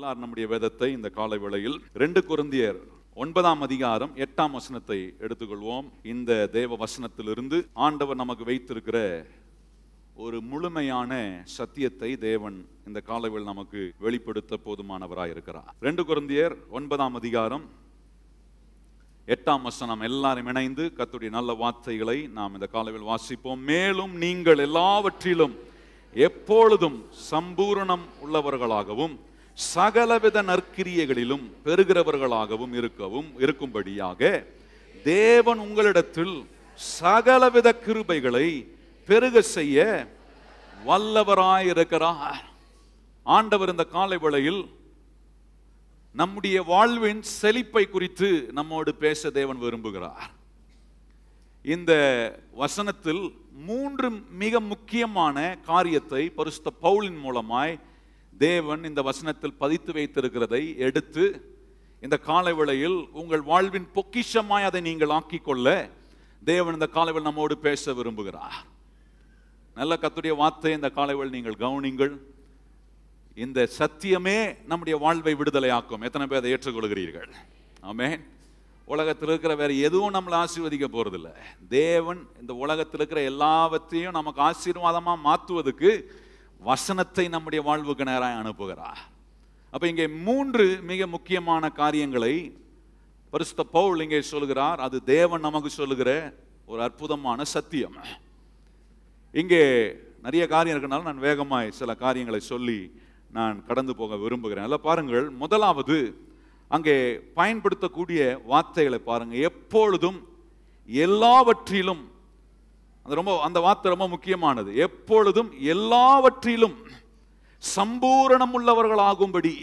எல்லாரும் நம்முடைய வேதத்தை இந்த காலை வேளையில் ரெண்டு குருந்தியர் ஒன்பதாம் அதிகாரம் எட்டாம் வசனத்தை எடுத்துக்கொள்வோம் இந்த தேவ வசனத்திலிருந்து ஆண்டவர் நமக்கு வைத்திருக்கிற ஒரு முழுமையான சத்தியத்தை தேவன் இந்த காலவில் நமக்கு வெளிப்படுத்த போதுமானவராய் இருக்கிறார் ரெண்டு குருந்தியர் ஒன்பதாம் அதிகாரம் எட்டாம் வசனம் எல்லாரும் இணைந்து கத்துடைய நல்ல வார்த்தைகளை நாம் இந்த காலவில் வாசிப்போம் மேலும் நீங்கள் எல்லாவற்றிலும் எப்பொழுதும் சம்பூரணம் உள்ளவர்களாகவும் சகலவித நற்கிரியைகளிலும் பெறுகிறவர்களாகவும் இருக்கவும் இருக்கும்படியாக தேவன் உங்களிடத்தில் சகலவித கிருபைகளை பெருக செய்ய வல்லவராயிருக்கிறார் ஆண்டவர் இந்த காலை வேளையில் நம்முடைய வாழ்வின் செழிப்பை குறித்து நம்மோடு பேச தேவன் விரும்புகிறார் இந்த வசனத்தில் மூன்று மிக முக்கியமான காரியத்தை பரிசுத்த பவுலின் மூலமாய் தேவன் இந்த வசனத்தில் பதித்து வைத்திருக்கிறதை எடுத்து இந்த காலை வேளையில் உங்கள் வாழ்வின் பொக்கிஷமாய் அதை நீங்கள் ஆக்கிக் கொள்ள தேவன் இந்த காலைவில் நம்மோடு பேச விரும்புகிறார் நல்ல கத்துடைய வார்த்தை இந்த காலைவில் நீங்கள் கவனிங்கள் இந்த சத்தியமே நம்முடைய வாழ்வை விடுதலையாக்கும் எத்தனை பேர் அதை ஏற்றுக்கொள்கிறீர்கள் ஆமென் உலகத்தில் இருக்கிற வேற எதுவும் நம்மளை ஆசீர்வதிக்க போறதில்ல தேவன் இந்த உலகத்தில் இருக்கிற எல்லாவற்றையும் நமக்கு ஆசீர்வாதமா மாற்றுவதற்கு வசனத்தை நம்முடைய வாழ்வுக்கு நேராக அனுப்புகிறார் அப்ப இங்கே மூன்று மிக முக்கியமான காரியங்களை பரிசுத்த பவுல் இங்கே சொல்கிறார் அது தேவன் நமக்கு சொல்லுகிற ஒரு அற்புதமான சத்தியம் இங்கே நிறைய காரியம் இருக்கனால நான் வேகமாய் சில காரியங்களை சொல்லி நான் கடந்து போக விரும்புகிறேன் அதில் பாருங்கள் முதலாவது அங்கே பயன்படுத்தக்கூடிய வார்த்தைகளை பாருங்க எப்பொழுதும் எல்லாவற்றிலும் அது ரொம்ப அந்த வார்த்தை ரொம்ப முக்கியமானது எப்பொழுதும் எல்லாவற்றிலும் சம்பூரணம் உள்ளவர்களாகும்படி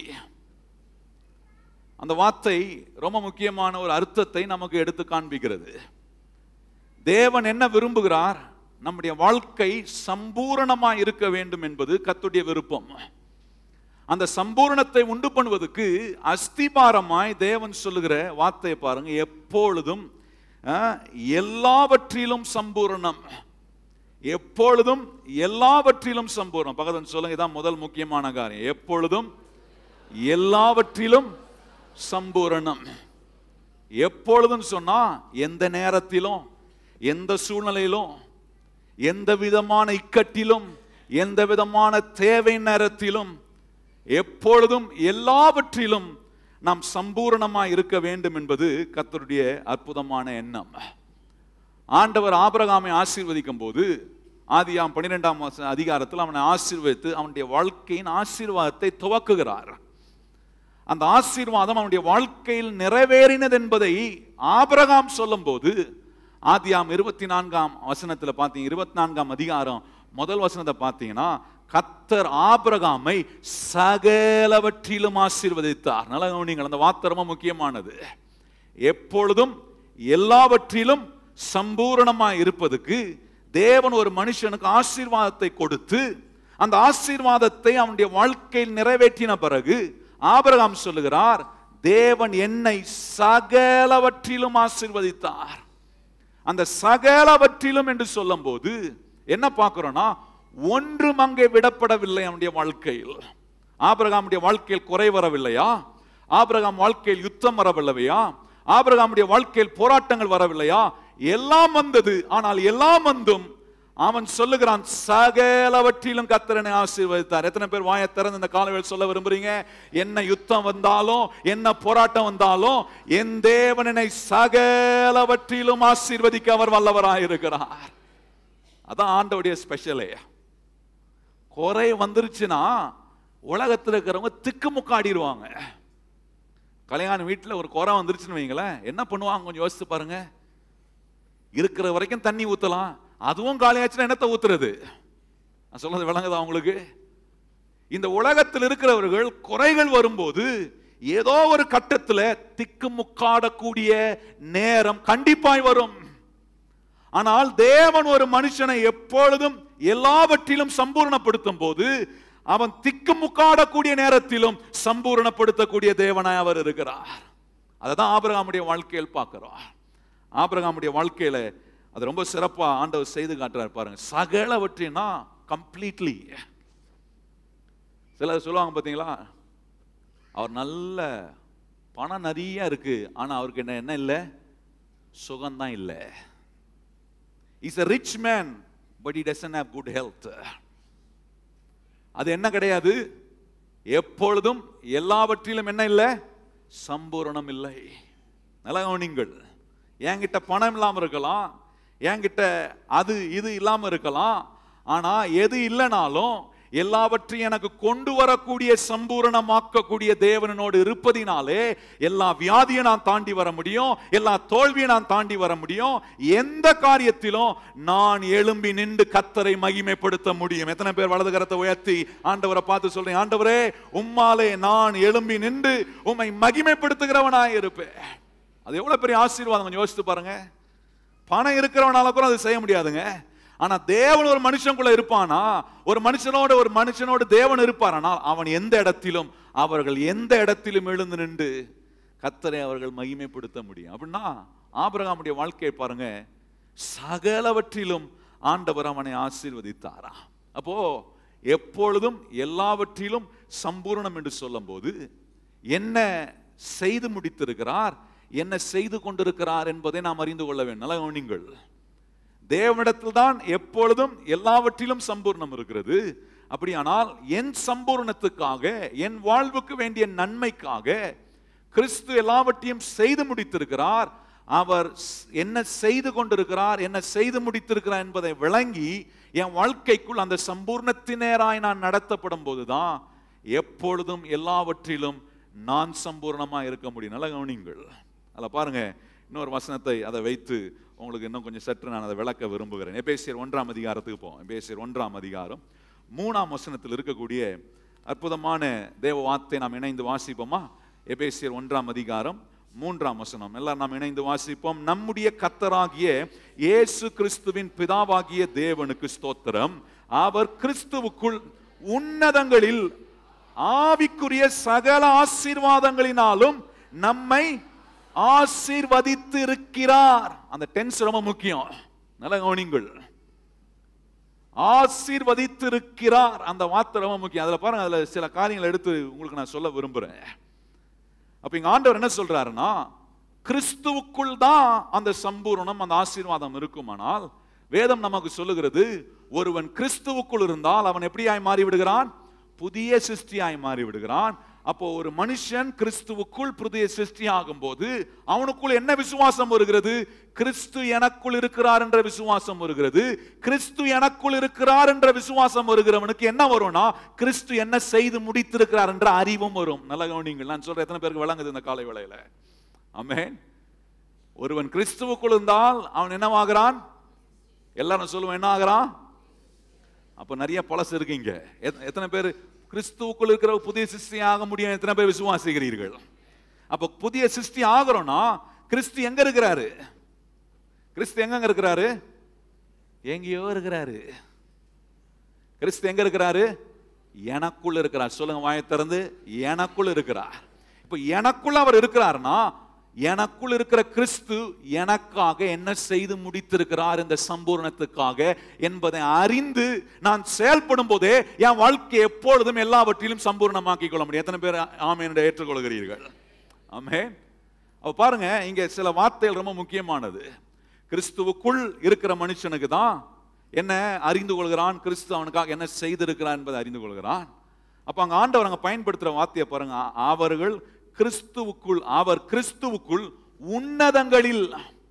அந்த வார்த்தை ரொம்ப முக்கியமான ஒரு அர்த்தத்தை நமக்கு எடுத்து காண்பிக்கிறது தேவன் என்ன விரும்புகிறார் நம்முடைய வாழ்க்கை சம்பூரணமா இருக்க வேண்டும் என்பது கத்துடைய விருப்பம் அந்த சம்பூரணத்தை உண்டு பண்ணுவதற்கு அஸ்திபாரமாய் தேவன் சொல்லுகிற வார்த்தையை பாருங்க எப்பொழுதும் அஹ், எல்லாவற்றிலும் சம்பூரணம் எப்பொழுதும் எல்லாவற்றிலும் சம்பூரணம் பகதன் சொல்லுங்க இதான் முதல் முக்கியமான காரியம் எப்பொழுதும் எல்லாவற்றிலும் சம்பூரணம் எப்பொழுதும் சொன்னா எந்த நேரத்திலும் எந்த சூழ்நிலையிலும் எந்த விதமான இக்கட்டிலும் எந்த விதமான தேவை நேரத்திலும் எப்பொழுதும் எல்லாவற்றிலும் நாம் சம்பூரணமாய் இருக்க வேண்டும் என்பது கர்த்தருடைய அற்புதமான எண்ணம் ஆண்டவர் ஆபிரகாமை ஆசீர்வதிக்கும் போது ஆதியாம் பன்னிரெண்டாம் அதிகாரத்தில் அவனை ஆசீர்வதித்து அவனுடைய வாழ்க்கையின் ஆசீர்வாதத்தை துவக்குகிறார் அந்த ஆசீர்வாதம் அவனுடைய வாழ்க்கையில் நிறைவேறினது என்பதை ஆபிரகாம் சொல்லும்போது ஆதியாம் இருபத்தி நான்காம் வசனத்தில் பார்த்தீங்க இருபத்தி நான்காம் அதிகாரம் முதல் வசனத்தை பார்த்தீங்கன்னா கத்தர் ஆபிரகாமை சகலவற்றிலும் ஆசீர்வதித்தார் நல்லா கவனிங்கள் அந்த வார்த்தை ரொம்ப முக்கியமானது எப்பொழுதும் எல்லாவற்றிலும் சம்பூரணமாய் இருப்பதுக்கு தேவன் ஒரு மனுஷனுக்கு ஆசீர்வாதத்தை கொடுத்து அந்த ஆசீர்வாதத்தை அவனுடைய வாழ்க்கையில் நிறைவேற்றின பிறகு ஆபிரகாம் சொல்லுகிறார் தேவன் என்னை சகலவற்றிலும் ஆசீர்வதித்தார் அந்த சகலவற்றிலும் என்று சொல்லும்போது என்ன பார்க்கிறோம்னா ஒன்றும் அங்கே விடப்படவில்லை அவனுடைய வாழ்க்கையில் ஆபிரகாமுடைய வாழ்க்கையில் குறை வரவில்லையா ஆபிரகாம் வாழ்க்கையில் யுத்தம் வரவில்லையா ஆபிரகாமுடைய வாழ்க்கையில் போராட்டங்கள் வரவில்லையா எல்லாம் வந்தது ஆனால் எல்லாம் வந்தும் அவன் சொல்லுகிறான் சகலவற்றிலும் கத்தரனை ஆசீர்வதித்தார் எத்தனை பேர் வாயை திறந்து இந்த காலவேள் சொல்ல விரும்புறீங்க என்ன யுத்தம் வந்தாலும் என்ன போராட்டம் வந்தாலும் என் தேவனனை சகலவற்றிலும் ஆசீர்வதிக்க அவர் வல்லவராயிருக்கிறார் அதான் ஆண்டவுடைய ஸ்பெஷலே குறை வந்துருச்சுன்னா உலகத்தில் இருக்கிறவங்க திக்குமுக்காடிடுவாங்க கல்யாண வீட்டில் ஒரு குறை வந்துருச்சுன்னு வைங்களேன் என்ன பண்ணுவாங்க கொஞ்சம் யோசிச்சு பாருங்க இருக்கிற வரைக்கும் தண்ணி ஊற்றலாம் அதுவும் காலியாச்சுன்னா என்னத்தை ஊத்துறது நான் சொல்றது விளங்குதா உங்களுக்கு இந்த உலகத்தில் இருக்கிறவர்கள் குறைகள் வரும்போது ஏதோ ஒரு கட்டத்தில் திக்குமுக்காடக்கூடிய நேரம் கண்டிப்பாய் வரும் ஆனால் தேவன் ஒரு மனுஷனை எப்பொழுதும் எல்லாவற்றிலும் சம்பூர்ணப்படுத்தும் போது அவன் திக்குமுக்காடக்கூடிய நேரத்திலும் சம்பூர்ணப்படுத்தக்கூடிய தேவனாய் அவர் இருக்கிறார் அதை தான் ஆபிரகாமுடைய வாழ்க்கையில் பார்க்கிறோம் ஆபிரகாமுடைய வாழ்க்கையில அது ரொம்ப சிறப்பா ஆண்டவர் செய்து காட்டுறார் பாருங்க சகலவற்றினா கம்ப்ளீட்லி சிலர் சொல்லுவாங்க பார்த்தீங்களா அவர் நல்ல பணம் நிறைய இருக்கு ஆனா அவருக்கு என்ன என்ன இல்லை சுகம்தான் இல்லை is a rich man but he doesn't have good health அது என்ன கிடையாது எப்பொழுதும் எல்லாவற்றிலும் என்ன இல்லை சம்பூரணம் இல்லை நல்லா கவனிங்கள் என்கிட்ட பணம் இல்லாம இருக்கலாம் என்கிட்ட அது இது இல்லாம இருக்கலாம் ஆனா எது இல்லைனாலும் எல்லாவற்றையும் எனக்கு கொண்டு வரக்கூடிய சம்பூரணமாக்கக்கூடிய தேவனோடு இருப்பதினாலே எல்லா வியாதியை நான் தாண்டி வர முடியும் எல்லா தோல்வியை நான் தாண்டி வர முடியும் எந்த காரியத்திலும் நான் எழும்பி நின்று கத்தரை மகிமைப்படுத்த முடியும் எத்தனை பேர் வலது கரத்தை உயர்த்தி ஆண்டவரை பார்த்து சொல்றேன் ஆண்டவரே உம்மாலே நான் எழும்பி நின்று உம்மை மகிமைப்படுத்துகிறவனாய் இருப்பேன் அது எவ்வளவு பெரிய ஆசீர்வாதம் கொஞ்சம் யோசித்து பாருங்க பணம் இருக்கிறவனால கூட அது செய்ய முடியாதுங்க ஆனா தேவன் ஒரு மனுஷனுக்குள்ள இருப்பானா ஒரு மனுஷனோட ஒரு மனுஷனோட தேவன் இருப்பாரானால் அவன் எந்த இடத்திலும் அவர்கள் எந்த இடத்திலும் எழுந்து நின்று கத்தரை அவர்கள் மகிமைப்படுத்த முடியும் அப்படின்னா ஆபிரகாமுடைய வாழ்க்கையை பாருங்க சகலவற்றிலும் ஆண்டவர் அவனை ஆசீர்வதித்தாரா அப்போ எப்பொழுதும் எல்லாவற்றிலும் சம்பூர்ணம் என்று சொல்லும்போது என்ன செய்து முடித்திருக்கிறார் என்ன செய்து கொண்டிருக்கிறார் என்பதை நாம் அறிந்து கொள்ள வேண்டும் நல்ல கவனிங்கள் தேவனிடத்தில் தான் எப்பொழுதும் எல்லாவற்றிலும் சம்பூர்ணம் இருக்கிறது அப்படியானால் என் சம்பூர்ணத்துக்காக என் வாழ்வுக்கு வேண்டிய நன்மைக்காக கிறிஸ்து எல்லாவற்றையும் செய்து முடித்திருக்கிறார் அவர் ஸ்- என்ன செய்து கொண்டிருக்கிறார் என்ன செய்து முடித்திருக்கிறார் என்பதை விளங்கி என் வாழ்க்கைக்குள் அந்த சம்பூர்ணத்தினராய் நான் நடத்தப்படும் போதுதான் எப்பொழுதும் எல்லாவற்றிலும் நான் சம்பூர்ணமா இருக்க முடியும் நல்ல கவனிங்கள் அதில் பாருங்க இன்னொரு வசனத்தை அதை வைத்து உங்களுக்கு இன்னும் கொஞ்சம் சற்று நான் அதை விளக்க விரும்புகிறேன் எபேசியர் ஒன்றாம் அதிகாரத்துக்கு போவோம் எபேசியர் ஒன்றாம் அதிகாரம் மூணாம் வசனத்தில் இருக்கக்கூடிய அற்புதமான தேவ வார்த்தை நாம் இணைந்து வாசிப்போமா எபேசியர் ஒன்றாம் அதிகாரம் மூன்றாம் வசனம் எல்லாம் நாம் இணைந்து வாசிப்போம் நம்முடைய கத்தராகிய இயேசு கிறிஸ்துவின் பிதாவாகிய தேவனுக்கு ஸ்தோத்திரம் அவர் கிறிஸ்துவுக்குள் உன்னதங்களில் ஆவிக்குரிய சகல ஆசீர்வாதங்களினாலும் நம்மை ஆசீர்வதித்து இருக்கிறார் அந்த டென்ஸ் ரொம்ப முக்கியம் நல்ல கவனிங்கள் ஆசீர்வதித்திருக்கிறார் அந்த வார்த்தை ரொம்ப முக்கியம் அதுல பாருங்க அதுல சில காரியங்களை எடுத்து உங்களுக்கு நான் சொல்ல விரும்புறேன் அப்ப இங்க ஆண்டவர் என்ன சொல்றாருன்னா கிறிஸ்துவுக்குள் தான் அந்த சம்பூரணம் அந்த ஆசீர்வாதம் இருக்குமானால் வேதம் நமக்கு சொல்லுகிறது ஒருவன் கிறிஸ்துவுக்குள் இருந்தால் அவன் எப்படியாய் மாறி விடுகிறான் புதிய சிருஷ்டியாய் மாறி விடுகிறான் அப்போ ஒரு மனுஷன் கிறிஸ்துவுக்குள் புதிய சிருஷ்டி ஆகும்போது அவனுக்குள் என்ன விசுவாசம் வருகிறது கிறிஸ்து எனக்குள் இருக்கிறார் என்ற விசுவாசம் வருகிறது கிறிஸ்து எனக்குள் இருக்கிறார் என்ற விசுவாசம் வருகிறவனுக்கு என்ன வரும்னா கிறிஸ்து என்ன செய்து முடித்திருக்கிறார் என்ற அறிவும் வரும் நல்ல கவனிங்கள் நான் சொல்றேன் எத்தனை பேருக்கு விளங்குது இந்த காலை வேளையில ஆமென் ஒருவன் கிறிஸ்துவுக்குள் இருந்தால் அவன் என்னவாகிறான் எல்லாரும் சொல்லுவோம் என்ன ஆகிறான் அப்ப நிறைய பழசு இருக்கீங்க எத்- எத்தனை பேர் கிறிஸ்துவுக்குள் இருக்கிற புதிய சிருஷ்டி ஆக முடியும் எத்தனை பேர் விசுவாசிக்கிறீர்கள் அப்ப புதிய சிருஷ்டி ஆகிறோம்னா கிறிஸ்து எங்க இருக்கிறாரு கிறிஸ்து எங்க இருக்கிறாரு எங்கேயோ இருக்கிறாரு கிறிஸ்து எங்க இருக்கிறாரு எனக்குள் இருக்கிறார் சொல்லுங்க வாயை திறந்து எனக்குள் இருக்கிறார் இப்ப எனக்குள்ள அவர் இருக்கிறார்னா எனக்குள் இருக்கிற கிறிஸ்து எனக்காக என்ன செய்து முடித்திருக்கிறார் இந்த சம்பூர்ணத்துக்காக என்பதை அறிந்து நான் செயல்படும் போதே என் வாழ்க்கை எப்பொழுதும் எல்லாவற்றிலும் சம்பூர்ணமாக்கிக் கொள்ள முடியும் எத்தனை பேர் ஆமே என்று ஏற்றுக்கொள்கிறீர்கள் ஆமே அப்ப பாருங்க இங்க சில வார்த்தைகள் ரொம்ப முக்கியமானது கிறிஸ்துவுக்குள் இருக்கிற மனுஷனுக்கு தான் என்ன அறிந்து கொள்கிறான் கிறிஸ்து அவனுக்காக என்ன செய்திருக்கிறான் என்பதை அறிந்து கொள்கிறான் அப்ப அங்க ஆண்டவர் அங்க பயன்படுத்துற வார்த்தையை பாருங்க அவர்கள் கிறிஸ்துவுக்குள் அவர் கிறிஸ்துவுக்குள் உன்னதங்களில்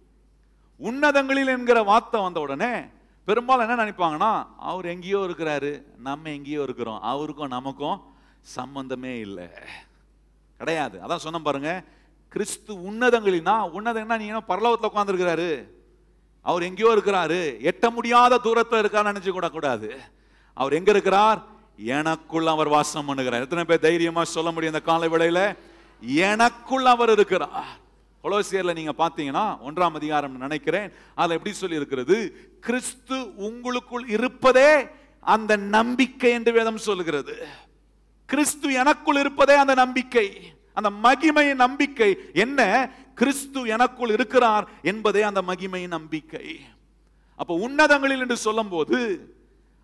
உன்னதங்களில் என்கிற வார்த்தை வந்த உடனே பெரும்பாலும் என்ன நினைப்பாங்கன்னா அவர் எங்கேயோ இருக்கிறாரு நம்ம எங்கேயோ இருக்கிறோம் அவருக்கும் நமக்கும் சம்பந்தமே இல்லை கிடையாது அதான் சொன்ன பாருங்க கிறிஸ்து உன்னதங்களினா உன்னதம்னா நீங்க என்ன பரலோகத்தில் உட்கார்ந்துருக்கிறாரு அவர் எங்கேயோ இருக்கிறாரு எட்ட முடியாத தூரத்தில் இருக்கான்னு நினைச்சு கூட கூடாது அவர் எங்க இருக்கிறார் எனக்குள் அவர் வாசம் பண்ணுகிறார் எத்தனை பேர் தைரியமா சொல்ல முடியும் இந்த காலை வேளையில எனக்குள் அவர் இருக்கிறார் கொலோசியர்ல நீங்க பாத்தீங்கன்னா ஒன்றாம் அதிகாரம் நினைக்கிறேன் அதுல எப்படி சொல்லி இருக்கிறது கிறிஸ்து உங்களுக்குள் இருப்பதே அந்த நம்பிக்கை என்று வேதம் சொல்லுகிறது கிறிஸ்து எனக்குள் இருப்பதே அந்த நம்பிக்கை அந்த மகிமையின் நம்பிக்கை என்ன கிறிஸ்து எனக்குள் இருக்கிறார் என்பதே அந்த மகிமையின் நம்பிக்கை அப்ப உன்னதங்களில் என்று சொல்லும்போது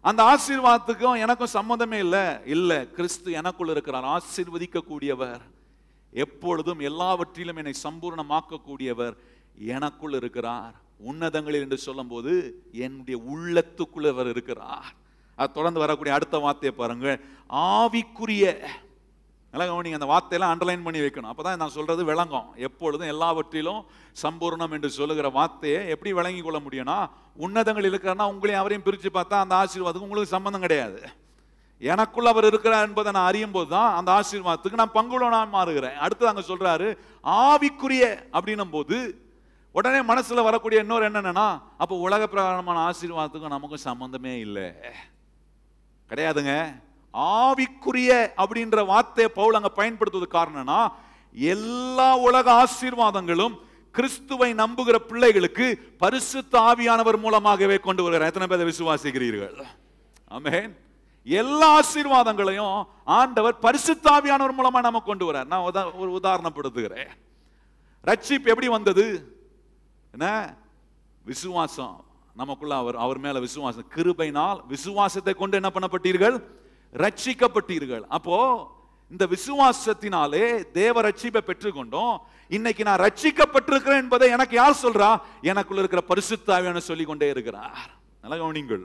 அந்த ஆசீர்வாதத்துக்கும் எனக்கும் சம்மந்தமே இல்லை இல்ல கிறிஸ்து எனக்குள் இருக்கிறார் ஆசீர்வதிக்க கூடியவர் எப்பொழுதும் எல்லாவற்றிலும் என்னை சம்பூர்ணமாக்க கூடியவர் எனக்குள் இருக்கிறார் உன்னதங்களில் என்று சொல்லும்போது என்னுடைய உள்ளத்துக்குள் அவர் இருக்கிறார் அது தொடர்ந்து வரக்கூடிய அடுத்த வார்த்தையை பாருங்க ஆவிக்குரிய நல்லா கவனிங்க அந்த வார்த்தையெல்லாம் அண்டர்லைன் பண்ணி வைக்கணும் அப்பதான் நான் சொல்றது விளங்கும் எப்பொழுதும் எல்லாவற்றிலும் சம்பூர்ணம் என்று சொல்லுகிற வார்த்தையை எப்படி விளங்கி கொள்ள முடியும்னா உன்னதங்கள் இருக்கிறன்னா உங்களையும் அவரையும் பிரிச்சு பார்த்தா அந்த ஆசீர்வாதத்துக்கு உங்களுக்கு சம்பந்தம் கிடையாது எனக்குள்ள அவர் இருக்கிறார் என்பதை நான் அறியும் போது தான் அந்த ஆசீர்வாதத்துக்கு நான் பங்குள்ளவனா மாறுகிறேன் அடுத்து அங்க சொல்றாரு ஆவிக்குரிய அப்படின்னும் போது உடனே மனசுல வரக்கூடிய இன்னொரு என்னன்னா அப்போ உலக பிரகாரமான ஆசீர்வாதத்துக்கும் நமக்கும் சம்பந்தமே இல்லை கிடையாதுங்க ஆவிக்குரிய அப்படின்ற வார்த்தையை பவுல் அங்க பயன்படுத்துவது காரணம்னா எல்லா உலக ஆசீர்வாதங்களும் கிறிஸ்துவை நம்புகிற பிள்ளைகளுக்கு பரிசுத்த ஆவியானவர் மூலமாகவே கொண்டு வருகிறார் எத்தனை பேரை விசுவாசிக்கிறீர்கள் ஆமென் எல்லா ஆசீர்வாதங்களையும் ஆண்டவர் பரிசுத்த ஆவியானவர் மூலமா நம்ம கொண்டு வரார் நான் உதா- ஒரு உதாரணப்படுத்துகிறேன் ரட்சிப்பு எப்படி வந்தது என்ன விசுவாசம் நமக்குள்ள அவர் அவர் மேல விசுவாசம் கிருபைனால் விசுவாசத்தை கொண்டு என்ன பண்ணப்பட்டீர்கள் ரட்சிக்கப்பட்டீர்கள் அப்போ இந்த விசுவாசத்தினாலே தேவ ரட்சிப்பை பெற்றுக்கொண்டோம் இன்னைக்கு நான் ரட்சிக்கப்பட்டிருக்கிறேன் என்பதை எனக்கு யார் சொல்றா எனக்குள்ள இருக்கிற பரிசுத்தாவியான சொல்லிக் கொண்டே இருக்கிறார் நல்ல கவனிங்கள்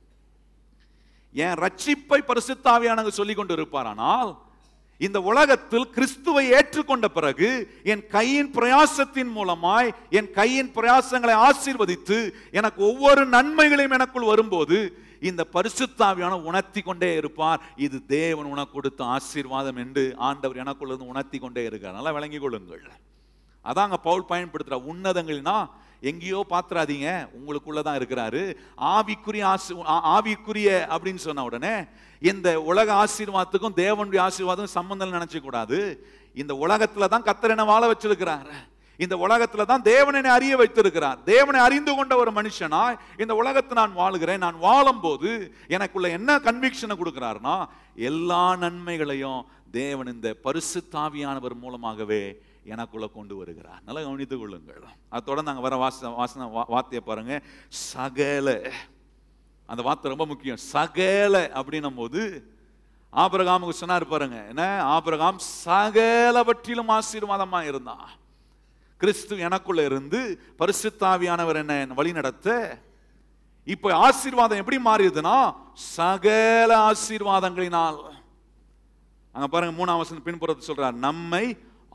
என் ரட்சிப்பை பரிசுத்தாவியானவர் சொல்லிக் கொண்டு இருப்பாரானால் இந்த உலகத்தில் கிறிஸ்துவை ஏற்றுக்கொண்ட பிறகு என் கையின் பிரயாசத்தின் மூலமாய் என் கையின் பிரயாசங்களை ஆசீர்வதித்து எனக்கு ஒவ்வொரு நன்மைகளையும் எனக்குள் வரும்போது இந்த பரிசுத்தாவியான உணர்த்தி கொண்டே இருப்பார் இது தேவன் உனக்கு கொடுத்த ஆசீர்வாதம் என்று ஆண்டவர் எனக்குள்ள இருந்து உணர்த்தி கொண்டே இருக்கார் நல்லா விளங்கிக் கொள்ளுங்கள் அதாங்க பவுல் பயன்படுத்துற உன்னதங்கள்னா எங்கேயோ பாத்துறாதீங்க உங்களுக்குள்ள தான் இருக்கிறாரு ஆவிக்குரிய ஆசி ஆ- ஆவிக்குரிய அப்படின்னு சொன்ன உடனே இந்த உலக ஆசீர்வாதத்துக்கும் தேவனுடைய ஆசீர்வாதத்துக்கும் சம்பந்தம் நினைச்ச கூடாது இந்த உலகத்துல தான் கத்தர் என்ன வாழ வச்சிருக்கிறார் இந்த உலகத்துல தான் தேவனை அறிய வைத்திருக்கிறார் தேவனை அறிந்து கொண்ட ஒரு மனுஷனா இந்த உலகத்தை நான் வாழுகிறேன் நான் வாழும்போது எனக்குள்ள என்ன கன்விக்ஷனை கொடுக்கிறாருன்னா எல்லா நன்மைகளையும் தேவன் இந்த பரிசுத்தாவியானவர் மூலமாகவே எனக்குள்ள கொண்டு வருகிறார் நல்லா கவனித்துக் கொள்ளுங்கள் அது தொடர்ந்து அங்க வர வாச வாசன வா- வார்த்தையை பாருங்க சகல அந்த வார்த்தை ரொம்ப முக்கியம் சகல அப்படின்னும் போது ஆபிரகாமுக்கு சொன்னார் பாருங்க என்ன ஆபிரகாம் சகலவற்றிலும் ஆசீர்வாதமா இருந்தான் கிறிஸ்து எனக்குள்ள இருந்து பரிசுத்தாவியானவர் என்ன வழி நடத்த இப்ப ஆசீர்வாதம் எப்படி மாறியதுன்னா சகல ஆசீர்வாதங்களினால் அங்க பாருங்க மூணாம் வசனம் பின்புறத்து சொல்றார் நம்மை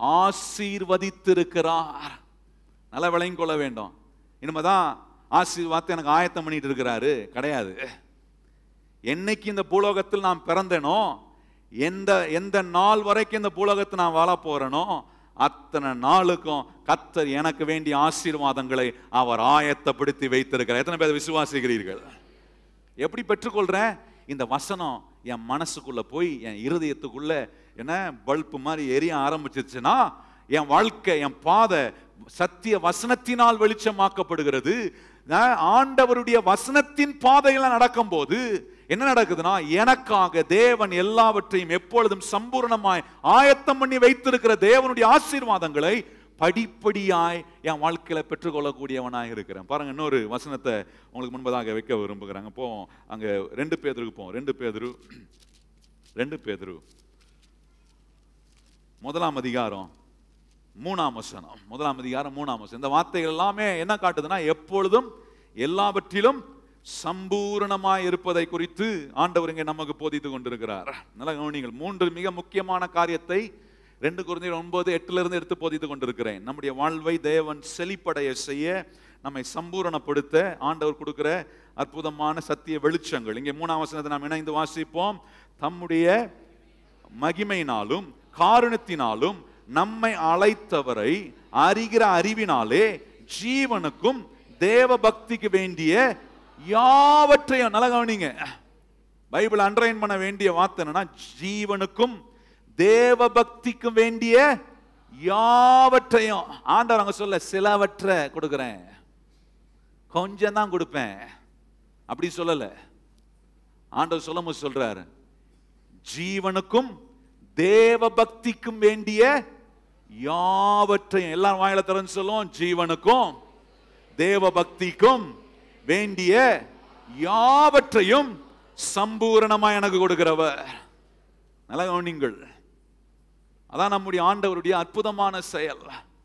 ஆசீர்வதித்திருக்கிறார் நல்லா விளங்கிக் கொள்ள வேண்டும் இனிமேதான் ஆசீர்வாதத்தை எனக்கு ஆயத்தம் பண்ணிட்டு இருக்கிறாரு கிடையாது என்னைக்கு இந்த பூலோகத்தில் நான் பிறந்தேனோ எந்த எந்த நாள் வரைக்கும் இந்த பூலோகத்தை நான் வாழ போறேனோ அத்தனை நாளுக்கும் கத்தர் எனக்கு வேண்டிய ஆசீர்வாதங்களை அவர் ஆயத்தப்படுத்தி வைத்திருக்கிறார் எத்தனை பேர் விசுவாசிக்கிறீர்கள் எப்படி பெற்றுக்கொள்றேன் இந்த வசனம் என் மனசுக்குள்ள போய் என் இருதயத்துக்குள்ள என்ன பல்பு மாதிரி எரிய ஆரம்பிச்சிருச்சுன்னா என் வாழ்க்கை என் பாதை சத்திய வசனத்தினால் வெளிச்சமாக்கப்படுகிறது நான் ஆண்டவருடைய வசனத்தின் பாதையில நடக்கும்போது என்ன நடக்குதுன்னா எனக்காக தேவன் எல்லாவற்றையும் எப்பொழுதும் சம்பூர்ணமாய் ஆயத்தம் பண்ணி வைத்திருக்கிற தேவனுடைய ஆசீர்வாதங்களை படிப்படியாய் என் வாழ்க்கையில பெற்றுக்கொள்ளக்கூடியவனாக இருக்கிறேன் பாருங்க இன்னொரு வசனத்தை உங்களுக்கு முன்பதாக வைக்க விரும்புகிறாங்க போ அங்க ரெண்டு பேதருக்கு போவோம் ரெண்டு பேதரு ரெண்டு பேதரு முதலாம் அதிகாரம் மூணாம் வசனம் முதலாம் அதிகாரம் மூணாம் வசனம் இந்த வார்த்தைகள் எல்லாமே என்ன காட்டுதுன்னா எப்பொழுதும் எல்லாவற்றிலும் சம்பூரணமாய் இருப்பதை குறித்து ஆண்டவர் இங்கே நமக்கு போதித்து கொண்டிருக்கிறார் நல்ல கவனிங்கள் மூன்று மிக முக்கியமான காரியத்தை ரெண்டு குழந்தைகள் ஒன்பது எட்டுல இருந்து எடுத்து போதித்து கொண்டிருக்கிறேன் நம்முடைய வாழ்வை தேவன் செழிப்படைய செய்ய நம்மை சம்பூரணப்படுத்த ஆண்டவர் கொடுக்கிற அற்புதமான சத்திய வெளிச்சங்கள் இங்கே மூணாம் வசனத்தை நாம் இணைந்து வாசிப்போம் தம்முடைய மகிமையினாலும் காரணத்தினாலும் நம்மை அழைத்தவரை அறிகிற அறிவினாலே ஜீவனுக்கும் தேவ பக்திக்கு வேண்டிய யாவற்றையும் நல்லா கவனிங்க பைபிள் அண்டர்லைன் பண்ண வேண்டிய வார்த்தை என்னன்னா ஜீவனுக்கும் தேவ பக்திக்கு வேண்டிய யாவற்றையும் ஆண்டவர் அங்க சொல்ல சிலவற்றை கொடுக்கிறேன் கொஞ்சம் தான் கொடுப்பேன் அப்படி சொல்லல ஆண்டவர் சொல்லும் சொல்றாரு ஜீவனுக்கும் தேவ பக்திக்கும் வேண்டிய யாவற்றையும் எல்லாரும் வாயில திறந்து சொல்லுவோம் ஜீவனுக்கும் தேவ பக்திக்கும் வேண்டிய யாவற்றையும் சம்பூரணமா எனக்கு கொடுக்கிறவர் நல்ல கவனிங்கள் அதான் நம்முடைய ஆண்டவருடைய அற்புதமான செயல்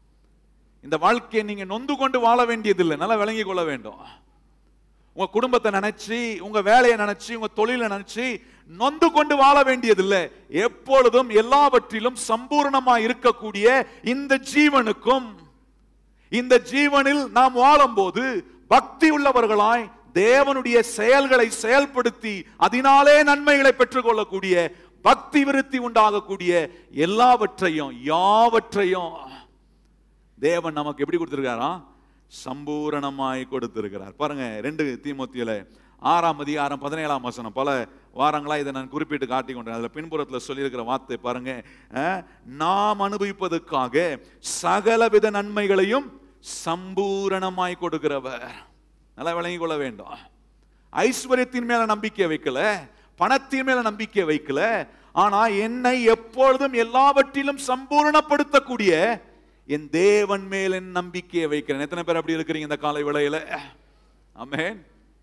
இந்த வாழ்க்கையை நீங்க நொந்து கொண்டு வாழ வேண்டியதில்லை நல்லா விளங்கி கொள்ள வேண்டும் உங்க குடும்பத்தை நினைச்சு உங்க வேலையை நினைச்சு உங்க தொழிலை நினைச்சு நொந்து கொண்டு வாழ வேண்டியதில்லை எப்பொழுதும் எல்லாவற்றிலும் சம்பூர்ணமா இருக்கக்கூடிய இந்த ஜீவனுக்கும் இந்த ஜீவனில் நாம் வாழும்போது பக்தி உள்ளவர்களாய் தேவனுடைய செயல்களை செயல்படுத்தி அதனாலே நன்மைகளை பெற்றுக்கொள்ளக்கூடிய பக்தி விருத்தி உண்டாகக்கூடிய எல்லாவற்றையும் யாவற்றையும் தேவன் நமக்கு எப்படி கொடுத்திருக்காராம் சம்பூரணமாய் கொடுத்திருக்கிறார் பாருங்க ரெண்டு தீமோத்தியில ஆறாம் அதிகாரம் பதினேழாம் வசனம் பல வாரங்களா இதை நான் குறிப்பிட்டு காட்டி கொண்டேன் அதுல பின்புறத்துல சொல்லியிருக்கிற வார்த்தை பாருங்க அஹ், நாம் அனுபவிப்பதற்காக சகலவித நன்மைகளையும் சம்பூரணமாய் கொடுக்கிறவர் நல்லா விளங்கிக் கொள்ள வேண்டும் ஐஸ்வர்யத்தின் மேல நம்பிக்கை வைக்கல பணத்தின் மேல நம்பிக்கை வைக்கல ஆனா என்னை எப்பொழுதும் எல்லாவற்றிலும் சம்பூரணப்படுத்தக்கூடிய என் தேவன் மேல் என் நம்பிக்கையை வைக்கிறேன் எத்தனை பேர் அப்படி இருக்கிறீங்க இந்த காலை வேளையில ஆமென்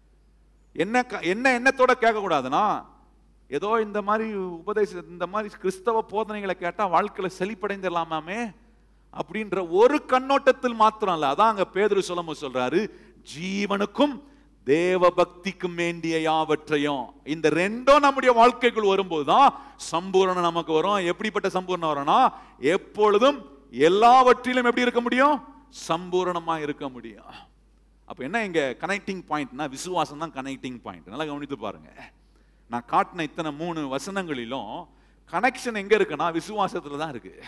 என்ன க- என்ன எண்ணத்தோட கேட்க கூடாதுன்னா ஏதோ இந்த மாதிரி உபதேச இந்த மாதிரி கிறிஸ்தவ போதனைகளை கேட்டா வாழ்க்கையில செழிப்படைந்திடலாமாமே அப்படின்ற ஒரு கண்ணோட்டத்தில் மாத்திரம் இல்ல அதான் அங்க பேதுரு சொல்லும் சொல்றாரு ஜீவனுக்கும் தேவ பக்திக்கும் வேண்டிய யாவற்றையும் இந்த ரெண்டும் நம்முடைய வாழ்க்கைக்குள் வரும்போதுதான் சம்பூரணம் நமக்கு வரும் எப்படிப்பட்ட சம்பூரணம் வரும்னா எப்பொழுதும் எல்லாவற்றிலும் எப்படி இருக்க முடியும் சம்பூரணமா இருக்க முடியும் அப்ப என்ன இங்க கனெக்டிங் பாயிண்ட்னா விசுவாசம் தான் கனெக்டிங் பாயிண்ட் நல்லா கவனித்து பாருங்க நான் காட்டின இத்தனை மூணு வசனங்களிலும் கனெக்ஷன் எங்க இருக்குன்னா விசுவாசத்துல தான் இருக்கு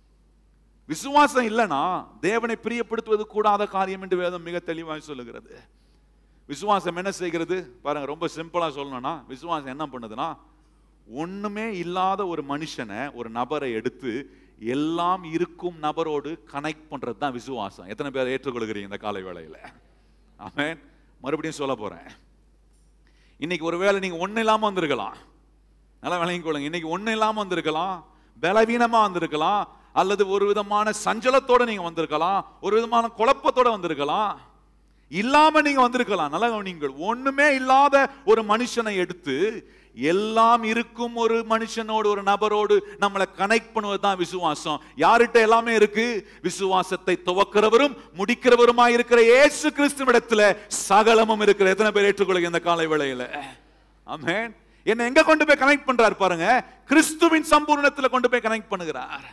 விசுவாசம் இல்லைன்னா தேவனை பிரியப்படுத்துவது கூடாத காரியம் என்று வேதம் மிக தெளிவாக சொல்லுகிறது விசுவாசம் என்ன செய்கிறது பாருங்க ரொம்ப சிம்பிளா சொல்லணும்னா விசுவாசம் என்ன பண்ணுதுன்னா ஒண்ணுமே இல்லாத ஒரு மனுஷனை ஒரு நபரை எடுத்து எல்லாம் இருக்கும் நபரோடு கனெக்ட் பண்றது தான் விசுவாசம் எத்தனை பேர் ஏற்றுக்கொள்கிறீங்க இந்த காலை வேளையில ஆமென் மறுபடியும் சொல்ல போறேன் இன்னைக்கு ஒருவேளை நீங்க ஒண்ணு இல்லாம வந்திருக்கலாம் நல்லா விளங்கிக் கொள்ளுங்க இன்னைக்கு ஒண்ணு இல்லாம வந்திருக்கலாம் பலவீனமா வந்திருக்கலாம் அல்லது ஒரு விதமான சஞ்சலத்தோட நீங்க வந்திருக்கலாம் ஒரு விதமான குழப்பத்தோட வந்திருக்கலாம் இல்லாம நீங்க வந்திருக்கலாம் நல்லா நீங்கள் ஒண்ணுமே இல்லாத ஒரு மனுஷனை எடுத்து எல்லாம் இருக்கும் ஒரு மனுஷனோடு ஒரு நபரோடு நம்மளை கனெக்ட் பண்ணுவது தான் விசுவாசம் யார்கிட்ட எல்லாமே இருக்கு விசுவாசத்தை துவக்கிறவரும் முடிக்கிறவருமா இருக்கிற இயேசு கிறிஸ்துவிடத்துல சகலமும் இருக்கிற எத்தனை பேர் ஏற்றுக்கொள்ளுங்க இந்த காலை வேளையில ஆமென் என்ன எங்க கொண்டு போய் கனெக்ட் பண்றாரு பாருங்க கிறிஸ்துவின் சம்பூர்ணத்துல கொண்டு போய் கனெக்ட் பண்ணுகிறார்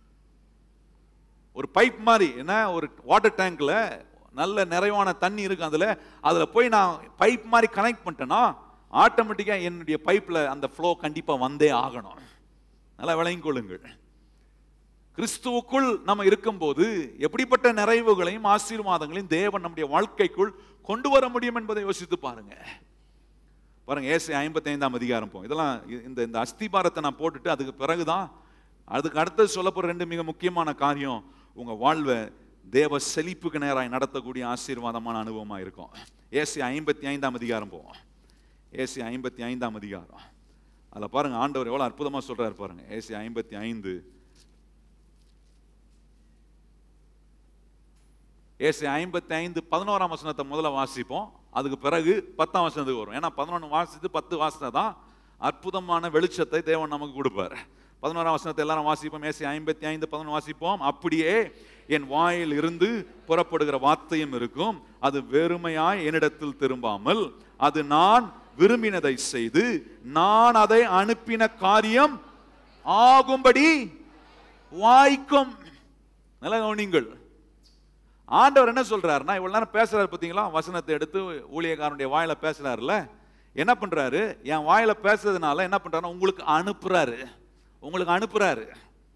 ஒரு பைப் மாதிரி என்ன ஒரு வாட்டர் டேங்க்ல நல்ல நிறைவான தண்ணி இருக்கு அதுல அதுல போய் நான் பைப் மாதிரி கனெக்ட் பண்ணிட்டேன்னா ஆட்டோமேட்டிக்கா என்னுடைய பைப்ல அந்த ஃப்ளோ கண்டிப்பா வந்தே ஆகணும் நல்லா விளங்கிக் கொள்ளுங்கள் கிறிஸ்துவுக்குள் நம்ம இருக்கும்போது எப்படிப்பட்ட நிறைவுகளையும் ஆசீர்வாதங்களையும் தேவன் நம்முடைய வாழ்க்கைக்குள் கொண்டு வர முடியும் என்பதை யோசித்து பாருங்க பாருங்க ஏசை ஐம்பத்தி ஐந்தாம் அதிகாரம் போ இதெல்லாம் இ- இந்த இந்த அஸ்திபாரத்தை நான் போட்டுட்டு அதுக்கு பிறகுதான் அதுக்கு அடுத்தது சொல்ல போற ரெண்டு மிக முக்கியமான காரியம் உங்க வாழ்வை தேவ செழிப்புக்கு நேராய் நடத்தக்கூடிய ஆசீர்வாதமான அனுபவமா இருக்கும் ஏசி ஐம்பத்தி ஐந்தாம் அதிகாரம் போவோம் ஏசி ஐம்பத்தி ஐந்தாம் அதிகாரம் அதில் பாருங்க ஆண்டவர் எவ்வளவு அற்புதமா சொல்றாரு பாருங்க ஏசி ஐம்பத்தி ஐந்து ஏசி ஐம்பத்தி ஐந்து பதினோராம் வசனத்தை முதல்ல வாசிப்போம் அதுக்கு பிறகு பத்தாம் வசனத்துக்கு வரும் ஏன்னா பதினொன்று வாசித்து பத்து வாசனை தான் அற்புதமான வெளிச்சத்தை தேவன் நமக்கு கொடுப்பார் பதினோராம் வசனத்தை எல்லாரும் வாசிப்போம் ஏசி ஐம்பத்தி ஐந்து பதினொன்று வாசிப்போம் அப்படியே என் வாயில் இருந்து புறப்படுகிற வார்த்தையும் இருக்கும் அது வெறுமையாய் என்னிடத்தில் திரும்பாமல் அது நான் விரும்பினதை செய்து நான் அதை அனுப்பின காரியம் ஆகும்படி வாய்க்கும் நல்ல கவனிங்கள் ஆண்டவர் என்ன சொல்றாருன்னா இவ்வளவு நேரம் பேசுறாரு பாத்தீங்களா வசனத்தை எடுத்து ஊழியக்காரனுடைய வாயில பேசுறாருல என்ன பண்றாரு என் வாயில பேசுறதுனால என்ன பண்றாருன்னா உங்களுக்கு அனுப்புறாரு உங்களுக்கு அனுப்புறாரு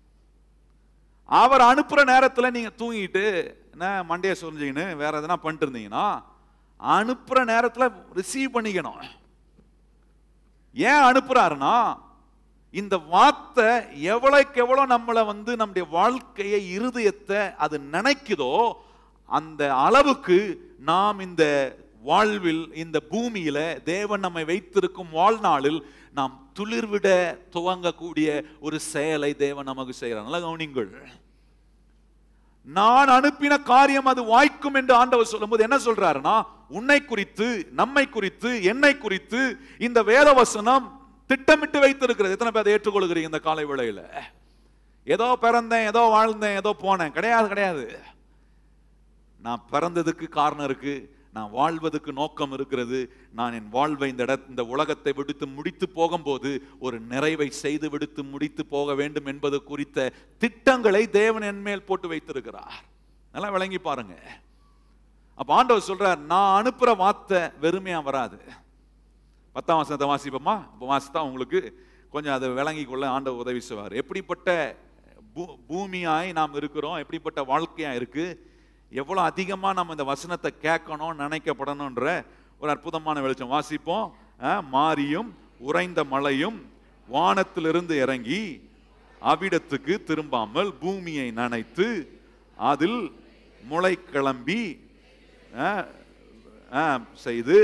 அவர் அனுப்புற நேரத்துல நீங்க தூங்கிட்டு என்ன மண்டைய சொரிஞ்சுக்கின்னு வேற எதனா பண்ணிட்டு இருந்தீங்கன்னா அனுப்புற நேரத்துல ரிசீவ் பண்ணிக்கணும் ஏன் அனுப்புறாருன்னா இந்த வார்த்தை எவ்வளவுக்கு எவ்வளவு நம்மளை வந்து நம்முடைய வாழ்க்கையை இருதயத்தை அது நினைக்குதோ அந்த அளவுக்கு நாம் இந்த வாழ்வில் இந்த பூமியில தேவன் நம்மை வைத்திருக்கும் வாழ்நாளில் நாம் துளிர்விட துவங்கக்கூடிய ஒரு செயலை தேவன் நமக்கு செய்கிறார் நல்லா கவனிங்கள் நான் அனுப்பின காரியம் அது வாய்க்கும் என்று ஆண்டவர் சொல்லும்போது என்ன சொல்றாருன்னா உன்னை குறித்து நம்மை குறித்து என்னை குறித்து இந்த வேத வசனம் திட்டமிட்டு வைத்திருக்கிறது எத்தனை பேர் அதை ஏற்றுக்கொள்கிறீங்க இந்த காலை வேளையில ஏதோ பிறந்தேன் ஏதோ வாழ்ந்தேன் ஏதோ போனேன் கிடையாது கிடையாது நான் பிறந்ததுக்கு காரணம் இருக்கு நான் வாழ்வதற்கு நோக்கம் இருக்கிறது நான் என் வாழ்வை இந்த இட இந்த உலகத்தை விடுத்து முடித்து போகும்போது ஒரு நிறைவை செய்து விடுத்து முடித்து போக வேண்டும் என்பது குறித்த திட்டங்களை தேவன் என் மேல் போட்டு வைத்திருக்கிறார் நல்லா விளங்கி பாருங்க அப்ப ஆண்டவர் சொல்றார் நான் அனுப்புற வார்த்தை வெறுமையா வராது பத்தாம் வசனத்தை வாசிப்போமா அப்போ வாசித்தா உங்களுக்கு கொஞ்சம் அதை விளங்கி கொள்ள ஆண்டவர் உதவி செய்வார் எப்படிப்பட்ட பூ- பூமியாய் நாம் இருக்கிறோம் எப்படிப்பட்ட வாழ்க்கையா இருக்கு எவ்வளவு அதிகமா நம்ம இந்த வசனத்தை கேட்கணும் நினைக்கப்படணும்ன்ற ஒரு அற்புதமான வெளிச்சம் வாசிப்போம் அஹ், மாரியும் உறைந்த மழையும் வானத்திலிருந்து இறங்கி அவிடத்துக்கு திரும்பாமல் பூமியை நனைத்து அதில் முளை கிளம்பி அஹ், அஹ், செய்து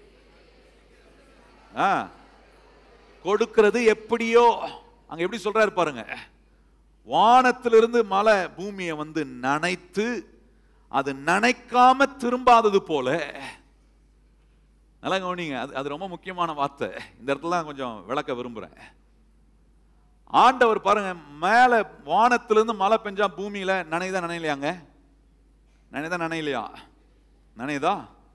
ஆ, கொடுக்கிறது எப்படியோ அங்க எப்படி சொல்றாரு பாருங்க வானத்திலிருந்து மலை பூமியை வந்து நனைத்து அது நனைக்காம திரும்பாதது போல நல்லா கவனிங்க அது அது ரொம்ப முக்கியமான வார்த்தை இந்த இடத்துல தான் கொஞ்சம் விளக்க விரும்புறேன் ஆண்டவர் பாருங்க மேல வானத்திலிருந்து மழை பெஞ்சா பூமியில நனைதா நனையலையாங்க நனைதா நனையலையா நனையுதா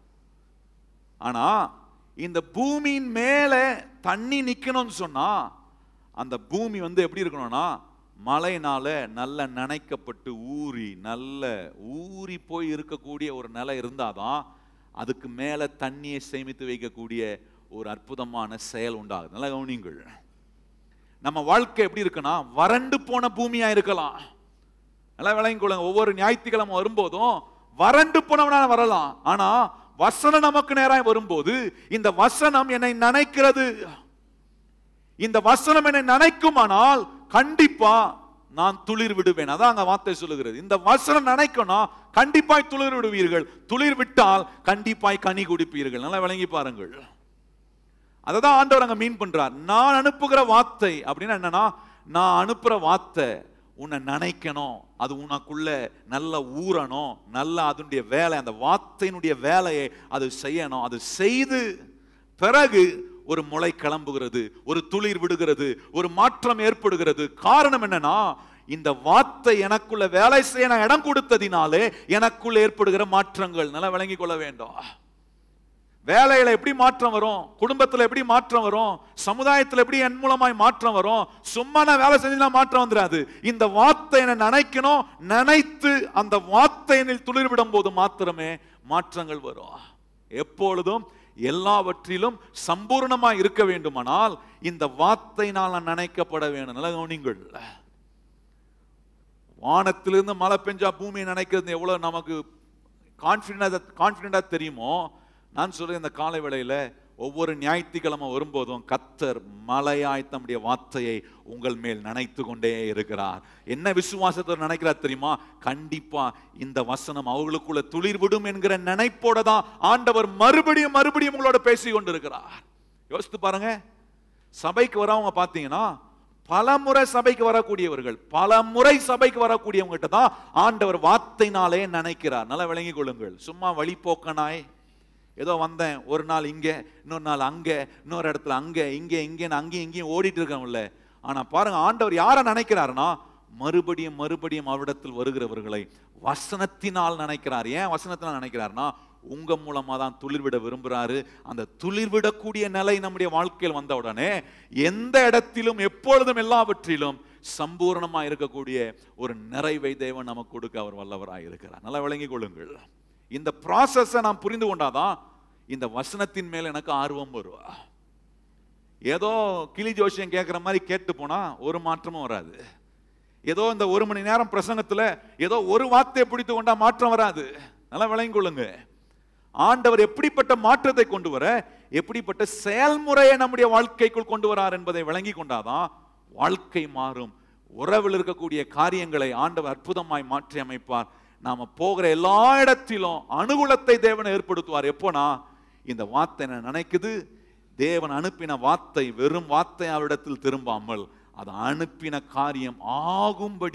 ஆனா இந்த பூமியின் மேல தண்ணி நிக்கணும்னு சொன்னா அந்த பூமி வந்து எப்படி இருக்கணும்னா மழையினால நல்ல நனைக்கப்பட்டு ஊறி நல்ல ஊறி போய் இருக்கக்கூடிய ஒரு நிலை இருந்தாதான் அதுக்கு மேல தண்ணியை சேமித்து வைக்கக்கூடிய ஒரு அற்புதமான செயல் உண்டாகுது நல்லா கவனிங்கள் நம்ம வாழ்க்கை எப்படி இருக்குன்னா வறண்டு போன பூமியா இருக்கலாம் நல்லா விளங்கிக் கொள்ளுங்க ஒவ்வொரு ஞாயிற்றுக்கிழமை வரும்போதும் வறண்டு போனவனா வரலாம் ஆனா வசனம் நமக்கு நேராய் வரும்போது இந்த வசனம் என்னை நனைக்கிறது இந்த வசனம் என்னை நனைக்குமானால் கண்டிப்பா நான் துளிர் விடுவேன் அதான் அங்க வார்த்தை சொல்லுகிறது இந்த வசனம் நினைக்கணும் கண்டிப்பாய் துளிர் விடுவீர்கள் துளிர் விட்டால் கண்டிப்பாய் கனி குடிப்பீர்கள் நல்லா விளங்கி பாருங்கள் அதை தான் ஆண்டவர் அங்க மீன் பண்றார் நான் அனுப்புகிற வார்த்தை அப்படின்னா என்னன்னா நான் அனுப்புற வார்த்தை உன்னை நினைக்கணும் அது உனக்குள்ள நல்ல ஊறணும் நல்ல அதனுடைய வேலை அந்த வார்த்தையினுடைய வேலையை அது செய்யணும் அது செய்து பிறகு ஒரு முளை கிளம்புகிறது ஒரு துளிர் விடுகிறது ஒரு மாற்றம் ஏற்படுகிறது காரணம் என்னன்னா இந்த வார்த்தை எனக்குள்ள வேலை செய்ய நான் இடம் கொடுத்ததினாலே எனக்குள்ள ஏற்படுகிற மாற்றங்கள் நல்லா விளங்கிக் கொள்ள வேண்டும் வேலையில எப்படி மாற்றம் வரும் குடும்பத்துல எப்படி மாற்றம் வரும் சமுதாயத்துல எப்படி என் மூலமாய் மாற்றம் வரும் சும்மா நான் வேலை செஞ்சா மாற்றம் வந்துடாது இந்த வார்த்தை என்னை நினைக்கணும் நினைத்து அந்த வார்த்தையினில் துளிர்விடும் போது மாத்திரமே மாற்றங்கள் வரும் எப்பொழுதும் எல்லாவற்றிலும் சம்பூர்ணமா இருக்க வேண்டுமானால் இந்த வார்த்தையினால் நான் நினைக்கப்பட வேண்டும் நல்ல கவனிங்கள் வானத்திலிருந்து மழை பெஞ்சா பூமியை நினைக்கிறது எவ்வளவு நமக்கு கான்ஃபிடண்டா கான்ஃபிடண்டா தெரியுமோ நான் சொல்றேன் இந்த காலை வேளையில ஒவ்வொரு ஞாயிற்றுக்கிழமை வரும்போதும் கத்தர் மலையாய் தம்முடைய வார்த்தையை உங்கள் மேல் நினைத்து கொண்டே இருக்கிறார் என்ன விசுவாசத்தை நினைக்கிறார் தெரியுமா கண்டிப்பா இந்த வசனம் அவர்களுக்குள்ள துளிர் விடும் என்கிற நினைப்போட தான் ஆண்டவர் மறுபடியும் மறுபடியும் உங்களோட பேசி கொண்டிருக்கிறார் யோசித்து பாருங்க சபைக்கு வரவங்க பார்த்தீங்கன்னா பல முறை சபைக்கு வரக்கூடியவர்கள் பல முறை சபைக்கு வரக்கூடியவங்ககிட்ட தான் ஆண்டவர் வார்த்தைனாலே நினைக்கிறார் நல்லா விளங்கிக் கொள்ளுங்கள் சும்மா வழிபோக்கனாய் ஏதோ வந்தேன் ஒரு நாள் இங்கே இன்னொரு நாள் அங்கே இன்னொரு இடத்துல அங்கே இங்கே இங்கேன்னு அங்கேயும் இங்கேயும் ஓடிட்டு இருக்கோம்ல ஆனா பாருங்க ஆண்டவர் யாரை நினைக்கிறாருன்னா மறுபடியும் மறுபடியும் அவரிடத்தில் வருகிறவர்களை வசனத்தினால் நினைக்கிறார் ஏன் வசனத்தினால் நினைக்கிறார்னா உங்க மூலமா தான் துளிர்விட விரும்புறாரு அந்த துளிர்விடக்கூடிய நிலை நம்முடைய வாழ்க்கையில் வந்த உடனே எந்த இடத்திலும் எப்பொழுதும் எல்லாவற்றிலும் சம்பூர்ணமா இருக்கக்கூடிய ஒரு நிறைவை தேவன் நமக்கு கொடுக்க அவர் வல்லவராய் இருக்கிறார் நல்லா விளங்கிக் கொள்ளுங்கள் இந்த ப்ராசஸை நான் புரிந்து கொண்டாதான் இந்த வசனத்தின் மேல எனக்கு ஆர்வம் வருவா ஏதோ கிளி ஜோசியம் கேட்குற மாதிரி கேட்டு போனா ஒரு மாற்றமும் வராது ஏதோ இந்த ஒரு மணி நேரம் பிரசங்கத்துல ஏதோ ஒரு வார்த்தையை பிடித்து கொண்டா மாற்றம் வராது நல்லா விளங்கிக் கொள்ளுங்க ஆண்டவர் எப்படிப்பட்ட மாற்றத்தை கொண்டு வர எப்படிப்பட்ட செயல்முறையை நம்முடைய வாழ்க்கைக்குள் கொண்டு வரார் என்பதை விளங்கி கொண்டாதான் வாழ்க்கை மாறும் உறவில் இருக்கக்கூடிய காரியங்களை ஆண்டவர் அற்புதமாய் மாற்றி அமைப்பார் நாம போகிற எல்லா இடத்திலும் அனுகூலத்தை தேவன் ஏற்படுத்துவார் எப்போனா இந்த வார்த்தை என்ன நினைக்குது தேவன் அனுப்பின வார்த்தை வெறும் வார்த்தை அவரிடத்தில் திரும்பாமல் அது அனுப்பின காரியம் ஆகும்படி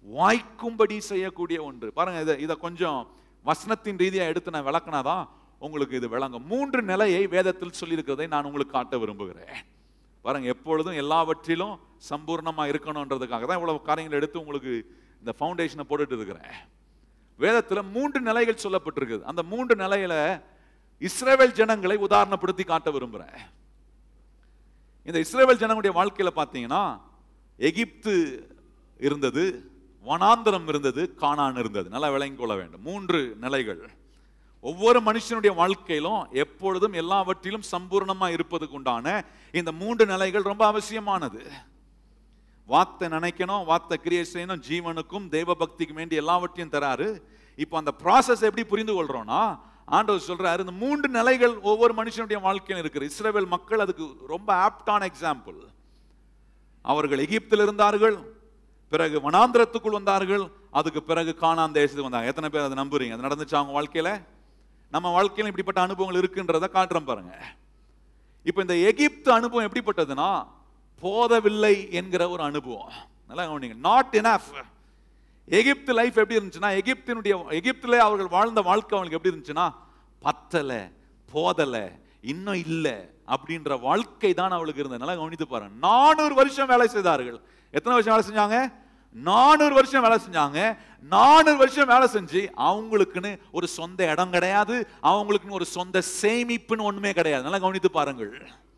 வாய்க்கும்படி செய்யக்கூடிய ஒன்று பாருங்க இதை இதை கொஞ்சம் வசனத்தின் ரீதியா எடுத்து நான் விளக்குனாதான் உங்களுக்கு இது விளங்கும் மூன்று நிலையை வேதத்தில் சொல்லியிருக்கிறதை நான் உங்களுக்கு காட்ட விரும்புகிறேன் பாருங்க எப்பொழுதும் எல்லாவற்றிலும் சம்பூர்ணமா இருக்கணுன்றதுக்காக தான் இவ்வளவு காரியங்கள் எடுத்து உங்களுக்கு இந்த ஃபவுண்டேஷனை போட்டுட்டு இருக்கிறேன் வேதத்துல மூன்று நிலைகள் சொல்லப்பட்டிருக்குது அந்த மூன்று நிலையில இஸ்ரேல் ஜனங்களை உதாரணப்படுத்தி காட்ட விரும்புறேன் இந்த இஸ்ரேல் ஜனங்களுடைய வாழ்க்கையில பார்த்தீங்கன்னா எகிப்து இருந்தது வனாந்தரம் இருந்தது கானான் இருந்தது நல்லா விளங்கிக் கொள்ள வேண்டும் மூன்று நிலைகள் ஒவ்வொரு மனுஷனுடைய வாழ்க்கையிலும் எப்பொழுதும் எல்லாவற்றிலும் சம்பூர்ணமா இருப்பதுக்கு உண்டான இந்த மூன்று நிலைகள் ரொம்ப அவசியமானது வார்த்தை நினைக்கணும் வார்த்தை கிரியை செய்யணும் ஜீவனுக்கும் தெய்வ பக்திக்கும் வேண்டி எல்லாவற்றையும் தராரு இப்போ அந்த ப்ராசஸ் எப்படி புரிந்து கொள்றோம்னா ஆண்டவர் சொல்றாரு இந்த மூன்று நிலைகள் ஒவ்வொரு மனுஷனுடைய வாழ்க்கையில் இருக்குது இஸ்ரேல் மக்கள் அதுக்கு ரொம்ப ஆப்டான எக்ஸாம்பிள் அவர்கள் எகிப்தில் இருந்தார்கள் பிறகு வனாந்திரத்துக்குள் வந்தார்கள் அதுக்கு பிறகு காணான் தேசத்துக்கு வந்தாங்க எத்தனை பேர் அதை நம்புறீங்க அது நடந்துச்சா அவங்க வாழ்க்கையில நம்ம வாழ்க்கையில இப்படிப்பட்ட அனுபவங்கள் இருக்குன்றத காட்டுறோம் பாருங்க இப்போ இந்த எகிப்து அனுபவம் எப்படிப்பட்டதுன்னா போதவில்லை என்கிற ஒரு அனுபவம் நல்லா கவனிங்க நாட் இனஃப் எகிப்து லைஃப் எப்படி இருந்துச்சுன்னா எகிப்தினுடைய எகிப்தில் அவர்கள் வாழ்ந்த வாழ்க்கை அவங்களுக்கு எப்படி இருந்துச்சுன்னா பத்தல போதல இன்னும் இல்ல அப்படின்ற வாழ்க்கை தான் அவளுக்கு இருந்தது நல்லா கவனித்து பாருங்க நானூறு வருஷம் வேலை செய்தார்கள் எத்தனை வருஷம் வேலை செஞ்சாங்க நானூறு வருஷம் வேலை செஞ்சாங்க நானூறு வருஷம் வேலை செஞ்சு அவங்களுக்குன்னு ஒரு சொந்த இடம் கிடையாது அவங்களுக்குன்னு ஒரு சொந்த சேமிப்புன்னு ஒண்ணுமே கிடையாது நல்லா கவனித்து பாருங்கள்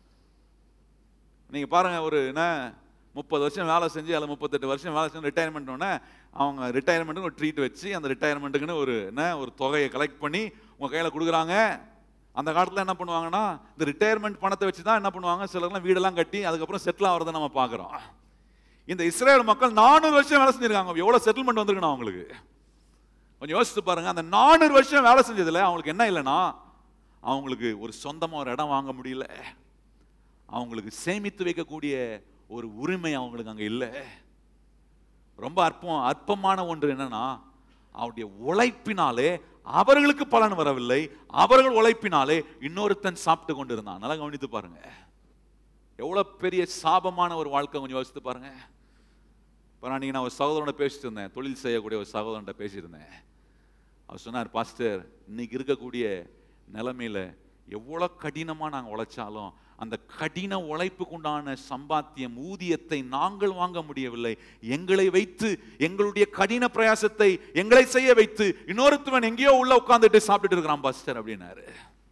நீங்க பாருங்க ஒரு என்ன முப்பது வருஷம் வேலை செஞ்சு அதில் முப்பத்தெட்டு வருஷம் வேலை செஞ்சு ரிட்டையர்மெண்ட் உடனே அவங்க ரிட்டையர்மெண்ட்டுக்கு ஒரு ட்ரீட் வச்சு அந்த ரிட்டையர்மெண்ட்டுக்குன்னு ஒரு என்ன ஒரு தொகையை கலெக்ட் பண்ணி உங்க கையில கொடுக்குறாங்க அந்த காலத்துல என்ன பண்ணுவாங்கன்னா இந்த ரிட்டையர்மெண்ட் பணத்தை வச்சு தான் என்ன பண்ணுவாங்க சிலர்லாம் வீடெல்லாம் கட்டி அதுக்கப்புறம் செட்டில் ஆகிறத நம்ம பார்க்குறோம் இந்த இஸ்ரேல் மக்கள் நானூறு வருஷம் வேலை செஞ்சிருக்காங்க எவ்வளவு செட்டில்மெண்ட் வந்திருக்கணும் அவங்களுக்கு கொஞ்சம் யோசித்து பாருங்க அந்த நானூறு வருஷம் வேலை செஞ்சதுல அவங்களுக்கு என்ன இல்லைன்னா அவங்களுக்கு ஒரு சொந்தமா ஒரு இடம் வாங்க முடியல அவங்களுக்கு சேமித்து வைக்கக்கூடிய ஒரு உரிமை அவங்களுக்கு அங்க இல்லை ரொம்ப அற்பம் அற்பமான ஒன்று என்னன்னா அவருடைய உழைப்பினாலே அவர்களுக்கு பலன் வரவில்லை அவர்கள் உழைப்பினாலே இன்னொருத்தன் சாப்பிட்டு கொண்டு இருந்தான் நல்லா கவனித்து பாருங்க எவ்வளவு பெரிய சாபமான ஒரு வாழ்க்கை கொஞ்சம் யோசித்து பாருங்க இப்போ நான் நான் ஒரு சகோதரனோட பேசிட்டு இருந்தேன் தொழில் செய்யக்கூடிய ஒரு சகோதரன்ட்ட பேசியிருந்தேன் அவர் சொன்னார் பாஸ்டர் இன்னைக்கு இருக்கக்கூடிய நிலைமையில எவ்வளோ கடினமாக நாங்கள் உழைச்சாலும் அந்த கடின உழைப்புக்கு உண்டான சம்பாத்தியம் ஊதியத்தை நாங்கள் வாங்க முடியவில்லை எங்களை வைத்து எங்களுடைய கடின பிரயாசத்தை எங்களை செய்ய வைத்து இன்னொருத்தவன் எங்கேயோ உள்ள உட்காந்துட்டு சாப்பிட்டுட்டு இருக்கிறான் பாஸ்டர் அப்படின்னாரு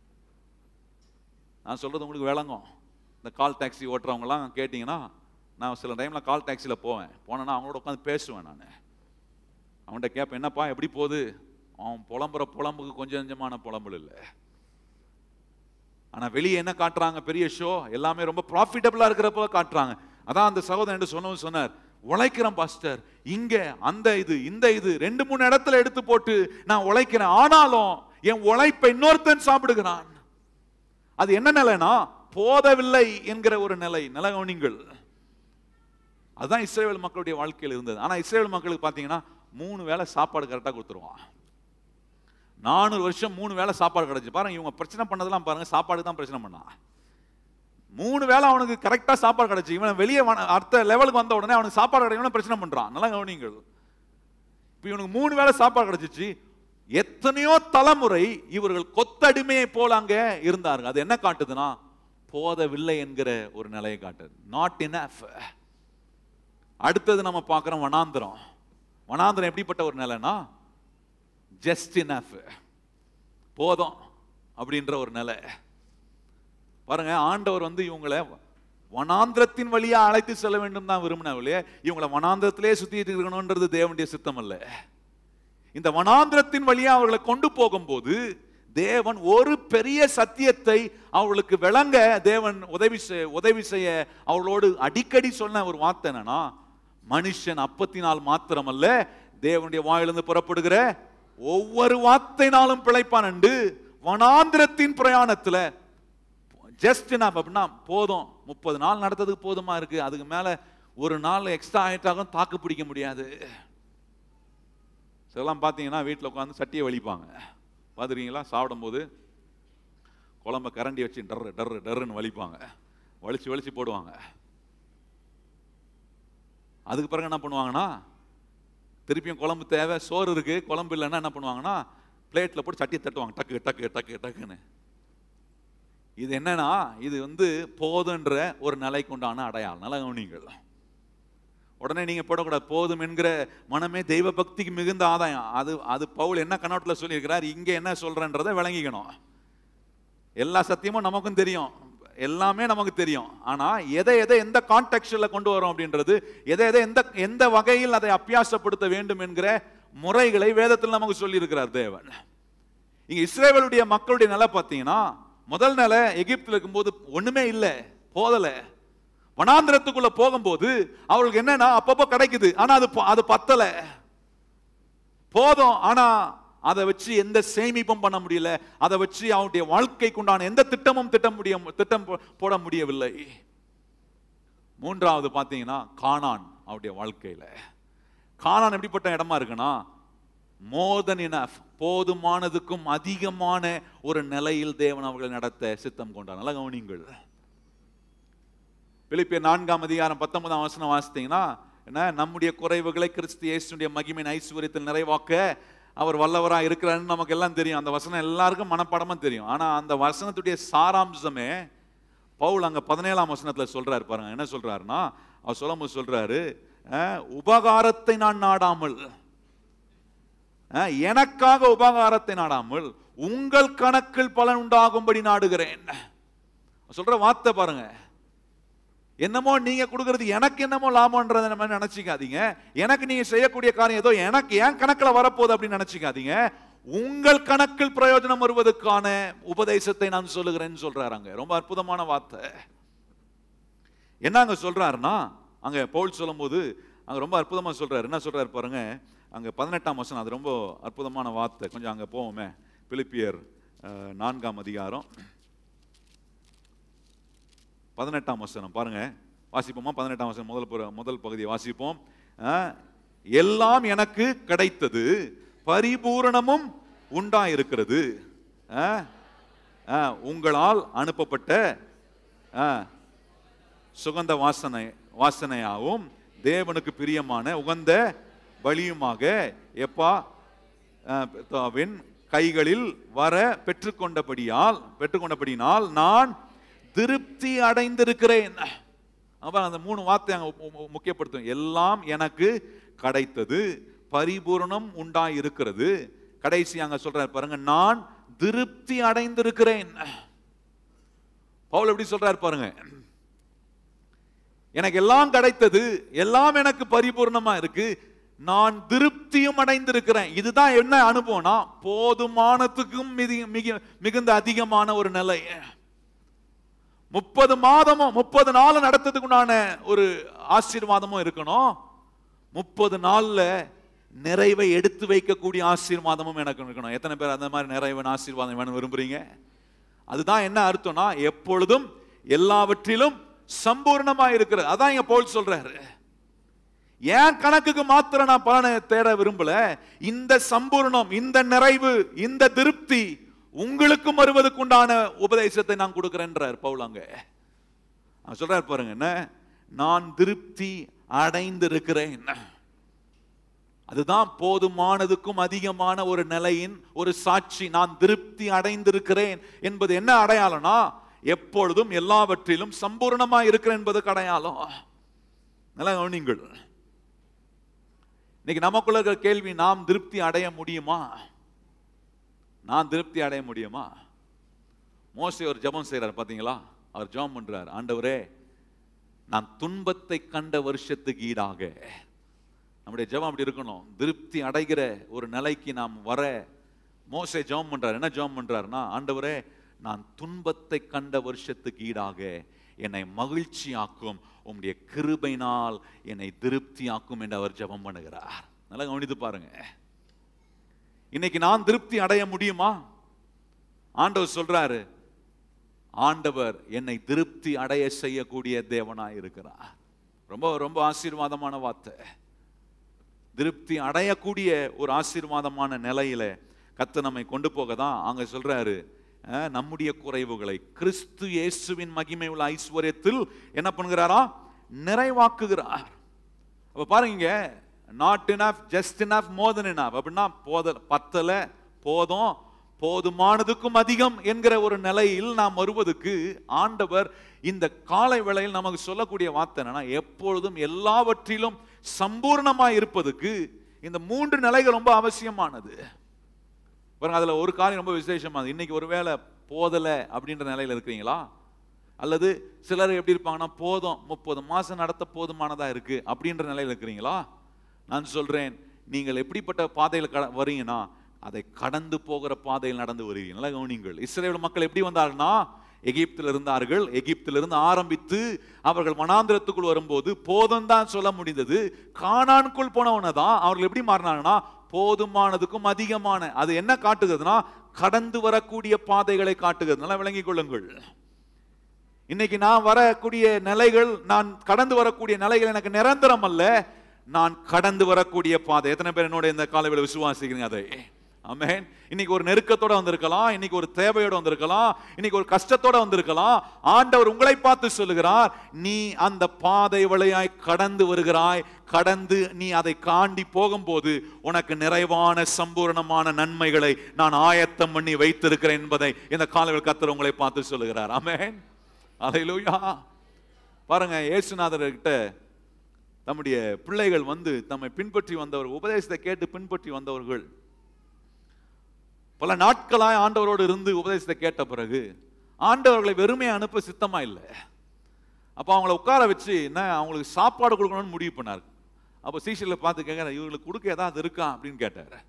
நான் சொல்றது உங்களுக்கு விளங்கும் இந்த கால் டாக்ஸி ஓட்டுறவங்கலாம் கேட்டிங்கன்னா நான் சில டைம்ல கால் டாக்ஸியில் போவேன் போனேன்னா அவங்களோட உட்காந்து பேசுவேன் நான் அவன்கிட்ட கேட்பேன் என்னப்பா எப்படி போகுது அவன் புலம்புற புலம்புக்கு கொஞ்சம் கொஞ்சமான புலம்பல் இல்லை ஆனா வெளியே என்ன காட்டுறாங்க பெரிய ஷோ எல்லாமே ரொம்ப ப்ராஃபிட்டபிளா இருக்கிறப்ப காட்டுறாங்க அதான் அந்த சகோதரன் என்று சொன்னவன் சொன்னார் உழைக்கிறேன் பாஸ்டர் இங்க அந்த இது இந்த இது ரெண்டு மூணு இடத்துல எடுத்து போட்டு நான் உழைக்கிறேன் ஆனாலும் என் உழைப்பை இன்னொருத்தன் சாப்பிடுகிறான் அது என்ன நிலைனா போதவில்லை என்கிற ஒரு நிலை நிலை கவனிங்கள் அதுதான் இஸ்ரேல் மக்களுடைய வாழ்க்கையில் இருந்தது ஆனா இஸ்ரேல் மக்களுக்கு பாத்தீங்கன்னா மூணு வேளை சாப்பாடு கரெக்டாக கொடுத்துருவான் நானூறு வருஷம் மூணு வேளை சாப்பாடு கிடைச்சு பாருங்க இவங்க பிரச்சனை பண்ணதெல்லாம் பாருங்க சாப்பாடு தான் பிரச்சனை பண்ணான் மூணு வேளை அவனுக்கு கரெக்டா சாப்பாடு கிடைச்சு இவன் வெளியே வன- அடுத்த லெவலுக்கு வந்த உடனே அவனுக்கு சாப்பாடு கிடைக்கணும் பிரச்சனை பண்றான் நல்லா கவனிங்கள் இப்போ இவனுக்கு மூணு வேளை சாப்பாடு கிடைச்சிச்சு எத்தனையோ தலைமுறை இவர்கள் கொத்தடிமையை போல அங்க இருந்தார்கள் அது என்ன காட்டுதுன்னா போதவில்லை என்கிற ஒரு நிலையை காட்டுது நாட் இனஃப் அடுத்தது நம்ம பார்க்குறோம் வனாந்திரம் வனாந்திரம் எப்படிப்பட்ட ஒரு நிலைனா ஜஸ்ட் இனஃப் போதும் அப்படின்ற ஒரு நிலை பாருங்க ஆண்டவர் வந்து இவங்களை வனாந்திரத்தின் வழியா அழைத்து செல்ல வேண்டும் தான் விரும்பினார் இல்லையா இவங்களை வனாந்திரத்திலே சுத்திட்டு இருக்கணும்ன்றது தேவனுடைய சித்தம் அல்ல இந்த வனாந்திரத்தின் வழியா அவர்களை கொண்டு போகும்போது தேவன் ஒரு பெரிய சத்தியத்தை அவர்களுக்கு விளங்க தேவன் உதவி செய்- உதவி செய்ய அவர்களோடு அடிக்கடி சொன்ன ஒரு வார்த்தை என்னன்னா மனுஷன் அப்பத்தினால் மாத்திரமல்ல தேவனுடைய வாயிலிருந்து புறப்படுகிற ஒவ்வொரு வார்த்தைனாலும் பிழைப்பான் என்று வனாந்திரத்தின் பிரயாணத்துல ஜஸ்ட் என்ன அப்படின்னா போதும் முப்பது நாள் நடத்ததுக்கு போதுமா இருக்கு அதுக்கு மேல ஒரு நாள் எக்ஸ்ட்ரா ஆயிட்டாலும் தாக்கு பிடிக்க முடியாது சிலலாம் பார்த்தீங்கன்னா வீட்டில் உட்காந்து சட்டியை வலிப்பாங்க பார்த்துருக்கீங்களா சாப்பிடும்போது குழம்ப கரண்டி வச்சு டர்ரு டர்ரு டர்ருன்னு வலிப்பாங்க வலிச்சு வலிச்சு போடுவாங்க அதுக்கு பிறகு என்ன பண்ணுவாங்கன்னா திருப்பியும் குழம்பு தேவை சோறு இருக்கு குழம்பு இல்லைன்னா என்ன பண்ணுவாங்கன்னா பிளேட்ல போட்டு சட்டி தட்டுவாங்க டக்கு டக்கு டக்கு டக்குன்னு இது என்னன்னா இது வந்து போதுன்ற ஒரு நிலைக்கு உண்டான அடையாளம் நல்ல கவனிங்கள் உடனே நீங்க போடக்கூடாது போதும் என்கிற மனமே தெய்வ பக்திக்கு மிகுந்த ஆதாயம் அது அது பவுல் என்ன கண்ணோட்டத்தில் சொல்லியிருக்கிறார் இங்க என்ன சொல்றன்றதை விளங்கிக்கணும் எல்லா சத்தியமும் நமக்கும் தெரியும் எல்லாமே நமக்கு தெரியும் ஆனா எதை எதை எந்த கான்டெக்ட்ல கொண்டு வரோம் அப்படின்றது எதை எதை எந்த எந்த வகையில் அதை அப்பியாசப்படுத்த வேண்டும் என்கிற முறைகளை வேதத்தில் நமக்கு சொல்லியிருக்கிறார் தேவன் இங்க இஸ்ரேவேலுடைய மக்களுடைய நிலை பார்த்தீங்கன்னா முதல் நிலை எகிப்தில் இருக்கும்போது ஒண்ணுமே இல்லை போதல வனாந்திரத்துக்குள்ள போகும்போது அவங்களுக்கு என்னன்னா அப்பப்போ கிடைக்குது ஆனா அது ப- அது பத்தல போதும் ஆனா அதை வச்சு எந்த சேமிப்பும் பண்ண முடியல அதை வச்சு அவனுடைய வாழ்க்கைக்கு உண்டான எந்த திட்டமும் திட்டம் முடிய திட்டம் போ- போட முடியவில்லை மூன்றாவது பார்த்தீங்கன்னா கானான் அவருடைய வாழ்க்கையில கானான் எப்படிப்பட்ட இடமா இருக்குன்னா மோர் than enough போதுமானதுக்கும் அதிகமான ஒரு நிலையில் தேவன் அவர்களை நடத்த சித்தம் கொண்டார் நல்லா கவனிங்கள் பிலிப்பியர் நான்காம் அதிகாரம் பத்தொன்பதாம் வசனம் வாசித்தீங்கன்னா என்ன நம்முடைய குறைவுகளை கிறிஸ்து இயேசுடைய மகிமையின் ஐஸ்வர்யத்தில் நிறைவாக்க அவர் வல்லவரா இருக்கிறாருன்னு நமக்கு எல்லாம் தெரியும் அந்த வசனம் எல்லாருக்கும் மனப்பாடமா தெரியும் ஆனா அந்த வசனத்துடைய சாராம்சமே பவுல் அங்க பதினேழாம் வசனத்துல சொல்றாரு பாருங்க என்ன சொல்றாருன்னா அவர் சொல்லும்போது சொல்றாரு அஹ், உபகாரத்தை நான் நாடாமல் அஹ், எனக்காக உபகாரத்தை நாடாமல் உங்கள் கணக்கில் பலன் உண்டாகும்படி நாடுகிறேன் சொல்ற வார்த்தை பாருங்க என்னமோ நீங்க கொடுக்கறது எனக்கு என்னமோ லாபம்ன்றத நம்ம நினைச்சுக்காதீங்க எனக்கு நீங்க செய்யக்கூடிய காரியம் ஏதோ எனக்கு என் கணக்குல வரப்போகுது அப்படின்னு நினைச்சுக்காதீங்க உங்கள் கணக்கில் பிரயோஜனம் வருவதற்கான உபதேசத்தை நான் சொல்லுகிறேன்னு சொல்றாருங்க ரொம்ப அற்புதமான வார்த்தை என்ன அங்க சொல்றாருன்னா அங்க பவுல் சொல்லும்போது அங்க ரொம்ப அற்புதமா சொல்றாரு என்ன சொல்றாரு பாருங்க அங்க பதினெட்டாம் வசனம் அது ரொம்ப அற்புதமான வார்த்தை கொஞ்சம் அங்க போவோமே பிலிப்பியர் அஹ், நான்காம் அதிகாரம் பதினெட்டாம் வசனம் பாருங்க வாசிப்போமா பதினெட்டாம் வசனம் முதல் புற- முதல் பகுதியை வாசிப்போம் அஹ், எல்லாம் எனக்கு கிடைத்தது பரிபூரணமும் உண்டாயிருக்கிறது அஹ், அஹ், உங்களால் அனுப்பப்பட்ட அஹ், சுகந்த வாசனை வாசனையாகவும் தேவனுக்கு பிரியமான உகந்த பலியுமாக எப்பா அஹ், பிதாவின் கைகளில் வர பெற்றுக்கொண்டபடியால் பெற்றுக்கொண்டபடியினால் நான் திருப்தி அடைந்திருக்கிறேன் அப்ப அந்த மூணு வார்த்தை அங்க மு- மு- முக்கியப்படுத்தும் எல்லாம் எனக்கு கிடைத்தது பரிபூரணம் உண்டாய் இருக்கிறது கடைசி அங்க சொல்றாரு பாருங்க நான் திருப்தி அடைந்திருக்கிறேன் பவுல் எப்படி சொல்றாரு பாருங்க எனக்கு எல்லாம் கிடைத்தது எல்லாம் எனக்கு பரிபூர்ணமா இருக்கு நான் திருப்தியும் அடைந்திருக்கிறேன் இதுதான் என்ன அனுபவம்னா போதுமானத்துக்கும் மிதி- மிக மிகுந்த அதிகமான ஒரு நிலை முப்பது மாதமும் முப்பது நாள் நடத்ததுக்குண்டான ஒரு ஆசீர்வாதமும் இருக்கணும் முப்பது நாள்ல நிறைவை எடுத்து வைக்கக்கூடிய ஆசீர்வாதமும் எனக்கு இருக்கணும் எத்தனை பேர் அந்த மாதிரி நிறைவன் ஆசீர்வாதம் வேணும் விரும்புறீங்க அதுதான் என்ன அர்த்தம்னா எப்பொழுதும் எல்லாவற்றிலும் சம்பூர்ணமா இருக்கிறது அதான் இங்க பவுல் சொல்றாரு என் கணக்குக்கு மாத்திரம் நான் பலனை தேட விரும்பல இந்த சம்பூர்ணம் இந்த நிறைவு இந்த திருப்தி உங்களுக்கும் வருவதற்குண்டான உபதேசத்தை நான் கொடுக்கிறேன்றார் பவுல் அங்க அவன் சொல்றாரு பாருங்க என்ன நான் திருப்தி அடைந்திருக்கிறேன் அதுதான் போதுமானதுக்கும் அதிகமான ஒரு நிலையின் ஒரு சாட்சி நான் திருப்தி அடைந்திருக்கிறேன் என்பது என்ன அடையாளம்னா எப்பொழுதும் எல்லாவற்றிலும் சம்பூர்ணமா இருக்கிறேன் என்பதுக்கு அடையாளம் நல்லா கவனிங்கள் இன்னைக்கு நமக்குள்ள இருக்கிற கேள்வி நாம் திருப்தி அடைய முடியுமா நான் திருப்தி அடைய முடியுமா மோசே ஒரு ஜெபம் செய்றார் பாத்தீங்களா அவர் ஜெபம் பண்றார் ஆண்டவரே நான் துன்பத்தை கண்ட வருஷத்துக்கு ஈடாக நம்முடைய ஜெபம் அப்படி இருக்கணும் திருப்தி அடைகிற ஒரு நிலைக்கு நாம் வர மோசே ஜெபம் பண்றார் என்ன ஜெபம் பண்றாருன்னா ஆண்டவரே நான் துன்பத்தை கண்ட வருஷத்துக்கு ஈடாக என்னை மகிழ்ச்சியாக்கும் உம்முடைய கிருபைனால் என்னை திருப்தியாக்கும் என்று அவர் ஜெபம் பண்ணுகிறார் நல்லா கவனித்து பாருங்க இன்னைக்கு நான் திருப்தி அடைய முடியுமா ஆண்டவர் சொல்றாரு ஆண்டவர் என்னை திருப்தி அடைய செய்யக்கூடிய தேவனாய் இருக்கிறார் ரொம்ப ரொம்ப ஆசீர்வாதமான வார்த்தை திருப்தி அடையக்கூடிய ஒரு ஆசீர்வாதமான நிலையில கத்து நம்மை கொண்டு போக தான் அங்க சொல்றாரு அஹ், நம்முடைய குறைவுகளை கிறிஸ்து இயேசுவின் மகிமை உள்ள ஐஸ்வர்யத்தில் என்ன பண்ணுகிறாரா நிறைவாக்குகிறார் அப்ப பாருங்க not enough just enough more then enough அப்படின்னா போத பத்தல போதும் போதுமானதுக்கும் அதிகம் என்கிற ஒரு நிலையில் நாம் வருவதற்கு ஆண்டவர் இந்த காலை வேளையில் நமக்கு சொல்லக்கூடிய வார்த்தை என்னன்னா எப்பொழுதும் எல்லாவற்றிலும் சம்பூர்ணமா இருப்பதுக்கு இந்த மூன்று நிலைகள் ரொம்ப அவசியமானது பாருங்க அதுல ஒரு காரியம் ரொம்ப விசேஷமானது இன்னைக்கு ஒருவேளை போதல அப்படின்ற நிலையில இருக்கிறீங்களா அல்லது சிலர் எப்படி இருப்பாங்கன்னா போதும் முப்பது மாசம் நடத்த போதுமானதா இருக்கு அப்படின்ற நிலையில இருக்கிறீங்களா நான் சொல்றேன் நீங்கள் எப்படிப்பட்ட பாதையில் கட வரீங்கன்னா அதை கடந்து போகிற பாதையில் நடந்து வருவீங்க நல்லா கவனிங்கள் இஸ்ரேல் மக்கள் எப்படி வந்தார்கள்னா எகிப்தில் இருந்தார்கள் எகிப்திலிருந்து ஆரம்பித்து அவர்கள் வனாந்திரத்துக்குள் வரும்போது போதும் தான் சொல்ல முடிந்தது கானானுக்குள் போனவன தான் அவர்கள் எப்படி மாறினாங்கன்னா போதுமானதுக்கும் அதிகமான அது என்ன காட்டுகிறதுனா கடந்து வரக்கூடிய பாதைகளை காட்டுகிறது நல்லா விளங்கிக் கொள்ளுங்கள் இன்னைக்கு நான் வரக்கூடிய நிலைகள் நான் கடந்து வரக்கூடிய நிலைகள் எனக்கு நிரந்தரம் அல்ல நான் கடந்து வரக்கூடிய பாதை எத்தனை பேர் என்னோட இந்த காலையில் விசுவாசிக்கிறீங்க அதை ஆமென் இன்னைக்கு ஒரு நெருக்கத்தோட வந்திருக்கலாம் இன்னைக்கு ஒரு தேவையோட வந்திருக்கலாம் இன்னைக்கு ஒரு கஷ்டத்தோட வந்திருக்கலாம் ஆண்டவர் உங்களை பார்த்து சொல்லுகிறார் நீ அந்த பாதை வழியாய் கடந்து வருகிறாய் கடந்து நீ அதை காண்டி போகும்போது உனக்கு நிறைவான சம்பூரணமான நன்மைகளை நான் ஆயத்தம் பண்ணி வைத்திருக்கிறேன் என்பதை இந்த காலையில் கத்தர் உங்களை பார்த்து சொல்லுகிறார் ஆமென் அலையிலூயா பாருங்க இயேசுநாதர் கிட்ட தம்முடைய பிள்ளைகள் வந்து தம்மை பின்பற்றி வந்தவர் உபதேசத்தை கேட்டு பின்பற்றி வந்தவர்கள் பல நாட்களாய் ஆண்டவரோடு இருந்து உபதேசத்தை கேட்ட பிறகு ஆண்டவர்களை வெறுமையை அனுப்ப சித்தமா இல்லை அப்போ அவங்கள உட்கார வச்சு என்ன அவங்களுக்கு சாப்பாடு கொடுக்கணும்னு முடிவு பண்ணார் அப்போ சீசரில் பார்த்து கேட்குற இவங்களுக்கு கொடுக்க ஏதாவது இருக்கா அப்படின்னு கேட்டார்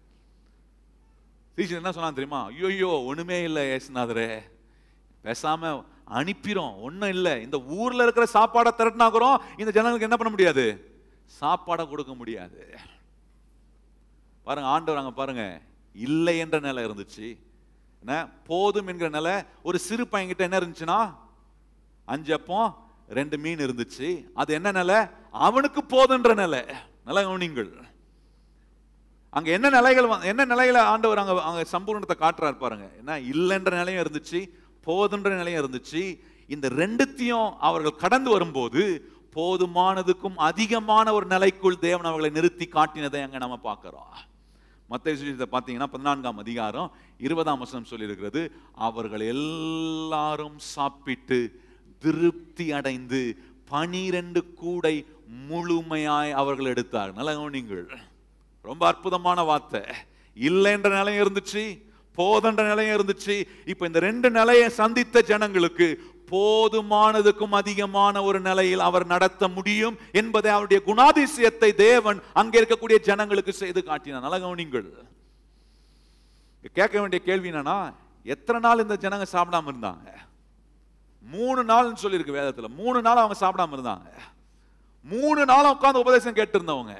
சீசர் என்ன சொன்னா தெரியுமா ஐயோ ஒண்ணுமே இல்லை ஏசுநாதரே பேசாம அனுப்பிரும் ஒண்ணும் இல்லை இந்த ஊர்ல இருக்கிற சாப்பாடை திரட்டினாக்குறோம் இந்த ஜனங்களுக்கு என்ன பண்ண முடியாது சாப்பாடை கொடுக்க முடியாது பாருங்க ஆண்டவர் அங்க பாருங்க இல்லை என்ற நிலை இருந்துச்சு என்ன போதும் என்கிற நிலை ஒரு சிறு பையன்கிட்ட என்ன இருந்துச்சுன்னா அஞ்சு அப்பம் ரெண்டு மீன் இருந்துச்சு அது என்ன நிலை அவனுக்கு போதுன்ற நிலை நிலை கவனிங்கள் அங்க என்ன நிலைகள் வந்து- என்ன நிலையில ஆண்டவர் அங்க அங்க சம்பூர்ணத்தை காட்டுறாரு பாருங்க என்ன இல்லைன்ற நிலையும் இருந்துச்சு போதுன்ற நிலையும் இருந்துச்சு இந்த ரெண்டுத்தையும் அவர்கள் கடந்து வரும்போது போதுமானதுக்கும் அதிகமான ஒரு நிலைக்குள் தேவன் அவர்களை நிறுத்தி காட்டினதை அங்க நம்ம பார்க்கிறோம் மத்திய சுவிசேஷத்தை பார்த்தீங்கன்னா பதினான்காம் அதிகாரம் இருபதாம் வசனம் சொல்லியிருக்கிறது அவர்கள் எல்லாரும் சாப்பிட்டு திருப்தி அடைந்து பனிரெண்டு கூடை முழுமையாய் அவர்கள் எடுத்தார் நல்ல கவனிங்கள் ரொம்ப அற்புதமான வார்த்தை இல்லைன்ற நிலையம் இருந்துச்சு போதன்ற நிலையம் இருந்துச்சு இப்ப இந்த ரெண்டு நிலையை சந்தித்த ஜனங்களுக்கு போதுமானதுக்கும் அதிகமான ஒரு நிலையில் அவர் நடத்த முடியும் என்பதை அவருடைய குணாதிசயத்தை தேவன் அங்கே இருக்கக்கூடிய ஜனங்களுக்கு செய்து காட்டினார் நல்ல கவனிங்கள் இங்க கேட்க வேண்டிய கேள்வி என்னன்னா எத்தனை நாள் இந்த ஜனங்க சாப்பிடாம இருந்தாங்க மூணு நாள்னு சொல்லியிருக்கு வேதத்துல மூணு நாள் அவங்க சாப்பிடாம இருந்தாங்க மூணு நாள் உட்கார்ந்து உபதேசம் கேட்டு இருந்தவங்க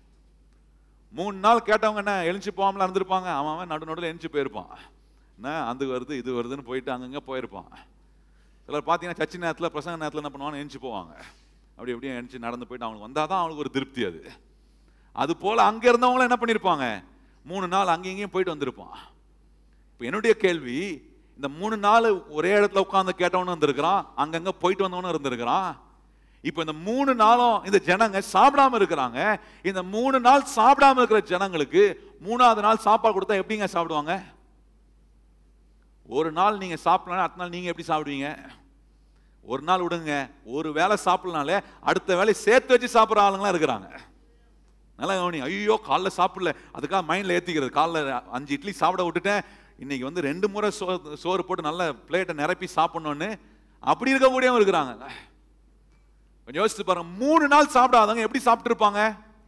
மூணு நாள் கேட்டவங்க என்ன எழுந்து போகாமல இருந்திருப்பாங்க அவன் அவன் நடு நடுவில் எழுந்து போயிருப்பான் என்ன அது வருது இது வருதுன்னு போயிட்டு அங்கங்க போயிருப்பான் சிலர் பார்த்தீங்கன்னா சச்சி நேரத்தில் பிரசங்க நேரத்தில் என்ன பண்ணுவாங்க எழுந்து போவாங்க அப்படி எப்படியும் எழுந்து நடந்து போயிட்டு அவனுக்கு வந்தால் தான் அவனுக்கு ஒரு திருப்தி அது அது போல அங்க இருந்தவங்களும் என்ன பண்ணியிருப்பாங்க மூணு நாள் அங்கேயும் இங்கேயும் போயிட்டு வந்திருப்பான் இப்போ என்னுடைய கேள்வி இந்த மூணு நாள் ஒரே இடத்துல உட்கார்ந்து கேட்டவனும் இருந்திருக்கிறான் அங்கங்க போயிட்டு வந்தவனும் இருந்திருக்கிறான் இப்போ இந்த மூணு நாளும் இந்த ஜனங்க சாப்பிடாம இருக்கிறாங்க இந்த மூணு நாள் சாப்பிடாம இருக்கிற ஜனங்களுக்கு மூணாவது நாள் சாப்பாடு கொடுத்தா எப்படிங்க சாப்பிடுவாங்க ஒரு நாள் நீங்க சாப்பிடலாம் அடுத்த நாள் நீங்க எப்படி சாப்பிடுவீங்க ஒரு நாள் விடுங்க ஒரு வேளை சாப்பிடலனாலே அடுத்த வேலை சேர்த்து வச்சு சாப்பிட்ற ஆளுங்களாம் இருக்கிறாங்க நல்லா கவனி ஐயோ காலைல சாப்பிடல அதுக்காக மைண்ட்ல ஏத்திக்கிறது காலைல அஞ்சு இட்லி சாப்பிட விட்டுட்டேன் இன்னைக்கு வந்து ரெண்டு முறை சோ சோறு போட்டு நல்ல பிளேட்டை நிரப்பி சாப்பிடணும்னு அப்படி இருக்கக்கூடியவங்க இருக்கிறாங்க கொஞ்சம் யோசிச்சு பாருங்க மூணு நாள் சாப்பிடாதவங்க எப்படி சாப்பிட்டுருப்பாங்க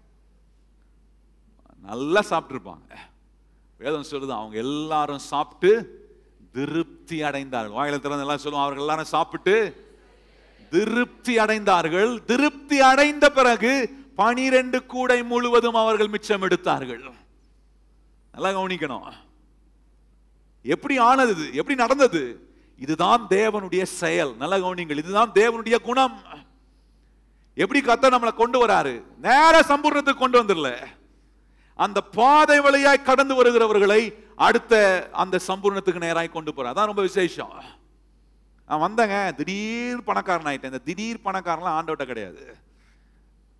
நல்லா சாப்பிட்டுருப்பாங்க வேதம் சொல்லுது அவங்க எல்லாரும் சாப்பிட்டு திருப்தி அடைந்தார்கள் வாயில திறந்து எல்லாம் சொல்லுவோம் அவர்கள் எல்லாரும் சாப்பிட்டு திருப்தி அடைந்தார்கள் திருப்தி அடைந்த பிறகு பனிரெண்டு கூடை முழுவதும் அவர்கள் மிச்சம் எடுத்தார்கள் நல்லா கவனிக்கணும் எப்படி ஆனது இது? எப்படி நடந்தது இதுதான் தேவனுடைய செயல் நல்ல கவனிங்கள் இதுதான் தேவனுடைய குணம் எப்படி கத்த நம்மளை கொண்டு வராரு நேர சம்பூர்ணத்துக்கு கொண்டு வந்துடல அந்த பாதை வழியாய் கடந்து வருகிறவர்களை அடுத்த அந்த சம்பூர்ணத்துக்கு நேராய் கொண்டு போறார் அதான் ரொம்ப விசேஷம் நான் வந்தேங்க திடீர் பணக்காரன் ஆயிட்டேன் இந்த திடீர் பணக்காரன்லாம் ஆண்டவட்ட கிடையாது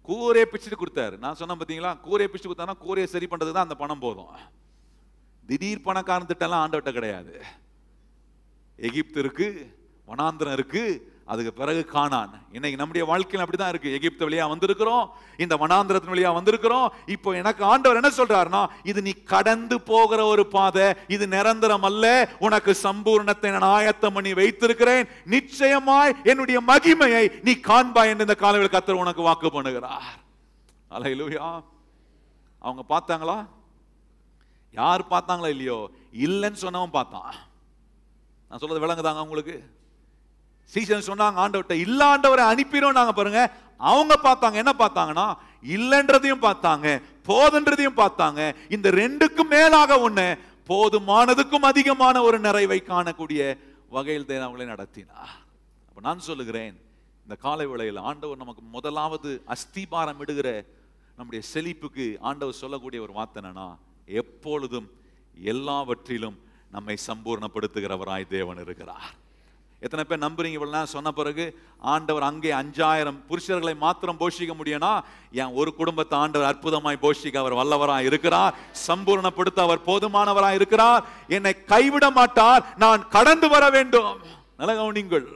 கூரையை பிச்சுட்டு கொடுத்தாரு நான் சொன்னேன் பார்த்தீங்களா கூரையை பிச்சுட்டு கொடுத்தானா கூரையை சரி பண்றதுக்கு தான் அந்த பணம் போதும் திடீர் பணக்காரன் திட்டம்லாம் ஆண்டவட்ட கிடையாது எகிப்து இருக்கு வனாந்திரம் இருக்கு அதுக்கு பிறகு காணான் இன்னைக்கு நம்முடைய வாழ்க்கையில் அப்படிதான் இருக்கு எகிப்து வழியா வந்திருக்கிறோம் இந்த வனாந்திரத்தின் வழியா வந்திருக்கிறோம் இப்போ எனக்கு ஆண்டவர் என்ன சொல்றாருன்னா இது நீ கடந்து போகிற ஒரு பாதை இது நிரந்தரம் அல்ல உனக்கு சம்பூர்ணத்தை நான் ஆயத்தம் பண்ணி வைத்திருக்கிறேன் நிச்சயமாய் என்னுடைய மகிமையை நீ காண்பாய் என்று இந்த காலையில் கத்தர் உனக்கு வாக்கு பண்ணுகிறார் அலையிலுயா அவங்க பார்த்தாங்களா யார் பார்த்தாங்களா இல்லையோ இல்லைன்னு சொன்னவன் பார்த்தான் நான் சொல்றது விளங்குதாங்க உங்களுக்கு சீசன் சொன்னாங்க ஆண்டவர்கிட்ட இல்ல ஆண்டவரை அனுப்பிடும் நாங்க பாருங்க அவங்க பார்த்தாங்க என்ன பார்த்தாங்கன்னா இல்லைன்றதையும் பார்த்தாங்க போதுன்றதையும் பார்த்தாங்க இந்த ரெண்டுக்கும் மேலாக ஒண்ணு போதுமானதுக்கும் அதிகமான ஒரு நிறைவை காணக்கூடிய வகையில் தேவன் அவங்களை நடத்தினார் அப்ப நான் சொல்லுகிறேன் இந்த காலை வேளையில் ஆண்டவர் நமக்கு முதலாவது அஸ்திபாரம் இடுகிற நம்முடைய செழிப்புக்கு ஆண்டவர் சொல்லக்கூடிய ஒரு வார்த்தை என்னன்னா எப்பொழுதும் எல்லாவற்றிலும் நம்மை சம்பூர்ணப்படுத்துகிறவராய் தேவன் இருக்கிறார் எத்தனை பேர் நம்புறீங்க இவ்வளவு நேரம் சொன்ன பிறகு ஆண்டவர் அங்கே அஞ்சாயிரம் புருஷர்களை மாத்திரம் போஷிக்க முடியும்னா என் ஒரு குடும்பத்தை ஆண்டவர் அற்புதமாய் போஷிக்க அவர் வல்லவராய் இருக்கிறார் சம்பூர்ணப்படுத்த அவர் போதுமானவராய் இருக்கிறார் என்னை கைவிட மாட்டார் நான் கடந்து வர வேண்டும் நல்ல கவனிங்கள்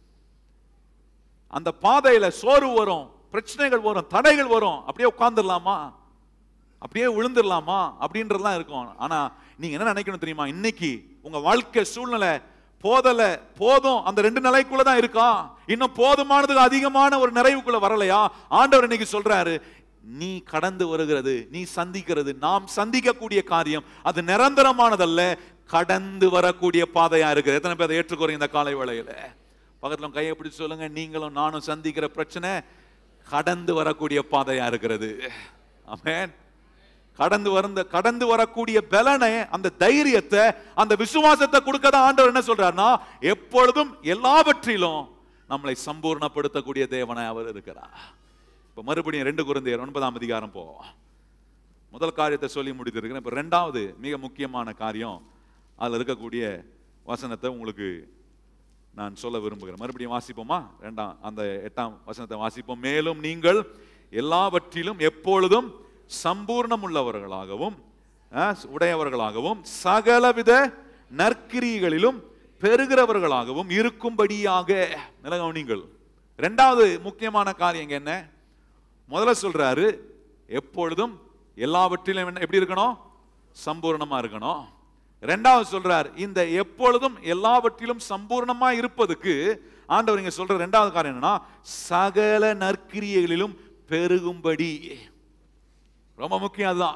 அந்த பாதையில சோர்வு வரும் பிரச்சனைகள் வரும் தடைகள் வரும் அப்படியே உட்கார்ந்துடலாமா அப்படியே விழுந்துடலாமா அப்படின்றதுலாம் இருக்கும் ஆனா நீங்க என்ன நினைக்கணும் தெரியுமா இன்னைக்கு உங்க வாழ்க்கை சூழ்நிலை போதல போதும் அந்த ரெண்டு நிலைக்குள்ள தான் இருக்கா இன்னும் போதுமானதுக்கு அதிகமான ஒரு நிறைவுக்குள்ள வரலையா ஆண்டவர் இன்னைக்கு சொல்றாரு நீ கடந்து வருகிறது நீ சந்திக்கிறது நாம் சந்திக்கக்கூடிய காரியம் அது நிரந்தரமானதல்ல கடந்து வரக்கூடிய பாதையா இருக்குது எத்தனை பேர் அதை ஏற்றுக்கோறீங்க இந்த காலை வேளையில பக்கத்துல உங்க கையை பிடிச்சு சொல்லுங்க நீங்களும் நானும் சந்திக்கிற பிரச்சனை கடந்து வரக்கூடிய பாதையா இருக்கிறது ஆமென் கடந்து வந்த கடந்து வரக்கூடிய பலனை அந்த தைரியத்தை அந்த விசுவாசத்தை கொடுக்க தான் ஆண்டவர் என்ன சொல்றாருன்னா எப்பொழுதும் எல்லாவற்றிலும் நம்மளை சம்பூர்ணப்படுத்தக்கூடிய தேவனை அவர் இருக்கிறார் இப்ப மறுபடியும் ரெண்டு குருந்தையர் ஒன்பதாம் அதிகாரம் போவோம் முதல் காரியத்தை சொல்லி முடித்திருக்கிறேன் இப்ப ரெண்டாவது மிக முக்கியமான காரியம் அதுல இருக்கக்கூடிய வசனத்தை உங்களுக்கு நான் சொல்ல விரும்புகிறேன் மறுபடியும் வாசிப்போமா ரெண்டாம் அந்த எட்டாம் வசனத்தை வாசிப்போம் மேலும் நீங்கள் எல்லாவற்றிலும் எப்பொழுதும் சம்பூர்ணம் உள்ளவர்களாகவும் அஹ், உடையவர்களாகவும் சகலவித நற்கிரிகளிலும் பெறுகிறவர்களாகவும் இருக்கும்படியாக நல்ல கவனிங்கள் ரெண்டாவது முக்கியமான காரியம் இங்க என்ன முதல்ல சொல்றாரு எப்பொழுதும் எல்லாவற்றிலும் என்ன- எப்படி இருக்கணும் சம்பூர்ணமா இருக்கணும் ரெண்டாவது சொல்றார் இந்த எப்பொழுதும் எல்லாவற்றிலும் சம்பூர்ணமா இருப்பதுக்கு ஆண்டவர் இங்க சொல்ற ரெண்டாவது காரியம் என்னன்னா சகல நற்கிரியைகளிலும் பெருகும்படி ரொம்ப முக்கியம் அதுதான்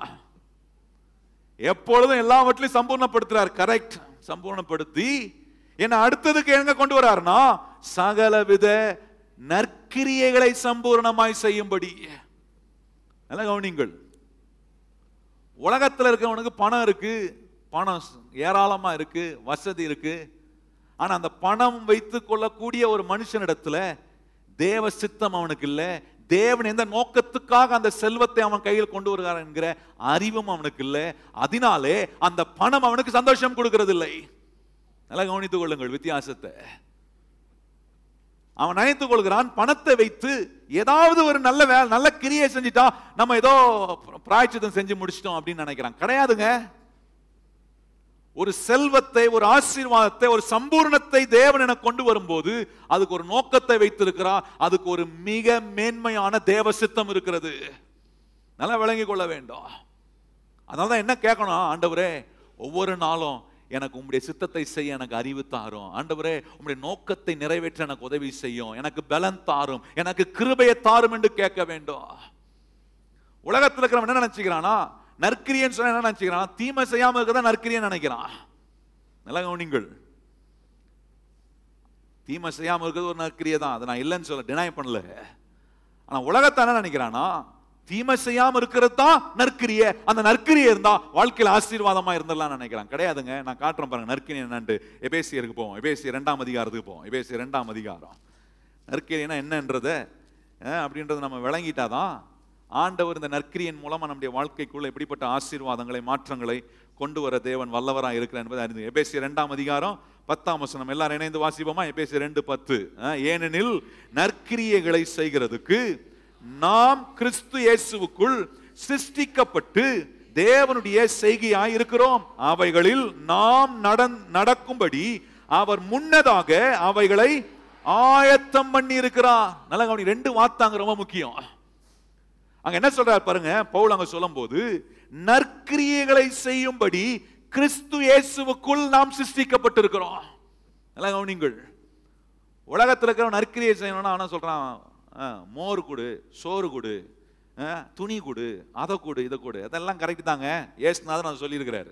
எப்பொழுதும் எல்லாவற்றிலும் சம்பூர்ணப்படுத்துறார் கரெக்ட் சம்பூர்ணப்படுத்தி என்ன அடுத்ததுக்கு எங்க கொண்டு வராருன்னா சகலவித நற்கிரியைகளை சம்பூர்ணமாய் செய்யும்படி நல்ல கவனிங்கள் உலகத்துல இருக்கவனுக்கு பணம் இருக்கு பணம் ஏராளமா இருக்கு வசதி இருக்கு ஆனா அந்த பணம் வைத்துக் கொள்ளக்கூடிய ஒரு மனுஷனிடத்துல தேவ சித்தம் அவனுக்கு இல்ல தேவன் எந்த நோக்கத்துக்காக அந்த செல்வத்தை அவன் கையில் கொண்டு வருகிறார் என்கிற அறிவும் அவனுக்கு இல்ல அதனாலே அந்த பணம் அவனுக்கு சந்தோஷம் கொடுக்கிறது இல்லை நல்லா கவனித்துக் கொள்ளுங்கள் வித்தியாசத்தை அவன் நினைத்துக் கொள்கிறான் பணத்தை வைத்து ஏதாவது ஒரு நல்ல வேலை நல்ல கிரியை செஞ்சுட்டா நம்ம ஏதோ பிராய்ச்சித்தம் செஞ்சு முடிச்சிட்டோம் அப்படின்னு நினைக்கிறான் கிடையாதுங்க ஒரு செல்வத்தை ஒரு ஆசீர்வாதத்தை ஒரு சம்பூர்ணத்தை தேவன் என கொண்டு வரும்போது அதுக்கு ஒரு நோக்கத்தை வைத்திருக்கிறார் அதுக்கு ஒரு மிக மேன்மையான தேவ சித்தம் இருக்கிறது நல்லா விளங்கிக் கொள்ள வேண்டும் அதனால தான் என்ன கேட்கணும் ஆண்டவரே ஒவ்வொரு நாளும் எனக்கு உம்முடைய சித்தத்தை செய்ய எனக்கு அறிவு தாரும் ஆண்டவரே உம்முடைய நோக்கத்தை நிறைவேற்ற எனக்கு உதவி செய்யும் எனக்கு பலன் தாரும் எனக்கு கிருபையை தாரும் என்று கேட்க வேண்டும் உலகத்துல இருக்கிறவன் என்ன நினைச்சுக்கிறானா நற்கிரியன்னு சொன்னா என்ன நினைச்சுக்கிறான் தீமை செய்யாம இருக்கதான் நற்கிரியன்னு நினைக்கிறான் நல்லா கவனிங்கள் தீமை செய்யாம இருக்கிறது ஒரு நற்கிரியை தான் அதை நான் இல்லைன்னு சொல்ல டினை பண்ணல ஆனா உலகத்தை என்ன நினைக்கிறானா தீமை செய்யாம இருக்கிறது தான் நற்கிரிய அந்த நற்கிரியை இருந்தா வாழ்க்கையில ஆசீர்வாதமா இருந்துடலாம் நினைக்கிறான் கிடையாதுங்க நான் காட்டுறேன் பாருங்க நற்கிரி என்னன்ட்டு எபேசியருக்கு போவோம் எபேசிய ரெண்டாம் அதிகாரத்துக்கு போவோம் எபேசிய ரெண்டாம் அதிகாரம் நற்கிரினா என்னன்றத அஹ், அப்படின்றத நம்ம விளங்கிட்டாதான் ஆண்டவர் இந்த நற்கிரியின் மூலமா நம்முடைய வாழ்க்கைக்குள்ள எப்படிப்பட்ட ஆசீர்வாதங்களை மாற்றங்களை கொண்டு வர தேவன் வல்லவராக இருக்கிறார் என்பதை அறிந்து எபேசிய ரெண்டாம் அதிகாரம் பத்தாம் வசனம் எல்லாரும் இணைந்து வாசிப்போமா எபேசிய ரெண்டு பத்து அஹ், ஏனெனில் நற்கிரியைகளை செய்கிறதுக்கு நாம் கிறிஸ்து இயேசுவுக்குள் சிருஷ்டிக்கப்பட்டு தேவனுடைய செய்கையாய் இருக்கிறோம் அவைகளில் நாம் நடந் நடக்கும்படி அவர் முன்னதாக அவைகளை ஆயத்தம் பண்ணி இருக்கிறார் நல்லா கவனி ரெண்டு வார்த்தாங்க ரொம்ப முக்கியம் அங்க என்ன சொல்றார் பாருங்க பவுல் அங்க சொல்லும்போது நற்கிரியைகளை செய்யும்படி கிறிஸ்து இயேசுவுக்குள் நாம் சிருஷ்டிக்கப்பட்டிருக்கிறோம் நல்லா கவனிங்கள் உலகத்தில் இருக்கிற நற்கிரியை செய்யணும்னா அவன சொல்றான் ஆ, மோர் கொடு சோறு கொடு ஆ, துணி கொடு அதை கொடு இதை கொடு அதெல்லாம் கரெக்ட் தாங்க ஏசுநாதன் அதை சொல்லியிருக்கிறாரு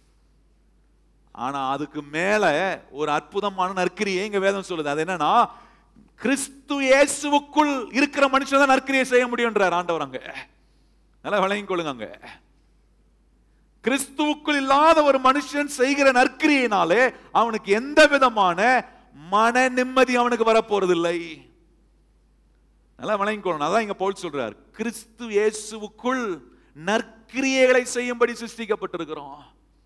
ஆனா அதுக்கு மேல ஒரு அற்புதமான நற்கிரியை இங்க வேதம் சொல்லுது அது என்னன்னா கிறிஸ்து இயேசுவுக்குள் இருக்கிற மனுஷன் தான் நற்கிரியை செய்ய முடியும்ன்றார் ஆண்டவர் அங்க நல்லா விளங்கிக் கொள்ளுங்க அங்க கிறிஸ்துவுக்குள் இல்லாத ஒரு மனுஷன் செய்கிற நற்கிரியினாலே அவனுக்கு எந்த விதமான மன நிம்மதி அவனுக்கு வரப்போறதில்லை நல்லா வணங்கிக்கொள்ளணும் அதான் இங்க பவுல் சொல்றார் கிறிஸ்து இயேசுவுக்குள் நற்கிரியைகளை செய்யும்படி சிருஷ்டிக்கப்பட்டிருக்கிறோம்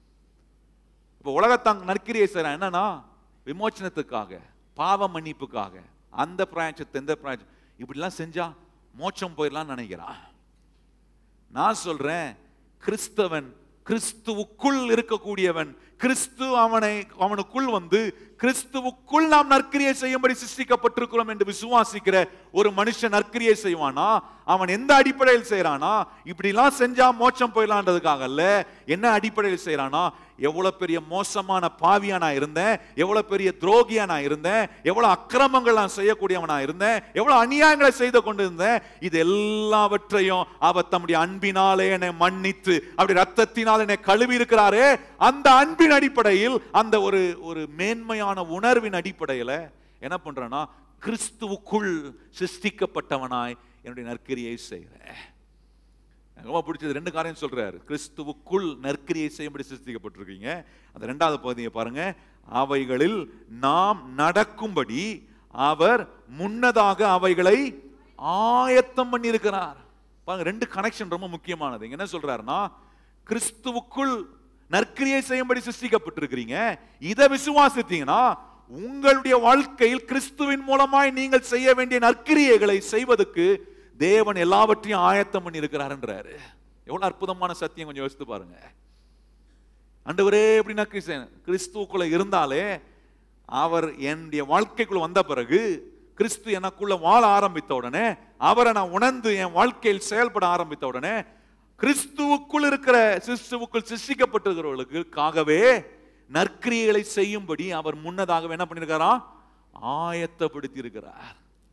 இப்போ உலகத்தாங்க நற்கிரியை செய்யறான் என்னன்னா விமோச்சனத்துக்காக பாவ மன்னிப்புக்காக அந்த பிராயச்சத்தை இந்த பிராயச்சம் இப்படிலாம் செஞ்சா மோட்சம் போயிடலாம்னு நினைக்கிறான் நான் சொல்றேன் கிறிஸ்தவன் கிறிஸ்துவுக்குள் இருக்கக்கூடியவன் கிறிஸ்து அவனை அவனுக்குள் வந்து கிறிஸ்துவுக்குள் நாம் நற்கிரியை செய்யும்படி சிருஷ்டிக்கப்பட்டிருக்கிறோம் என்று விசுவாசிக்கிற ஒரு மனுஷன் நற்கிரியை செய்வானா அவன் எந்த அடிப்படையில் செய்யறானா இப்படிலாம் செஞ்சா மோட்சம் போயிடலான்றதுக்காக அல்ல என்ன அடிப்படையில் செய்யறானா எவ்வளவு பெரிய மோசமான பாவியா நான் இருந்தேன் எவ்வளவு பெரிய துரோகியா நான் இருந்தேன் எவ்வளவு அக்கிரமங்கள் நான் செய்யக்கூடியவனா இருந்தேன் எவ்வளவு அநியாயங்களை செய்து கொண்டு இருந்தேன் இது எல்லாவற்றையும் அவர் தம்முடைய அன்பினாலே என்னை மன்னித்து அப்படி ரத்தத்தினால் என்னை கழுவி இருக்கிறாரே அந்த அன்பின் அடிப்படையில் அந்த ஒரு ஒரு மேன்மையான உணர்வின் அடிப்படையில என்ன பண்றேன்னா கிறிஸ்துவுக்குள் சிருஷ்டிக்கப்பட்டவனாய் என்னுடைய நற்கிரியை செய்கிறேன் எனக்கு ரொம்ப பிடிச்சது ரெண்டு காரியம் சொல்றாரு கிறிஸ்துவுக்குள் நற்கிரியை செய்யும்படி சிருஷ்டிக்கப்பட்டிருக்கீங்க அந்த ரெண்டாவது பகுதியை பாருங்க அவைகளில் நாம் நடக்கும்படி அவர் முன்னதாக அவைகளை ஆயத்தம் பண்ணியிருக்கிறார் பாருங்க ரெண்டு கனெக்ஷன் ரொம்ப முக்கியமானது இங்க என்ன சொல்றாருன்னா கிறிஸ்துவுக்குள் நற்கிரியை செய்யும்படி சிருஷ்டிக்கப்பட்டிருக்கிறீங்க இதை விசுவாசித்தீங்கன்னா உங்களுடைய வாழ்க்கையில் கிறிஸ்துவின் மூலமாய் நீங்கள் செய்ய வேண்டிய நற்கிரியைகளை செய்வதற்கு தேவன் எல்லாவற்றையும் ஆயத்தம் பண்ணி இருக்கிறாருன்றாரு எவ்வளவு அற்புதமான சத்தியம் கொஞ்சம் யோசித்து பாருங்க ஆண்டவரே எப்படின்னா கிறிஸ்தன் கிறிஸ்துவுக்குள்ள இருந்தாலே அவர் என்னுடைய வாழ்க்கைக்குள்ள வந்த பிறகு கிறிஸ்து எனக்குள்ள வாழ ஆரம்பித்த உடனே அவரை நான் உணர்ந்து என் வாழ்க்கையில் செயல்பட ஆரம்பித்த உடனே கிறிஸ்துவுக்குள் இருக்கிற சிஸ்துவுக்குள் சிருஷ்டிக்கப்பட்டிருக்கிறவர்களுக்காகவே நற்கிரியைகளை செய்யும்படி அவர் முன்னதாகவே என்ன பண்ணியிருக்காரா ஆயத்தப்படுத்தி இருக்கிறார்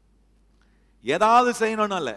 ஏதாவது செய்யணும்னு அல்ல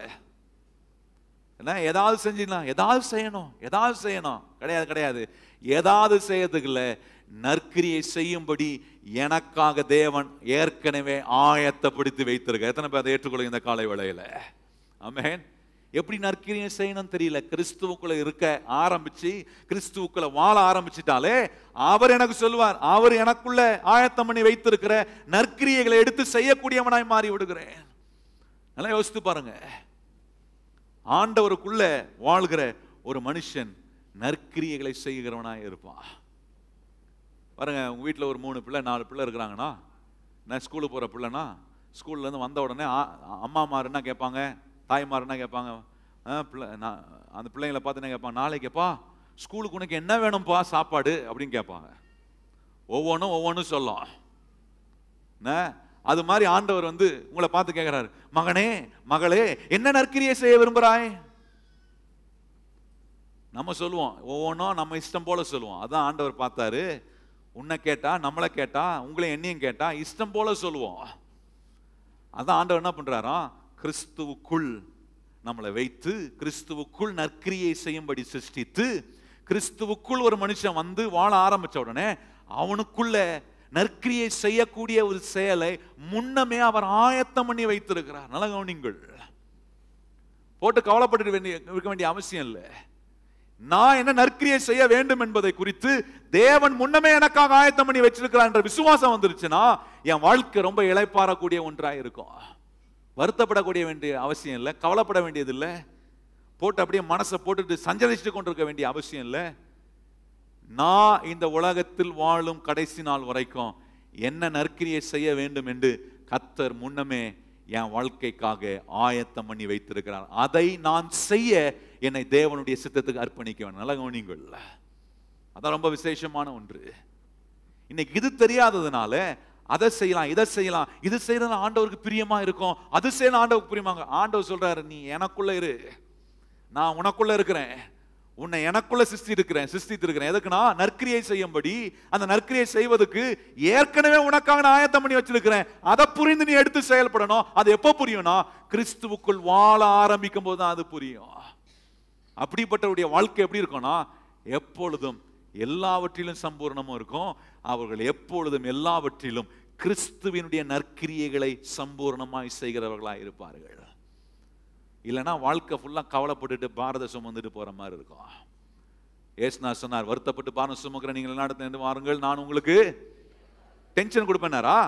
என்ன ஏதாவது செஞ்சிடலாம் ஏதாவது செய்யணும் ஏதாவது செய்யணும் கிடையாது கிடையாது ஏதாவது செய்யறதுக்கு இல்ல நற்கிரியை செய்யும்படி எனக்காக தேவன் ஏற்கனவே ஆயத்தப்படுத்தி வைத்திருக்க எத்தனை பேர் அதை ஏற்றுக்கொள்ளுங்க இந்த காலை வேளையில ஆமென் எப்படி நற்கிரியை செய்யணும்னு தெரியல கிறிஸ்துவுக்குள்ள இருக்க ஆரம்பிச்சு கிறிஸ்துவுக்குள்ள வாழ ஆரம்பிச்சிட்டாலே அவர் எனக்கு சொல்லுவார் அவர் எனக்குள்ள ஆயத்தம் பண்ணி வைத்திருக்கிற நற்கிரியைகளை எடுத்து செய்யக்கூடியவனாய் மாறி விடுகிறேன் நல்லா யோசித்து பாருங்க ஆண்டவருக்குள்ள வாழ்கிற ஒரு மனுஷன் நற்கிரியைகளை செய்கிறவனாய் இருப்பான் பாருங்க உங்க வீட்டில் ஒரு மூணு பிள்ளை நாலு பிள்ளை இருக்கிறாங்கன்னா நான் ஸ்கூலுக்கு போகிற பிள்ளைனா ஸ்கூல்லேருந்து வந்த உடனே ஆ- அம்மாமார் என்ன கேட்பாங்க தாய்மார் என்ன கேட்பாங்க ஆ, பிள்ளை நான் அந்த பிள்ளைங்களை பார்த்து என்ன கேட்பாங்க நாளைக்குப்பா ஸ்கூலுக்கு உனக்கு என்ன வேணும்ப்பா சாப்பாடு அப்படின்னு கேட்பாங்க ஒவ்வொன்றும் ஒவ்வொன்றும் சொல்லும் என்ன? அது மாதிரி ஆண்டவர் வந்து உங்களை பார்த்து கேட்கிறாரு மகனே மகளே என்ன நற்கிரியை செய்ய விரும்புறாய் நம்ம சொல்லுவோம் ஒவ்வொன்றும் நம்ம இஷ்டம் போல சொல்லுவோம் அதான் ஆண்டவர் பார்த்தாரு உன்னை கேட்டா நம்மளை கேட்டா உங்களை என்னையும் கேட்டா இஷ்டம் போல சொல்லுவோம் அதான் ஆண்டவர் என்ன பண்றாராம் கிறிஸ்துவுக்குள் நம்மளை வைத்து கிறிஸ்துவுக்குள் நற்கிரியை செய்யும்படி சிருஷ்டித்து கிறிஸ்துவுக்குள் ஒரு மனுஷன் வந்து வாழ ஆரம்பிச்ச உடனே அவனுக்குள்ள நற்கிரியை செய்யக்கூடிய ஒரு செயலை முன்னமே அவர் ஆயத்தம் பண்ணி வைத்திருக்கிறார் நல்ல கவனிங்கள் போட்டு கவலைப்பட்டு வேண்டிய இருக்க வேண்டிய அவசியம் இல்லை நான் என்ன நற்கிரியை செய்ய வேண்டும் என்பதை குறித்து தேவன் முன்னமே எனக்காக ஆயத்தம் பண்ணி வச்சிருக்கிறார் என்ற விசுவாசம் வந்துருச்சுன்னா என் வாழ்க்கை ரொம்ப இளைப்பாறக்கூடிய ஒன்றாக இருக்கும் வருத்தப்படக்கூடிய வேண்டிய அவசியம் இல்லை கவலைப்பட வேண்டியது இல்லை போட்டு அப்படியே மனசை போட்டுட்டு சஞ்சரிச்சுட்டு கொண்டிருக்க வேண்டிய அவசியம் இல்லை நான் இந்த உலகத்தில் வாழும் கடைசி நாள் வரைக்கும் என்ன நற்கிரியை செய்ய வேண்டும் என்று கத்தர் முன்னமே என் வாழ்க்கைக்காக ஆயத்தம் பண்ணி வைத்திருக்கிறார் அதை நான் செய்ய என்னை தேவனுடைய சித்தத்துக்கு அர்ப்பணிக்க வேண்டும் நல்ல கவனிங்கள் அதான் ரொம்ப விசேஷமான ஒன்று இன்னைக்கு இது தெரியாததுனால அதை செய்யலாம் இதை செய்யலாம் இது செய்யறது ஆண்டவருக்கு பிரியமா இருக்கும் அது செய்யலாம் ஆண்டவருக்கு பிரியமா ஆண்டவர் சொல்றாரு நீ எனக்குள்ள இரு நான் உனக்குள்ள இருக்கிறேன் உன்னை எனக்குள்ள சிஸ்தி இருக்கிறேன் சிஸ்தித்து இருக்கிறேன் எதுக்குன்னா நற்கிரியை செய்யும்படி அந்த நற்கிரியை செய்வதற்கு ஏற்கனவே உனக்காக நான் ஆயத்தம் பண்ணி வச்சிருக்கிறேன் அதை புரிந்து நீ எடுத்து செயல்படணும் அது எப்போ புரியும்னா கிறிஸ்துவுக்குள் வாழ ஆரம்பிக்கும் போது தான் அது புரியும் அப்படிப்பட்டவருடைய வாழ்க்கை எப்படி இருக்கும்னா எப்பொழுதும் எல்லாவற்றிலும் சம்பூர்ணமும் இருக்கும் அவர்கள் எப்பொழுதும் எல்லாவற்றிலும் கிறிஸ்துவினுடைய நற்கிரியைகளை சம்பூர்ணமாய் செய்கிறவர்களாய் இருப்பார்கள் இல்லைன்னா வாழ்க்கை ஃபுல்லா கவலைப்பட்டுட்டு பாரத சுமந்துட்டு போற மாதிரி இருக்கும் ஏசுனா சொன்னார் வருத்தப்பட்டு பாரம் சுமக்கிற நீங்கள் நடந்து வாருங்கள் நான் உங்களுக்கு டென்ஷன் கொடுப்பேனாரா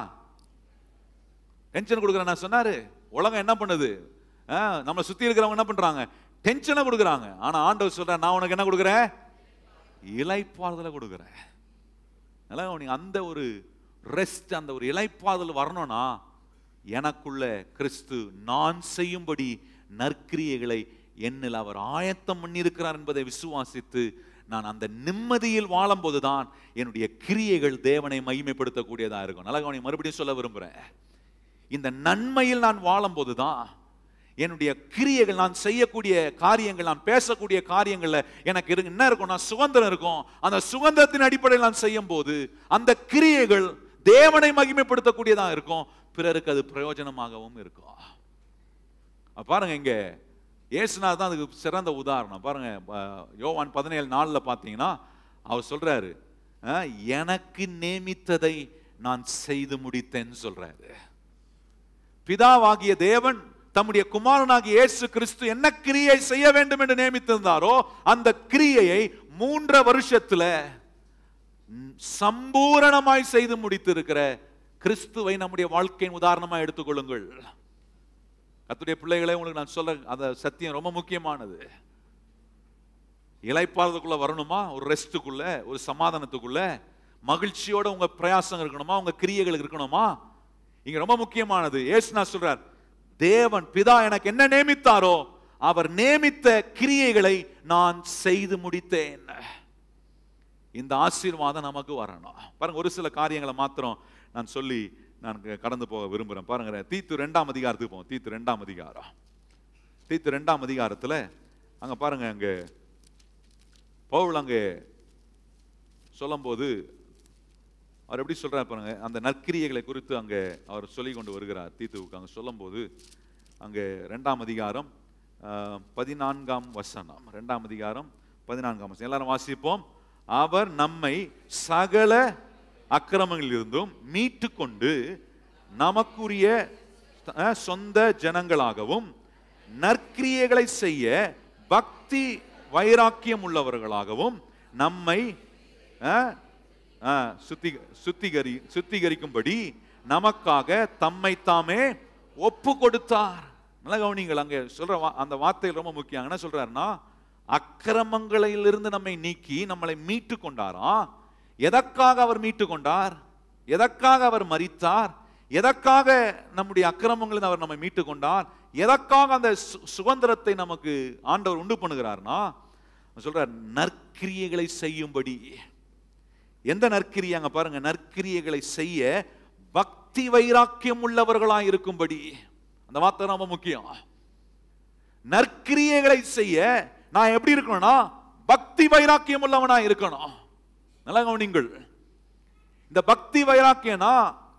டென்ஷன் கொடுக்குறேன் நான் சொன்னாரு உலகம் என்ன பண்ணுது ஆ, நம்மளை சுத்தி இருக்கிறவங்க என்ன பண்றாங்க டென்ஷனை கொடுக்குறாங்க ஆனா ஆண்டவர் சொல்றார் நான் உனக்கு என்ன கொடுக்குறேன் இலைப்பாறுதலை கொடுக்குறேன் நல்லா நீங்க அந்த ஒரு ரெஸ்ட் அந்த ஒரு இலைப்பாறுதல் வரணும்னா எனக்குள்ள கிறிஸ்து நான் செய்யும்படி நற்கிரியைகளை என்னில் அவர் ஆயத்தம் பண்ணியிருக்கிறார் என்பதை விசுவாசித்து நான் அந்த நிம்மதியில் வாழும்போதுதான் என்னுடைய கிரியைகள் தேவனை மகிமைப்படுத்தக்கூடியதா இருக்கும் நல்லா கவனி மறுபடியும் சொல்ல விரும்புறேன் இந்த நன்மையில் நான் வாழும்போது தான் என்னுடைய கிரியைகள் நான் செய்யக்கூடிய காரியங்கள் நான் பேசக்கூடிய காரியங்கள்ல எனக்கு இருக்கு என்ன இருக்கும்னா சுதந்திரம் இருக்கும் அந்த சுதந்திரத்தின் அடிப்படையில் நான் செய்யும் போது அந்த கிரியைகள் தேவனை மகிமைப்படுத்தக்கூடியதா இருக்கும் பிறருக்கு அது பிரயோஜனமாகவும் இருக்கும் அப்ப பாருங்க இங்க இயேசுநாதர் தான் அதுக்கு சிறந்த உதாரணம் பாருங்க அஹ், யோவான் பதினேழு நாள்ல பார்த்தீங்கன்னா அவர் சொல்றாரு அஹ், எனக்கு நேமித்ததை நான் செய்து முடித்தேன்னு சொல்றாரு பிதாவாகிய தேவன் தம்முடைய குமாரனாகிய இயேசு கிறிஸ்து என்ன கிரியை செய்ய வேண்டும் என்று நியமித்திருந்தாரோ அந்த கிரியையை மூன்றரை வருஷத்துல ம், சம்பூரணமாய் செய்து முடித்திருக்கிற கிறிஸ்துவை நம்முடைய வாழ்க்கையின் உதாரணமா எடுத்துக்கொள்ளுங்கள் கத்துடைய பிள்ளைகளே உங்களுக்கு நான் சொல்ல அந்த சத்தியம் ரொம்ப முக்கியமானது இலைப்பாறுதலுக்குள்ள வரணுமா ஒரு ரெஸ்ட்டுக்குள்ள ஒரு சமாதானத்துக்குள்ள மகிழ்ச்சியோட உங்க பிரயாசம் இருக்கணுமா உங்க கிரியைகள் இருக்கணுமா இங்க ரொம்ப முக்கியமானது ஏசுனா சொல்றார் தேவன் பிதா எனக்கு என்ன நேமித்தாரோ அவர் நேமித்த கிரியைகளை நான் செய்து முடித்தேன் இந்த ஆசீர்வாதம் நமக்கு வரணும் பாருங்க ஒரு சில காரியங்களை மாத்திரம் நான் சொல்லி நான் க- கடந்து போக விரும்புறேன் பாருங்க தீத்து ரெண்டாம் அதிகாரத்துக்கு போவோம் தீத்து ரெண்டாம் அதிகாரம் தீத்து ரெண்டாம் அதிகாரத்துல அங்க பாருங்க அங்க பவுல் அங்கே சொல்லும்போது அவர் எப்படி சொல்றாரு பாருங்க அந்த நற்கிரியைகளை குறித்து அங்கே அவர் சொல்லி கொண்டு வருகிறார் தீத்துவுக்கு அங்கே சொல்லும்போது அங்கே ரெண்டாம் அதிகாரம் ஆஹ், பதினான்காம் வசனம் ரெண்டாம் அதிகாரம் பதினான்காம் வசனம் எல்லாரும் வாசிப்போம் அவர் நம்மை சகல அக்கிரமங்களிலிருந்தும் மீட்டு கொண்டு நமக்குரிய அஹ், சொந்த ஜனங்களாகவும் நற்கிரியைகளை செய்ய பக்தி வைராக்கியம் உள்ளவர்களாகவும் நம்மை அஹ், அஹ், சுத்தி சுத்திகரி சுத்திகரிக்கும்படி நமக்காக தம்மை தாமே ஒப்பு கொடுத்தார் நல்ல கவனிங்கள் அங்கே சொல்ற வா- அந்த வார்த்தை ரொம்ப முக்கியம் என்ன சொல்றாருன்னா அக்கிரமங்களிலிருந்து நம்மை நீக்கி நம்மளை மீட்டு கொண்டாராம் எதற்காக அவர் மீட்டு கொண்டார் எதற்காக அவர் மரித்தார் எதற்காக நம்முடைய அக்கிரமங்களில் அவர் நம்மை மீட்டு கொண்டார் எதற்காக அந்த சு- சுதந்திரத்தை நமக்கு ஆண்டவர் உண்டு பண்ணுகிறார்னா அவர் சொல்றார் நற்கிரியைகளை செய்யும்படி எந்த நற்கிரியை அங்க பாருங்க நற்கிரியைகளை செய்ய பக்தி வைராக்கியம் உள்ளவர்களாய் இருக்கும்படி அந்த வார்த்தை ரொம்ப முக்கியம் நற்கிரியைகளை செய்ய நான் எப்படி இருக்கணும்னா பக்தி வைராக்கியம் உள்ளவனா இருக்கணும் நல்லா கவனிங்கள் இந்த பக்தி வைராக்கியம்னா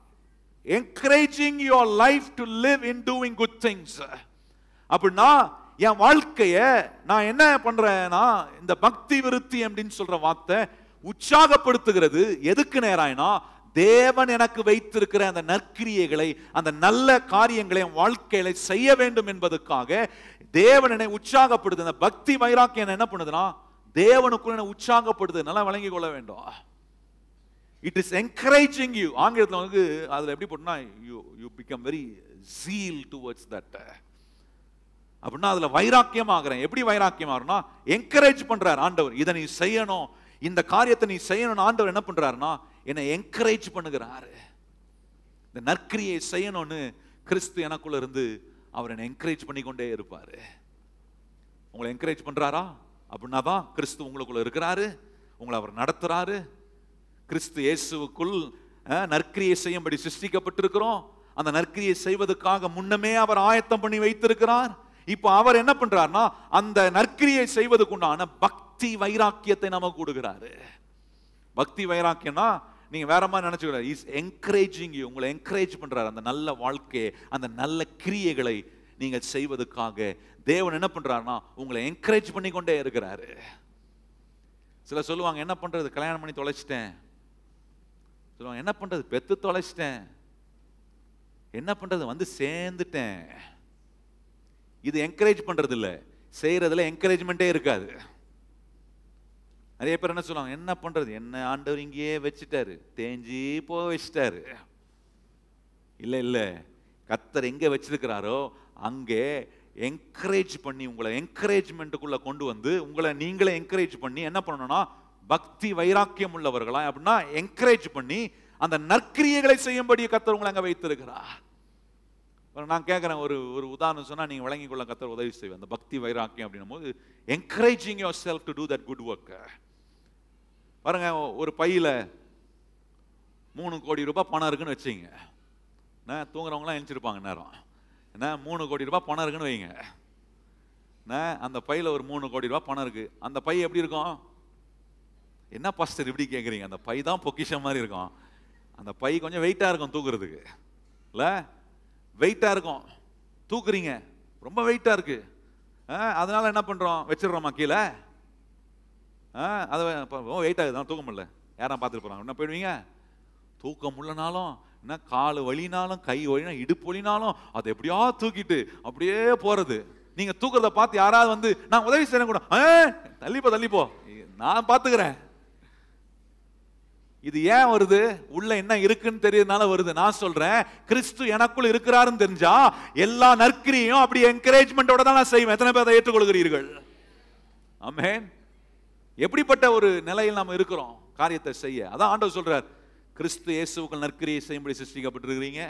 encouraging your life to live in doing good things அப்படின்னா என் வாழ்க்கைய நான் என்ன பண்றேன்னா இந்த பக்தி விருத்தி அப்படின்னு சொல்ற வார்த்தை உற்சாகப்படுத்துகிறது எதுக்கு நேராயினா தேவன் எனக்கு வைத்திருக்கிற அந்த நற்கிரியைகளை அந்த நல்ல காரியங்களை என் வாழ்க்கையில செய்ய வேண்டும் என்பதற்காக தேவன் என்னை உற்சாகப்படுது அந்த பக்தி வைராக்கியம் என்னை என்ன பண்ணுதுன்னா தேவனுக்குள்ள என்னை உற்சாகப்படுது நல்லா வழங்கிக் கொள்ள வேண்டும் இட் இஸ் என்கரேஜிங் யூ ஆங்கிலத்தில் வந்து அதில் எப்படி போட்டுனா you you become very zeal towards that அப்படின்னா அதில் வைராக்கியம் ஆகிறேன் எப்படி வைராக்கியம் ஆகுறேன்னா என்கரேஜ் பண்றார் ஆண்டவர் இதை நீ செய்யணும் இந்த காரியத்தை நீ செய்யணும்னு ஆண்டவர் என்ன பண்றாருன்னா என்னை என்கரேஜ் பண்ணுகிறாரு இந்த நற்கிரியை செய்யணும்னு கிறிஸ்து எனக்குள்ள இருந்து அவர் என்னை என்கரேஜ் பண்ணி கொண்டே இருப்பாரு உங்களை என்கரேஜ் பண்றாரா அப்படின்னா தான் கிறிஸ்து உங்களுக்குள்ள இருக்கிறாரு உங்களை அவர் நடத்துறாரு கிறிஸ்து இயேசுவுக்குள் அஹ், நற்கிரியை செய்யும்படி சிருஷ்டிக்கப்பட்டிருக்கிறோம் அந்த நற்கிரியை செய்வதற்காக முன்னமே அவர் ஆயத்தம் பண்ணி வைத்திருக்கிறார் இப்போ அவர் என்ன பண்றாருன்னா அந்த நற்கிரியை செய்வதற்குண்டான பக்தி வைராக்கியத்தை நமக்கு கொடுக்கிறாரு பக்தி வைராக்கியம்னா நீங்க வேற மாதிரி நினைச்சுக்கூடாது இஸ் என்கரேஜிங் யூ உங்களை என்கரேஜ் பண்றாரு அந்த நல்ல வாழ்க்கையை அந்த நல்ல கிரியைகளை நீங்கள் செய்வதற்காக தேவன் என்ன பண்றாருன்னா உங்களை என்கரேஜ் பண்ணி கொண்டே இருக்கிறாரு சில சொல்லுவாங்க என்ன பண்றது கல்யாணம் பண்ணி தொலைச்சிட்டேன் சொல்லுவாங்க என்ன பண்றது பெத்து தொலைச்சிட்டேன் என்ன பண்றது வந்து சேர்ந்துட்டேன் இது என்கரேஜ் பண்றது இல்ல செய்யறதுல என்கரேஜ்மெண்ட்டே இருக்காது நிறைய பேர் என்ன சொல்லுவாங்க என்ன பண்றது என்ன ஆண்டவர் இங்கேயே வச்சுட்டாரு தேஞ்சி போக வச்சுட்டாரு இல்ல இல்ல கத்தர் எங்க வச்சிருக்கிறாரோ அங்கே என்கரேஜ் பண்ணி உங்களை என்கரேஜ்மெண்ட்டுக்குள்ள கொண்டு வந்து உங்களை நீங்களே என்கரேஜ் பண்ணி என்ன பண்ணணும்னா பக்தி வைராக்கியம் உள்ளவர்களா அப்படின்னா என்கரேஜ் பண்ணி அந்த நற்கிரியைகளை செய்யும்படி கத்தர் உங்களை அங்க வைத்திருக்கிறார் இப்ப நான் கேட்குறேன் ஒரு ஒரு உதாரணம் சொன்னா நீங்க வழங்கிக் கொள்ள கத்தர் உதவி செய்வேன் அந்த பக்தி வைராக்கியம் அப்படின்னும் போது encouraging yourself to do that good work பாருங்க ஒரு பையில மூணு கோடி ரூபாய் பணம் இருக்குன்னு வச்சுங்க என்ன தூங்குறவங்களாம் எழுந்திருப்பாங்க நேரம் என்ன மூணு கோடி ரூபாய் பணம் இருக்குன்னு வைங்க என்ன அந்த பையில ஒரு மூணு கோடி ரூபாய் பணம் இருக்கு அந்த பை எப்படி இருக்கும் என்ன பாஸ்டர் இப்படி கேட்குறீங்க அந்த பை தான் பொக்கிஷம் மாதிரி இருக்கும் அந்த பை கொஞ்சம் வெயிட்டாக இருக்கும் தூக்குறதுக்கு இல்லை வெயிட்டாக இருக்கும் தூக்குறீங்க ரொம்ப வெயிட்டாக இருக்கு ஆ, அதனால என்ன பண்ணுறோம் வச்சிடுறோமா கீழே ஆ அதை வெயிட் ஆகுது தூக்க முடியல யாரா பார்த்துட்டு போகிறாங்க என்ன போயிடுவீங்க தூக்க முடியலனாலும் என்ன கால் வலினாலும் கை வலினா இடுப்பு வலினாலும் அதை எப்படியா தூக்கிட்டு அப்படியே போறது நீங்க தூக்குறத பார்த்து யாராவது வந்து நான் உதவி செய்யணும் கூட "ஆ, தள்ளிப்போ தள்ளிப்போ நான் பார்த்துக்கிறேன் இது ஏன் வருது உள்ள என்ன இருக்குன்னு தெரியறதுனால வருது நான் சொல்றேன் கிறிஸ்து எனக்குள் இருக்கிறாருன்னு தெரிஞ்சா எல்லா நற்கிரியும் அப்படி என்கரேஜ்மெண்டோட தான் நான் செய்வேன் எத்தனை பேர் அதை ஏற்றுக்கொள்கிறீர்கள் ஆமென் எப்படிப்பட்ட ஒரு நிலையில் நாம் இருக்கிறோம் காரியத்தை செய்ய அதான் ஆண்டவர் சொல்றார் கிறிஸ்து இயேசுவுக்குள் நற்கிரியை செய்யும்படி சிருஷ்டிக்கப்பட்டிருக்கிறீங்க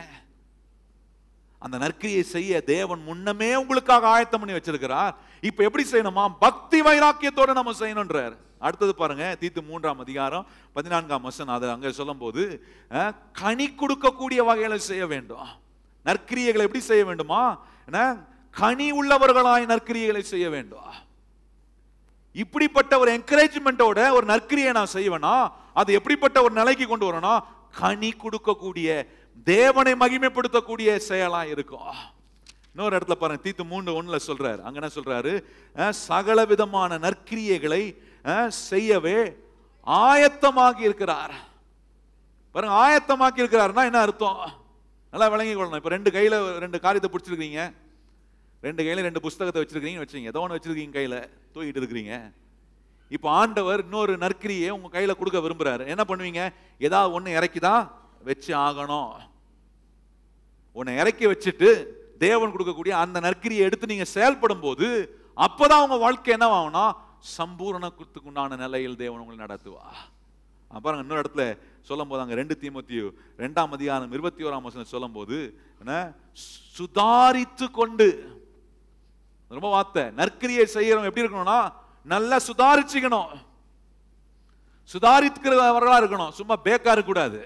அந்த நற்கிரியை செய்ய தேவன் முன்னமே உங்களுக்காக ஆயத்தம் பண்ணி வச்சிருக்கிறார் இப்ப எப்படி செய்யணுமா பக்தி வைராக்கியத்தோட நம்ம செய்யணும்ன்றார் அடுத்தது பாருங்க தீத்து மூன்றாம் அதிகாரம் பதினான்காம் வசனம் அது அங்க சொல்லும் போது அஹ், கனி கொடுக்கக்கூடிய வகையில செய்ய வேண்டும் நற்கிரியைகளை எப்படி செய்ய வேண்டுமா என்ன கனி உள்ளவர்களாய் நற்கிரியைகளை செய்ய வேண்டும் இப்படிப்பட்ட ஒரு என்கரேஜ்மெண்ட்டோட ஒரு நற்கிரியை நான் செய்வேனா அது எப்படிப்பட்ட ஒரு நிலைக்கு கொண்டு வரணும் கனி கொடுக்கக்கூடிய தேவனை மகிமைப்படுத்தக்கூடிய செயலா இருக்கும் இன்னொரு இடத்துல பாருங்க தீத்து மூன்று ஒண்ணுல சொல்றாரு அங்க என்ன சொல்றாரு அஹ், சகல விதமான நற்கிரியைகளை அஹ், செய்யவே ஆயத்தமாகி இருக்கிறார் பாருங்க ஆயத்தமாக்கி இருக்கிறாருன்னா என்ன அர்த்தம் நல்லா விளங்கி கொள்ளணும் இப்ப ரெண்டு கையில ரெண்டு காரியத்தை பிடிச்சிருக்கீங்க ரெண்டு கையில ரெண்டு புஸ்தகத்தை வச்சிருக்கீங்கன்னு வச்சுங்க ஏதோ ஒன்று வச்சிருக்கீங்க கையில தூக்கிட்டு இருக்கிறீங்க இப்போ ஆண்டவர் இன்னொரு நற்கிரியை உங்க கையில கொடுக்க விரும்புறாரு என்ன பண்ணுவீங்க ஏதாவது ஒண்ணு இறக்கி தான் வச்சு ஆகணும் உன்னை இறக்கி வச்சுட்டு தேவன் கொடுக்கக்கூடிய அந்த நற்கிரியை எடுத்து நீங்க செயல்படும் போது அப்பதான் உங்க வாழ்க்கை என்ன ஆகும்னா சம்பூரணத்துக்கு உண்டான நிலையில் தேவன் உங்களை நடத்துவா அஹ் பாருங்க இன்னொரு இடத்துல சொல்லும் போது அங்க ரெண்டு தீமோத்தியு ரெண்டாம் அதிகாரம் இருபத்தி ஓராம் வசனம் சொல்லும் போது என்ன சுதாரித்து கொண்டு ரொம்ப வார்த்தை நற்கிரியை செய்யறோம் எப்படி இருக்கணும்னா நல்லா சுதாரிச்சுக்கணும் சுதாரிக்கிறவர்களா இருக்கணும் சும்மா பேக்கா இருக்கக்கூடாது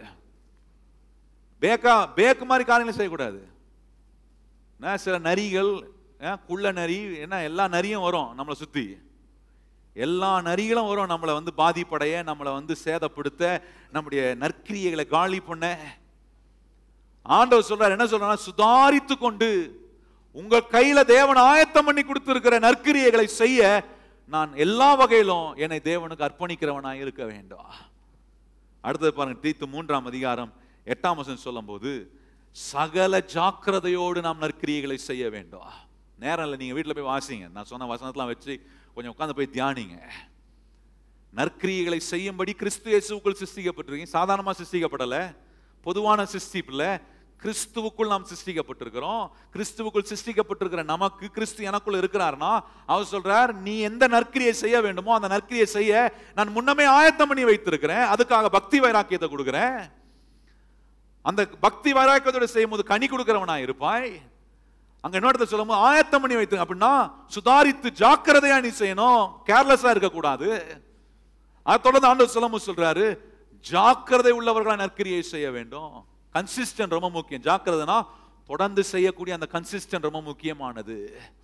பேக்கா பேக்கு மாதிரி காரியங்களை செய்யக்கூடாது என்ன, சில நரிகள் அஹ், குள்ள நரி என்ன எல்லா நரியும் வரும் நம்மளை சுத்தி எல்லா நரிகளும் வரும் நம்மளை வந்து பாதிப்படைய நம்மளை வந்து சேதப்படுத்த நம்முடைய நற்கிரியைகளை காலி பண்ண ஆண்டவர் சொல்றார் என்ன சொல்றாரு சுதாரித்து கொண்டு உங்க கையில தேவன் ஆயத்தம் பண்ணி கொடுத்திருக்கிற நற்கிரியைகளை செய்ய நான் எல்லா வகையிலும் என்னை தேவனுக்கு அர்ப்பணிக்கிறவனாய் இருக்க வேண்டும் அடுத்தது பாருங்க தீத்து மூன்றாம் அதிகாரம் எட்டாம் வசனம் சொல்லும்போது சகல ஜாக்கிரதையோடு நாம் நற்கிரியைகளை செய்ய வேண்டும் நேரம் இல்லை நீங்க வீட்டில் போய் வாசிங்க நான் சொன்ன வசனத்தெல்லாம் வச்சு கொஞ்சம் உட்காந்து போய் தியானிங்க நற்கிரியைகளை செய்யும்படி கிறிஸ்து இயேசுவுக்குள் சிருஷ்டிக்கப்பட்டிருக்கீங்க சாதாரணமா சிருஷ்டிக்கப்படல பொதுவான சிருஷ்டிப்புல கிறிஸ்துவுக்குள் நாம் சிருஷ்டிக்கப்பட்டிருக்கிறோம் கிறிஸ்துவுக்குள் சிருஷ்டிக்கப்பட்டிருக்கிற நமக்கு கிறிஸ்து எனக்குள்ள இருக்கிறார்னா அவர் சொல்றார் நீ எந்த நற்கிரியை செய்ய வேண்டுமோ அந்த நற்கிரியை செய்ய நான் முன்னமே ஆயத்தம் பண்ணி வைத்திருக்கிறேன் அதுக்காக பக்தி வைராக்கியத்தை கொடுக்கிறேன் அந்த பக்தி வைராக்கியத்தோட செய்யும்போது கனி கொடுக்கிறவனா இருப்பாய் அங்க இன்னொருத்த சொல்லும்போது ஆயத்தம் பண்ணி வைத்து அப்படின்னா சுதாரித்து ஜாக்கிரதையா நீ செய்யணும் கேர்லெஸ்ஸா இருக்கக்கூடாது அதை தொடர்ந்து ஆண்டவர் சொல்லும்போது சொல்றாரு ஜாக்கிரதை உள்ளவர்களா நற்கிரியை செய்ய வேண்டும் கன்சிஸ்டன்ட் ரொம்ப முக்கியம் ஜாக்கிரதைனா தொடர்ந்து செய்யக்கூடிய அந்த கன்சிஸ்டன்ட் ரொம்ப முக்கியமானது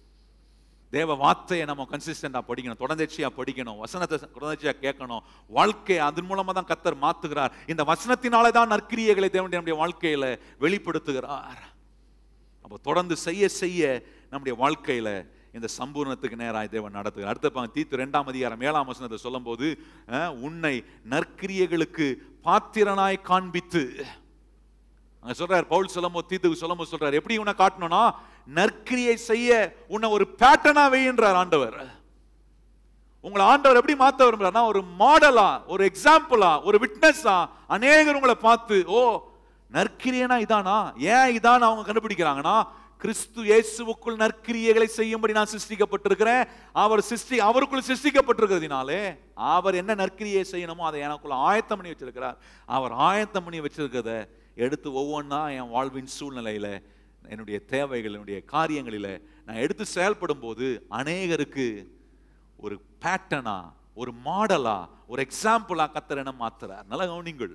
தேவ வார்த்தையை நம்ம கன்சிஸ்டண்டா படிக்கணும் தொடர்ந்தேச்சியா படிக்கணும் வசனத்தை தொடர்ந்தேச்சியா கேட்கணும் வாழ்க்கை அதன் மூலமா தான் கத்தர் மாத்துகிறார் இந்த வசனத்தினாலே தான் நற்கிரியைகளை தேவனுடைய நம்முடைய வாழ்க்கையில வெளிப்படுத்துகிறார் அப்போ தொடர்ந்து செய்ய செய்ய நம்முடைய வாழ்க்கையில இந்த சம்பூர்ணத்துக்கு நேராய் தேவன் நடத்துகிறார் அடுத்த பாங்க தீத்து ரெண்டாம் அதிகாரம் ஏழாம் வசனத்தை சொல்லும்போது அஹ், உன்னை நற்கிரியைகளுக்கு பாத்திரனாய் காண்பித்து அங்க சொல்றாரு பவுல் சொல்லும்போது தீத்துக்கு சொல்லும்போது சொல்றாரு எப்படி உன்னை காட்டணும்னா நற்கிரியை செய்ய உன்னை ஒரு பேட்டர்னா வைன்றார் ஆண்டவர் உங்களை ஆண்டவர் எப்படி மாத்த விரும்புறாருன்னா ஒரு மாடலா ஒரு எக்ஸாம்பிளா ஒரு விட்னஸா அநேகர் உங்களை பார்த்து ஓ நற்கிரியனா இதானா ஏன் இதான் அவங்க கண்டுபிடிக்கிறாங்கன்னா கிறிஸ்து இயேசுவுக்குள் நற்கிரியைகளை செய்யும்படி நான் சிருஷ்டிக்கப்பட்டிருக்கிறேன் அவர் சிருஷ்டி அவருக்குள் சிருஷ்டிக்கப்பட்டிருக்கிறதுனாலே அவர் என்ன நற்கிரியை செய்யணுமோ அதை எனக்குள்ள ஆயத்தம் பண்ணி வச்சிருக்கிறார் அவர் ஆயத்தம் பண்ணி வச்சிருக்கிறத எடுத்து ஒவ்வொன்றா என் வாழ்வின் சூழ்நிலையில என்னுடைய தேவைகள் என்னுடைய காரியங்களில நான் எடுத்து செயல்படும் போது அநேகருக்கு ஒரு பேட்டர்னா ஒரு மாடலா ஒரு எக்ஸாம்பிளா கத்தர் என்ன மாத்துறார் நல்ல கவனிங்கள்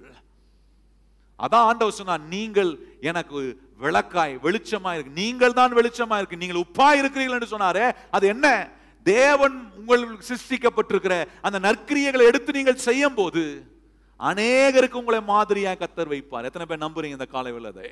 அதான் ஆண்டவர் சொன்னார் நீங்கள் எனக்கு விளக்காய் வெளிச்சமா இருக்கு நீங்கள் தான் வெளிச்சமா இருக்கு நீங்கள் உப்பா இருக்கிறீர்கள் என்று சொன்னாரே அது என்ன தேவன் உங்கள் சிருஷ்டிக்கப்பட்டிருக்கிற அந்த நற்கிரியைகளை எடுத்து நீங்கள் செய்யும் போது அநேகருக்கு உங்களை மாதிரியா கத்தர் வைப்பார் எத்தனை பேர் நம்புறீங்க இந்த காலை உள்ளதை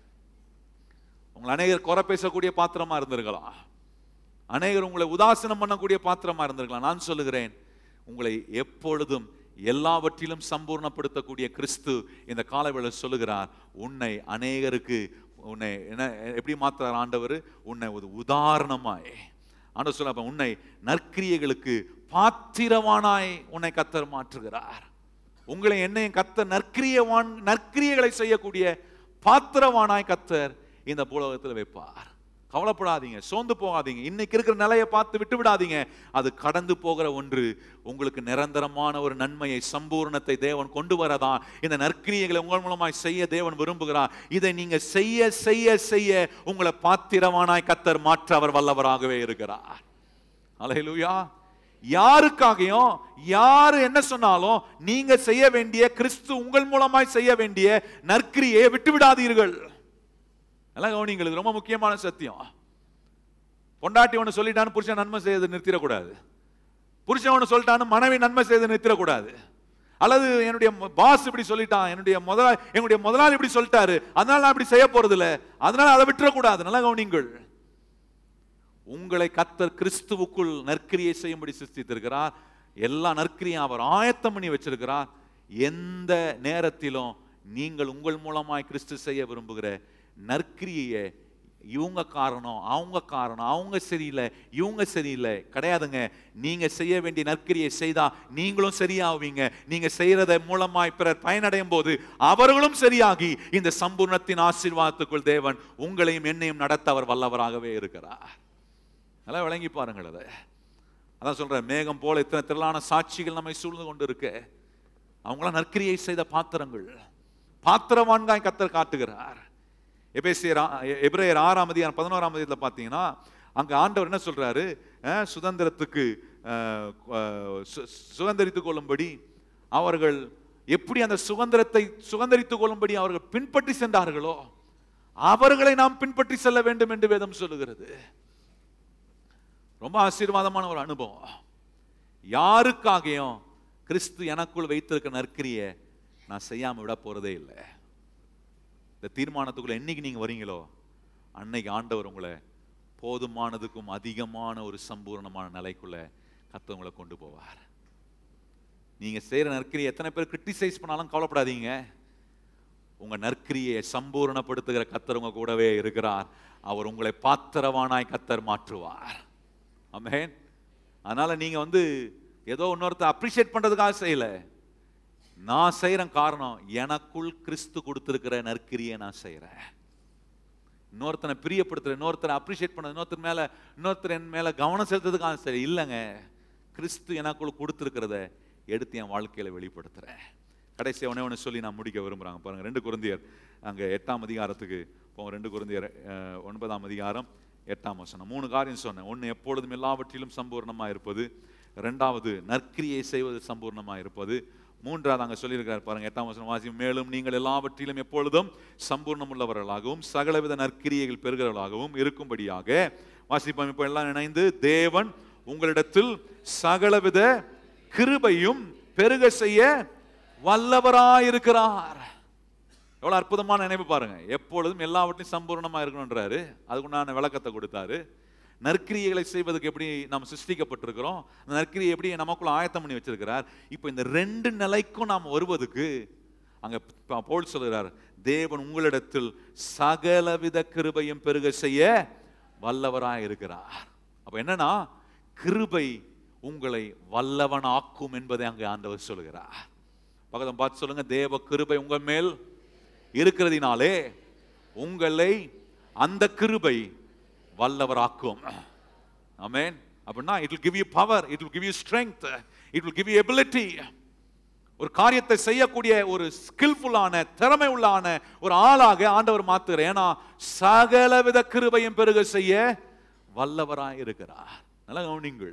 உங்களை அநேகர் குறை பேசக்கூடிய பாத்திரமா இருந்திருக்கலாம் அநேகர் உங்களை உதாசனம் பண்ணக்கூடிய பாத்திரமா இருந்திருக்கலாம் நான் சொல்லுகிறேன் உங்களை எப்பொழுதும் எல்லாவற்றிலும் சம்பூர்ணப்படுத்தக்கூடிய கிறிஸ்து இந்த காலவேளை சொல்லுகிறார் உன்னை அநேகருக்கு உன்னை என்ன எப்படி மாத்துறார் ஆண்டவர் உன்னை ஒரு உதாரணமாய் ஆண்டவர் சொல்ல அப்ப உன்னை நற்கிரியைகளுக்கு பாத்திரவானாய் உன்னை கத்தர் மாற்றுகிறார் உங்களை என்னையும் கத்தர் நற்கிரியவான் நற்கிரியைகளை செய்யக்கூடிய பாத்திரவானாய் கத்தர் இந்த பூலோகத்தில் வைப்பார் கவலைப்படாதீங்க சோர்ந்து போகாதீங்க இன்னைக்கு இருக்கிற நிலையை பார்த்து விட்டு விடாதீங்க அது கடந்து போகிற ஒன்று உங்களுக்கு நிரந்தரமான ஒரு நன்மையை சம்பூர்ணத்தை தேவன் கொண்டு வரதான் இந்த நற்கிரியைகளை உங்கள் மூலமாய் செய்ய தேவன் விரும்புகிறார் இதை நீங்க செய்ய செய்ய செய்ய உங்களை பாத்திரவானாய் கத்தர் மாற்ற அவர் வல்லவராகவே இருக்கிறார் அலையலூயா யாருக்காகையும் யாரு என்ன சொன்னாலும் நீங்க செய்ய வேண்டிய கிறிஸ்து உங்கள் மூலமாய் செய்ய வேண்டிய நற்கிரியை விட்டு விடாதீர்கள் எல்லாம் கவனிங்கள் இது ரொம்ப முக்கியமான சத்தியம் பொண்டாட்டி ஒன்று சொல்லிட்டான்னு புருஷன் நன்மை செய்யறது நிறுத்திடக்கூடாது புருஷன் ஒன்று சொல்லிட்டான்னு மனைவி நன்மை செய்யறது நிறுத்திடக்கூடாது அல்லது என்னுடைய பாஸ் இப்படி சொல்லிட்டான் என்னுடைய முதலா என்னுடைய முதலாளி இப்படி சொல்லிட்டாரு அதனால நான் இப்படி செய்ய போறது இல்ல அதனால அதை விட்டுறக்கூடாது நல்லா கவனிங்கள் உங்களை கத்தர் கிறிஸ்துவுக்குள் நற்கிரியை செய்யும்படி சிருஷ்டித்திருக்கிறார் எல்லா நற்கிரியும் அவர் ஆயத்தம் பண்ணி வச்சிருக்கிறார் எந்த நேரத்திலும் நீங்கள் உங்கள் மூலமாய் கிறிஸ்து செய்ய விரும்புகிற நற்கிரியை இவங்க காரணம் அவங்க காரணம் அவங்க சரியில்லை இவங்க சரியில்லை கிடையாதுங்க நீங்க செய்ய வேண்டிய நற்கிரியை செய்தா நீங்களும் சரியாவீங்க நீங்க செய்யறத மூலமாய் பிறர் பயனடையும் போது அவர்களும் சரியாகி இந்த சம்பூர்ணத்தின் ஆசீர்வாதத்துக்குள் தேவன் உங்களையும் என்னையும் நடத்த அவர் வல்லவராகவே இருக்கிறார் நல்லா விளங்கி பாருங்கள் அதை அதான் சொல்றேன் மேகம் போல இத்தனை திரளான சாட்சிகள் நம்மை சூழ்ந்து கொண்டு இருக்கு அவங்களாம் நற்கிரியை செய்த பாத்திரங்கள் பாத்திரவான்காய் கத்தர் காட்டுகிறார் எபேசியர் ஆ- எ- எபிரேயர் ஆறாம் அதிகாரம் பதினோராம் அதிகாரத்தில் பார்த்தீங்கன்னா அங்க ஆண்டவர் என்ன சொல்றாரு அஹ், சுதந்திரத்துக்கு அஹ், அஹ், சு- சுதந்திரித்துக் கொள்ளும்படி அவர்கள் எப்படி அந்த சுதந்திரத்தை சுதந்திரித்துக் கொள்ளும்படி அவர்கள் பின்பற்றி சென்றார்களோ அவர்களை நாம் பின்பற்றி செல்ல வேண்டும் என்று வேதம் சொல்லுகிறது ரொம்ப ஆசீர்வாதமான ஒரு அனுபவம் யாருக்காகையும் கிறிஸ்து எனக்குள் வைத்திருக்க நற்கிரிய நான் செய்யாம விட போறதே இல்லை இந்த தீர்மானத்துக்குள்ள என்னைக்கு நீங்க வரீங்களோ அன்னைக்கு ஆண்டவர் உங்களை போதுமானதுக்கும் அதிகமான ஒரு சம்பூர்ணமான நிலைக்குள்ள கர்த்தர் உங்களை கொண்டு போவார் நீங்க செய்யற நற்கிரியை எத்தனை பேர் கிரிட்டிசைஸ் பண்ணாலும் கவலைப்படாதீங்க உங்க நற்கிரியை சம்பூரணப்படுத்துகிற கத்தர் உங்க கூடவே இருக்கிறார் அவர் உங்களை பாத்திரவானாய் கத்தர் மாற்றுவார் ஆமென் அதனால நீங்க வந்து ஏதோ இன்னொருத்தர் அப்ரிஷியேட் பண்றதுக்காக செய்யல நான் செய்யறேன் காரணம் எனக்குள் கிறிஸ்து கொடுத்திருக்கிற நற்கிரியை நான் செய்யறேன் இன்னொருத்தனை பிரியப்படுத்துற இன்னொருத்தரை அப்ரிஷியேட் பண்ண இன்னொருத்தர் மேல இன்னொருத்தர் என் மேல கவனம் செலுத்துறதுக்காக சரி இல்லைங்க கிறிஸ்து எனக்குள் கொடுத்திருக்கிறத எடுத்து என் வாழ்க்கையில வெளிப்படுத்துறேன் கடைசி ஒண்ணே ஒன்று சொல்லி நான் முடிக்க விரும்புறாங்க பாருங்க ரெண்டு குருந்தியர் அங்க எட்டாம் அதிகாரத்துக்கு போவோம் ரெண்டு குருந்தியர் அஹ், ஒன்பதாம் அதிகாரம் எட்டாம் வசனம் மூணு காரியம் சொன்னேன் ஒன்று எப்பொழுதும் எல்லாவற்றிலும் சம்பூர்ணமா இருப்பது ரெண்டாவது நற்கிரியை செய்வது சம்பூர்ணமா இருப்பது மூன்றாவது அங்க சொல்லியிருக்கிறார் பாருங்க எட்டாம் வசனம் வாசி மேலும் நீங்கள் எல்லாவற்றிலும் எப்பொழுதும் சம்பூர்ணம் உள்ளவர்களாகவும் சகலவித நற்கிரியைகள் பெறுகிறவர்களாகவும் இருக்கும்படியாக வாசிப்போம் இப்போ எல்லாம் இணைந்து தேவன் உங்களிடத்தில் சகலவித கிருபையும் பெருக செய்ய வல்லவராயிருக்கிறார் எவ்வளவு அற்புதமான நினைவு பாருங்க எப்பொழுதும் எல்லாவற்றையும் சம்பூர்ணமா இருக்கணுன்றாரு அதுக்குண்டான விளக்கத்தை கொடுத்தாரு நற்கிரியைகளை செய்வதற்கு எப்படி நாம் சிருஷ்டிக்கப்பட்டிருக்கிறோம் அந்த நற்கிரியை எப்படி நமக்குள்ள ஆயத்தம் பண்ணி வச்சிருக்கிறார் இப்போ இந்த ரெண்டு நிலைக்கும் நாம் வருவதுக்கு அங்க ப- பவுல் சொல்கிறார் தேவன் உங்களிடத்தில் சகலவித கிருபையும் பெருக செய்ய வல்லவராய் இருக்கிறார் அப்ப என்னன்னா கிருபை உங்களை வல்லவனாக்கும் என்பதை அங்கே ஆண்டவர் சொல்கிறார் பக்கத்துல பார்த்து சொல்லுங்க தேவ கிருபை உங்கள் மேல் இருக்கிறதினாலே உங்களை அந்த கிருபை வல்லவராக்கும் ஆமென் அப்படின்னா it will give you power it will give you strength it will give you ability ஒரு காரியத்தை செய்யக்கூடிய ஒரு ஸ்கில்ஃபுல்லான திறமை உள்ளான ஒரு ஆளாக ஆண்டவர் மாத்துகிறார் ஏன்னா சகலவித கிருபையும் பெருக செய்ய வல்லவராய் இருக்கிறார் நல்ல கவனிங்கள்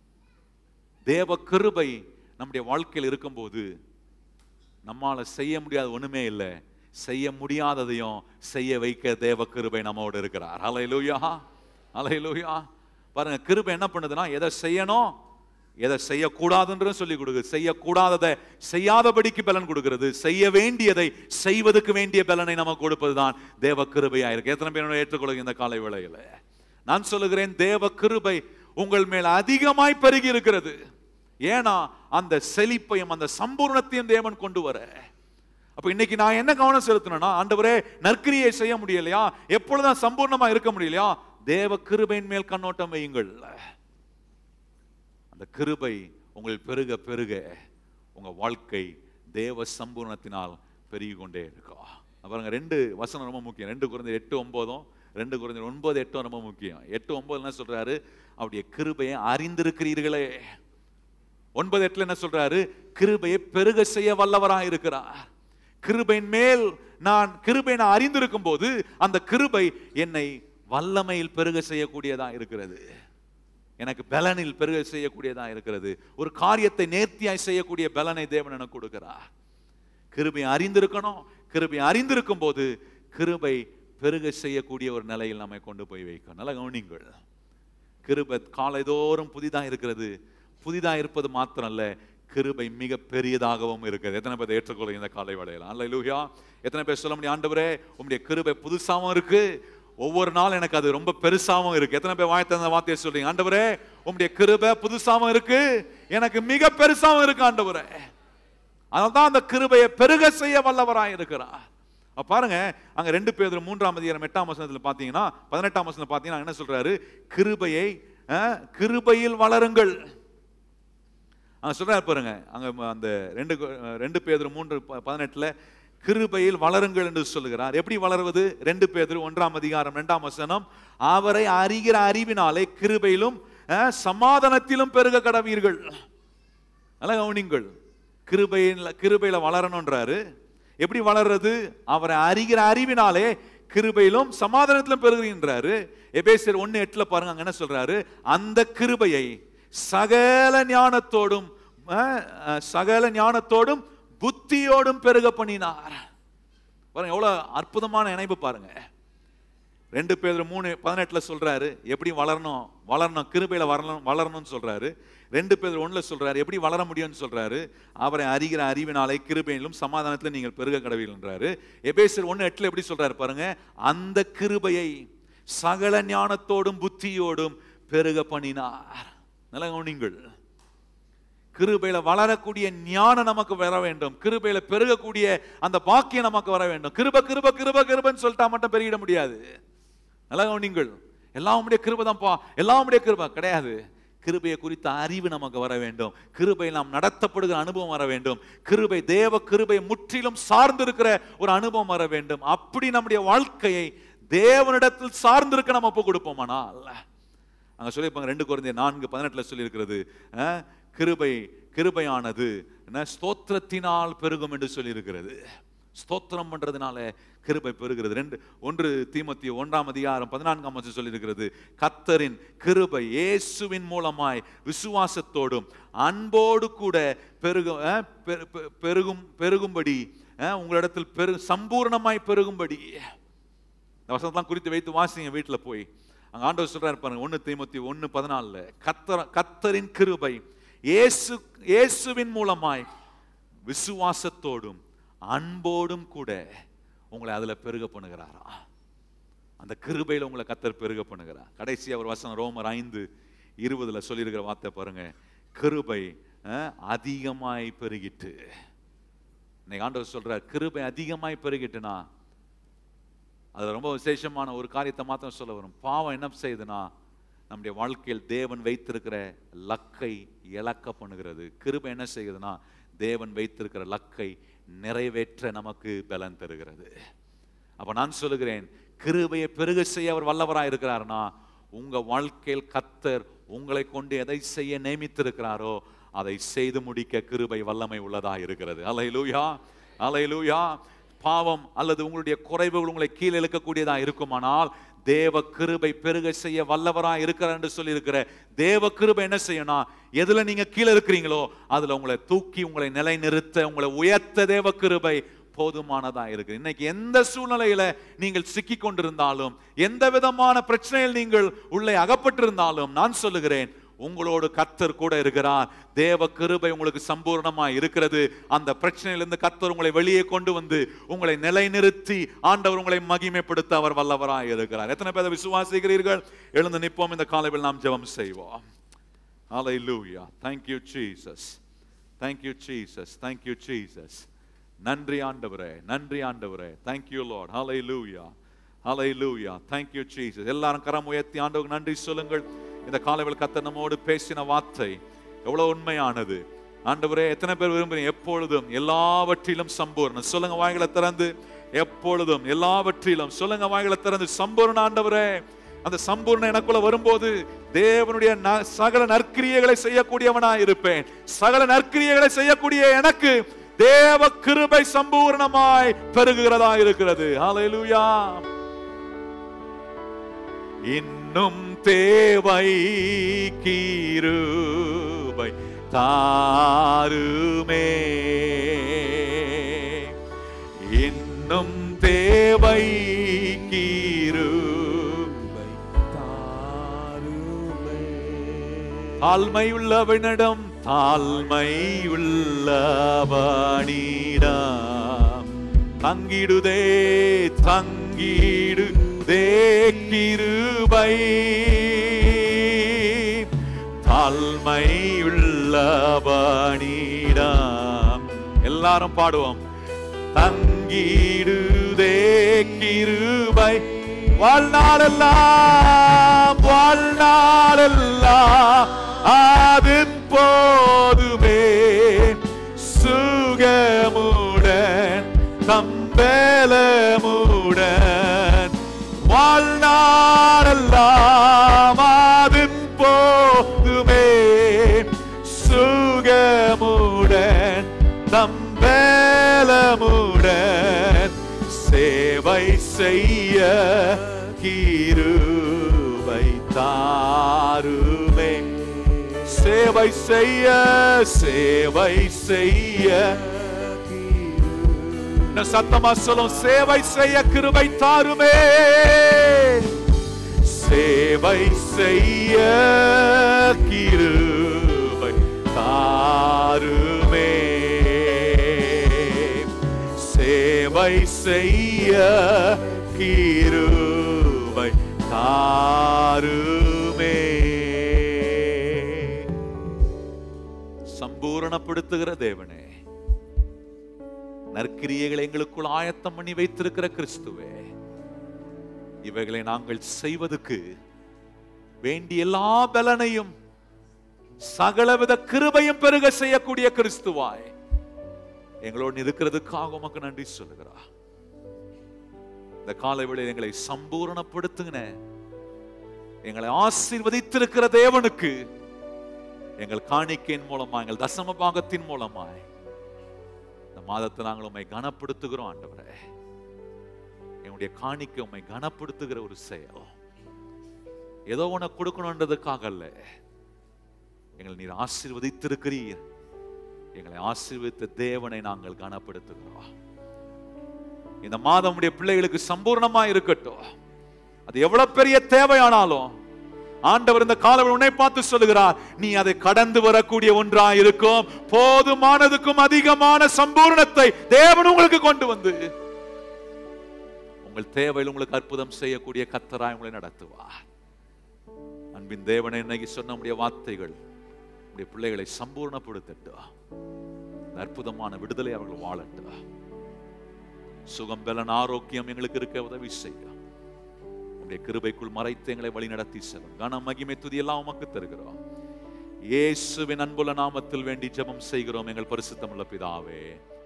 தேவ கிருபை நம்முடைய வாழ்க்கையில் இருக்கும்போது நம்மால செய்ய முடியாத ஒண்ணுமே இல்லை செய்ய முடியாததையும் செய்ய வைக்க தேவ கிருபை நம்மோடு இருக்கிறார் அலையிலூயா அலையிலூயா பாருங்க கிருபை என்ன பண்ணுதுன்னா எதை செய்யணும் எதை செய்யக்கூடாதுன்ற சொல்லி கொடுக்குது செய்யக்கூடாததை செய்யாதபடிக்கு பலன் கொடுக்கிறது செய்ய வேண்டியதை செய்வதற்கு வேண்டிய பலனை நமக்கு கொடுப்பதுதான் தேவ கிருபையா இருக்கு எத்தனை பேர் ஏற்றுக்கொள்ளுங்க இந்த காலை வேளையில நான் சொல்லுகிறேன் தேவ கிருபை உங்கள் மேல் அதிகமாய் பெருகி இருக்கிறது ஏன்னா அந்த செழிப்பையும் அந்த சம்பூர்ணத்தையும் தேவன் கொண்டு வர அப்ப இன்னைக்கு நான் என்ன கவனம் செலுத்தணும்னா ஆண்டவரே நற்கிரியை செய்ய முடியலையா எப்பொழுதும் சம்பூர்ணமா இருக்க முடியலையா தேவ கிருபையின் மேல் கண்ணோட்டம் வையுங்கள் அந்த கிருபை உங்கள் பெருக பெருக உங்க வாழ்க்கை தேவ சம்பூர்ணத்தினால் பெருகி கொண்டே இருக்கும் பாருங்க ரெண்டு வசனம் ரொம்ப முக்கியம் ரெண்டு குறைந்த எட்டு ஒன்பதும் ரெண்டு குறைந்த ஒன்பது எட்டும் ரொம்ப முக்கியம் எட்டு ஒன்பது என்ன சொல்றாரு அவருடைய கிருபையை அறிந்திருக்கிறீர்களே ஒன்பது எட்டுல என்ன சொல்றாரு கிருபையை பெருக செய்ய வல்லவராக இருக்கிறார் கிருபையின் மேல் நான் கிருபை நான் அறிந்திருக்கும் போது அந்த கிருபை என்னை வல்லமையில் பெருக செய்யக்கூடியதா இருக்கிறது எனக்கு பலனில் பெருக செய்யக்கூடியதா இருக்கிறது ஒரு காரியத்தை நேர்த்தியாய் செய்யக்கூடிய பலனை தேவன் எனக்கு கொடுக்கிறார் கிருபை அறிந்திருக்கணும் கிருபை அறிந்திருக்கும் போது கிருபை பெருக செய்யக்கூடிய ஒரு நிலையில் நம்மை கொண்டு போய் வைக்கும் நல்ல கவனிங்கள் கிருபை காலைதோறும் புதிதா இருக்கிறது புதிதா இருப்பது மாத்திரம் அல்ல கிருபை மிக பெரியதாகவும் இருக்குது எத்தனை பேர் ஏற்றுக்கொள்ள இந்த காலை வேளையில அல்ல எத்தனை பேர் சொல்ல முடியும் ஆண்டவரே உங்களுடைய கிருபை புதுசாவும் இருக்கு ஒவ்வொரு நாள் எனக்கு அது ரொம்ப பெருசாவும் இருக்கு எத்தனை பேர் வாய்த்த அந்த வார்த்தையை சொல்றீங்க ஆண்டவரே உங்களுடைய கிருபை புதுசாவும் இருக்கு எனக்கு மிக பெருசாவும் இருக்கு ஆண்டவரே அதனால தான் அந்த கிருபையை பெருக செய்ய வல்லவராய் இருக்கிறார் அப்ப பாருங்க அங்க ரெண்டு பேர் மூன்றாம் அதிகாரம் எட்டாம் வசனத்துல பாத்தீங்கன்னா பதினெட்டாம் வசனத்துல பாத்தீங்கன்னா என்ன சொல்றாரு கிருபையை அஹ், கிருபையில் வளருங்கள் அங்க சொல்றாரு பாருங்க அங்க ம- அந்த ரெண்டு கு- ரெண்டு பேர் மூன்று ப- பதினெட்டுல கிருபையில் வளருங்கள் என்று சொல்லுகிறார் எப்படி வளர்வது ரெண்டு பேர் ஒன்றாம் அதிகாரம் இரண்டாம் வசனம் அவரை அறிகிற அறிவினாலே கிருபையிலும் அஹ், சமாதானத்திலும் பெருக கடவீர்கள் நல்லா கவனிங்கள் கிருபையில் கிருபையில வளரணுன்றாரு எப்படி வளர்றது அவரை அறிகிற அறிவினாலே கிருபையிலும் சமாதானத்திலும் பெறுகின்றாரு எபேசியர் ஒண்ணு எட்டுல பாருங்க அங்க என்ன சொல்றாரு அந்த கிருபையை சகல ஞானத்தோடும் அஹ், அஹ், சகல ஞானத்தோடும் புத்தியோடும் பெருக பண்ணினார் பாருங்க எவ்வளவு அற்புதமான இணைப்பு பாருங்க ரெண்டு பேர் மூணு பதினெட்டுல சொல்றாரு எப்படி வளரணும் வளரணும் கிருபையில வளரணும் வளரணும்னு சொல்றாரு ரெண்டு பேர் ஒண்ணுல சொல்றாரு எப்படி வளர முடியும்னு சொல்றாரு அவரை அறிகிற அறிவினாலே கிருபையிலும் சமாதானத்துல நீங்கள் பெருக கடவீங்கன்றாரு எபேசர் ஒண்ணு எட்டுல எப்படி சொல்றாரு பாருங்க அந்த கிருபையை சகல ஞானத்தோடும் புத்தியோடும் பெருக பண்ணினார் நல்ல கவனிங்கள் கிருபையில வளரக்கூடிய ஞானம் நமக்கு வர வேண்டும் கிருபையில பெருகக்கூடிய அந்த பாக்கியம் நமக்கு வர வேண்டும் கிருப கிருப கிருப கிருபன்னு சொல்லிட்டா மட்டும் பெருகிட முடியாது நல்லா கவனிங்கள் எல்லாம் உடைய கிருபை தான்ப்பா எல்லாம் உடைய கிருபை கிடையாது கிருபையை குறித்த அறிவு நமக்கு வர வேண்டும் கிருபை நாம் நடத்தப்படுகிற அனுபவம் வர வேண்டும் கிருபை தேவ கிருபை முற்றிலும் சார்ந்திருக்கிற ஒரு அனுபவம் வர வேண்டும் அப்படி நம்முடைய வாழ்க்கையை தேவனிடத்தில் சார்ந்திருக்க நம்ம ஒப்பு கொடுப்போமானா அல்ல அங்க சொல்லியிருப்பாங்க ரெண்டு குழந்தைய நான்கு பதினெட்டுல சொல்லியிருக்கிறது அஹ், கிருபை கிருபையானது என்ன ஸ்தோத்திரத்தினால் பெருகும் என்று சொல்லியிருக்கிறது ஸ்தோத்திரம் பண்றதுனால கிருபை பெருகிறது ரெண்டு ஒன்று தீமத்தி ஒன்றாம் அதிகாரம் பதினான்காம் வசனம் சொல்லியிருக்கிறது கத்தரின் கிருபை இயேசுவின் மூலமாய் விசுவாசத்தோடும் அன்போடு கூட பெருகும் அஹ், பெரு- பெ- பெருகும் பெருகும்படி அஹ், உங்களிடத்தில் பெரு சம்பூர்ணமாய் பெருகும்படி இந்த வசனத்தெல்லாம் குறித்து வைத்து வாசிங்க வீட்டில் போய் அங்க ஆண்டவர் சொல்றாரு பாருங்க ஒன்று தீமத்தி ஒன்று பதினாலில் கத்தர் கத்தரின் கிருபை இயேசு இயேசுவின் மூலமாய் விசுவாசத்தோடும் அன்போடும் கூட உங்களை அதுல பெருக பண்ணுகிறாரா அந்த கிருபையில உங்களை கத்தர் பெருக பண்ணுகிறார் கடைசி அவர் வசனம் ரோமர் ஐந்து இருபதுல சொல்லியிருக்கிற வார்த்தை பாருங்க கிருபை அஹ், அதிகமாய் பெருகிட்டு இன்னைக்கு ஆண்டவர் சொல்றார் கிருபை அதிகமாய் பெருகிட்டுனா அது ரொம்ப விசேஷமான ஒரு காரியத்தை மாத்திரம் சொல்ல வரும் பாவம் என்ன செய்யுதுன்னா நம்முடைய வாழ்க்கையில் தேவன் வைத்திருக்கிற லக்கை இழக்க பண்ணுகிறது கிருபை என்ன செய்யுதுன்னா தேவன் வைத்திருக்கிற லக்கை நிறைவேற்ற நமக்கு பலன் தருகிறது அப்ப நான் சொல்லுகிறேன் கிருபையை பெருக செய்ய அவர் வல்லவராய் இருக்கிறார்னா உங்க வாழ்க்கையில் கத்தர் உங்களை கொண்டு எதை செய்ய நியமித்திருக்கிறாரோ அதை செய்து முடிக்க கிருபை வல்லமை உள்ளதா இருக்கிறது அலையிலூயா அலையிலூயா பாவம் அல்லது உங்களுடைய குறைவுகள் உங்களை கீழே இழுக்கக்கூடியதா இருக்குமானால் தேவ கிருபை பெருக செய்ய வல்லவரா இருக்கிறார் என்று சொல்லி இருக்கிற தேவ கிருபை என்ன செய்யணும் எதுல நீங்க கீழே இருக்கிறீங்களோ அதுல உங்களை தூக்கி உங்களை நிலைநிறுத்த உங்களை உயர்த்த தேவ கிருபை போதுமானதா இருக்கு இன்னைக்கு எந்த சூழ்நிலையில நீங்கள் சிக்கி கொண்டிருந்தாலும் எந்த விதமான பிரச்சனையில் நீங்கள் உள்ளே அகப்பட்டிருந்தாலும் நான் சொல்லுகிறேன் உங்களோடு கத்தர் கூட இருக்கிறார் தேவ கிருபை உங்களுக்கு சம்பூர்ணமா இருக்கிறது அந்த பிரச்சனையிலிருந்து கத்தர் உங்களை வெளியே கொண்டு வந்து உங்களை நிலைநிறுத்தி ஆண்டவர் உங்களை மகிமைப்படுத்த அவர் வல்லவராய் இருக்கிறார் எத்தனை பேர் விசுவாசிக்கிறீர்கள் எழுந்து நிற்போம் இந்த காலையில் நாம் ஜெபம் செய்வோம் Hallelujah. Thank you, Jesus. Thank you, Jesus. Thank you, Jesus. நன்றி ஆண்டவரே நன்றி ஆண்டவரே Thank you, Lord. Hallelujah. Hallelujah. Thank you, Jesus. எல்லாரும் கரம் உயர்த்தி ஆண்டவருக்கு நன்றி சொல்லுங்கள் இந்த காலையில் கத்த நம்மோடு பேசின வார்த்தை எவ்வளவு உண்மையானது ஆண்டவரே எத்தனை பேர் விரும்புறீங்க எப்பொழுதும் எல்லாவற்றிலும் சம்பூர்ணம் சொல்லுங்க வாய்களை திறந்து எப்பொழுதும் எல்லாவற்றிலும் சொல்லுங்க வாய்களை திறந்து சம்பூர்ண ஆண்டவரே அந்த சம்பூர்ணம் எனக்குள்ள வரும்போது தேவனுடைய ந- சகல நற்கிரியைகளை செய்யக்கூடியவனா இருப்பேன் சகல நற்கிரியைகளை செய்யக்கூடிய எனக்கு தேவ கிருபை சம்பூர்ணமாய் பெருகுகிறதா இருக்கிறது ஹalleluya இன்னும் தேவை கீருபை தாருமே இன்னும் தேவை கீருபை தாழ்மையுள்ளவனிடம் தாழ்மையுள்ளவனிடம் தங்கிடுதே தங்கிடுதே கிருபை தாழ்மையுள்ளவனிடம் எல்லாரும் பாடுவோம் தங்கிடுதே கிருபை வாழ்நாளெல்லாம் வாழ்நாளெல்லாம் அது போதுமே சுகமுடன் தம்பலமுடன் வாழ்நாளெல்லாம் அது போதுமே சுகமுடன் தம்பலமுடன் சேவை செய்ய கிருபை தாருமே சேவை செய்ய சேவை செய்ய இன்னும் சத்தமா சொல்லும் சேவை செய்ய கிருபை தாருமே சேவை செய்ய கிருபை தாருமே சேவை செய்ய கிருபை தாருமே சம்பூரணப்படுத்துகிற தேவனே நற்கிரியைகளை எங்களுக்குள் ஆயத்தம் பண்ணி வைத்திருக்கிற கிறிஸ்துவே இவைகளை நாங்கள் செய்வதற்கு வேண்டிய எல்லா பலனையும் சகலவித கிருபையும் பெருக செய்யக்கூடிய கிறிஸ்துவாய் எங்களோடு இருக்கிறதுக்காக உமக்கு நன்றி சொல்லுகிறா இந்த காலை வேளையில் எங்களை சம்பூரணப்படுத்துங்க எங்களை ஆசீர்வதித்திருக்கிற தேவனுக்கு எங்கள் காணிக்கையின் மூலமா எங்கள் தசம பாகத்தின் மூலமாய் இந்த மாதத்தை நாங்கள் உண்மை கனப்படுத்துகிறோம் ஆண்டவரே என்னுடைய காணிக்கை உண்மை கனப்படுத்துகிற ஒரு செயல் ஏதோ உனக்கு கொடுக்கணுன்றதுக்காக அல்ல எங்களை நீர் ஆசீர்வதித்திருக்கிறீர் எங்களை ஆசீர்வதித்த தேவனை நாங்கள் கனப்படுத்துகிறோம் இந்த மாதம் உடைய பிள்ளைகளுக்கு சம்பூர்ணமா இருக்கட்டும் அது எவ்வளவு பெரிய தேவையானாலும் ஆண்டவர் இந்த காலம் உன்னை பார்த்து சொல்லுகிறார் நீ அதை கடந்து வரக்கூடிய ஒன்றா இருக்கும் போதுமானதுக்கும் அதிகமான சம்பூர்ணத்தை தேவன் உங்களுக்கு கொண்டு வந்து உங்கள் தேவையில் உங்களுக்கு அற்புதம் செய்யக்கூடிய கத்தராய் உங்களை நடத்துவார் அன்பின் தேவனை இன்னைக்கு சொன்ன நம்முடைய வார்த்தைகள் நம்முடைய பிள்ளைகளை சம்பூர்ணப்படுத்தட்டும் இந்த அற்புதமான விடுதலை அவர்கள் வாழட்டும் சுகம் பலன் ஆரோக்கியம் எங்களுக்கு இருக்க உதவி செய்யும் உடைய கிருபைக்குள் மறைத்து எங்களை வழி நடத்தி செல்லும் கன மகிமை துதி எல்லாம் உமக்கு தருகிறோம் இயேசுவின் அன்புள்ள நாமத்தில் வேண்டி ஜெபம் செய்கிறோம் எங்கள் பரிசுத்தமுள்ள பிதாவே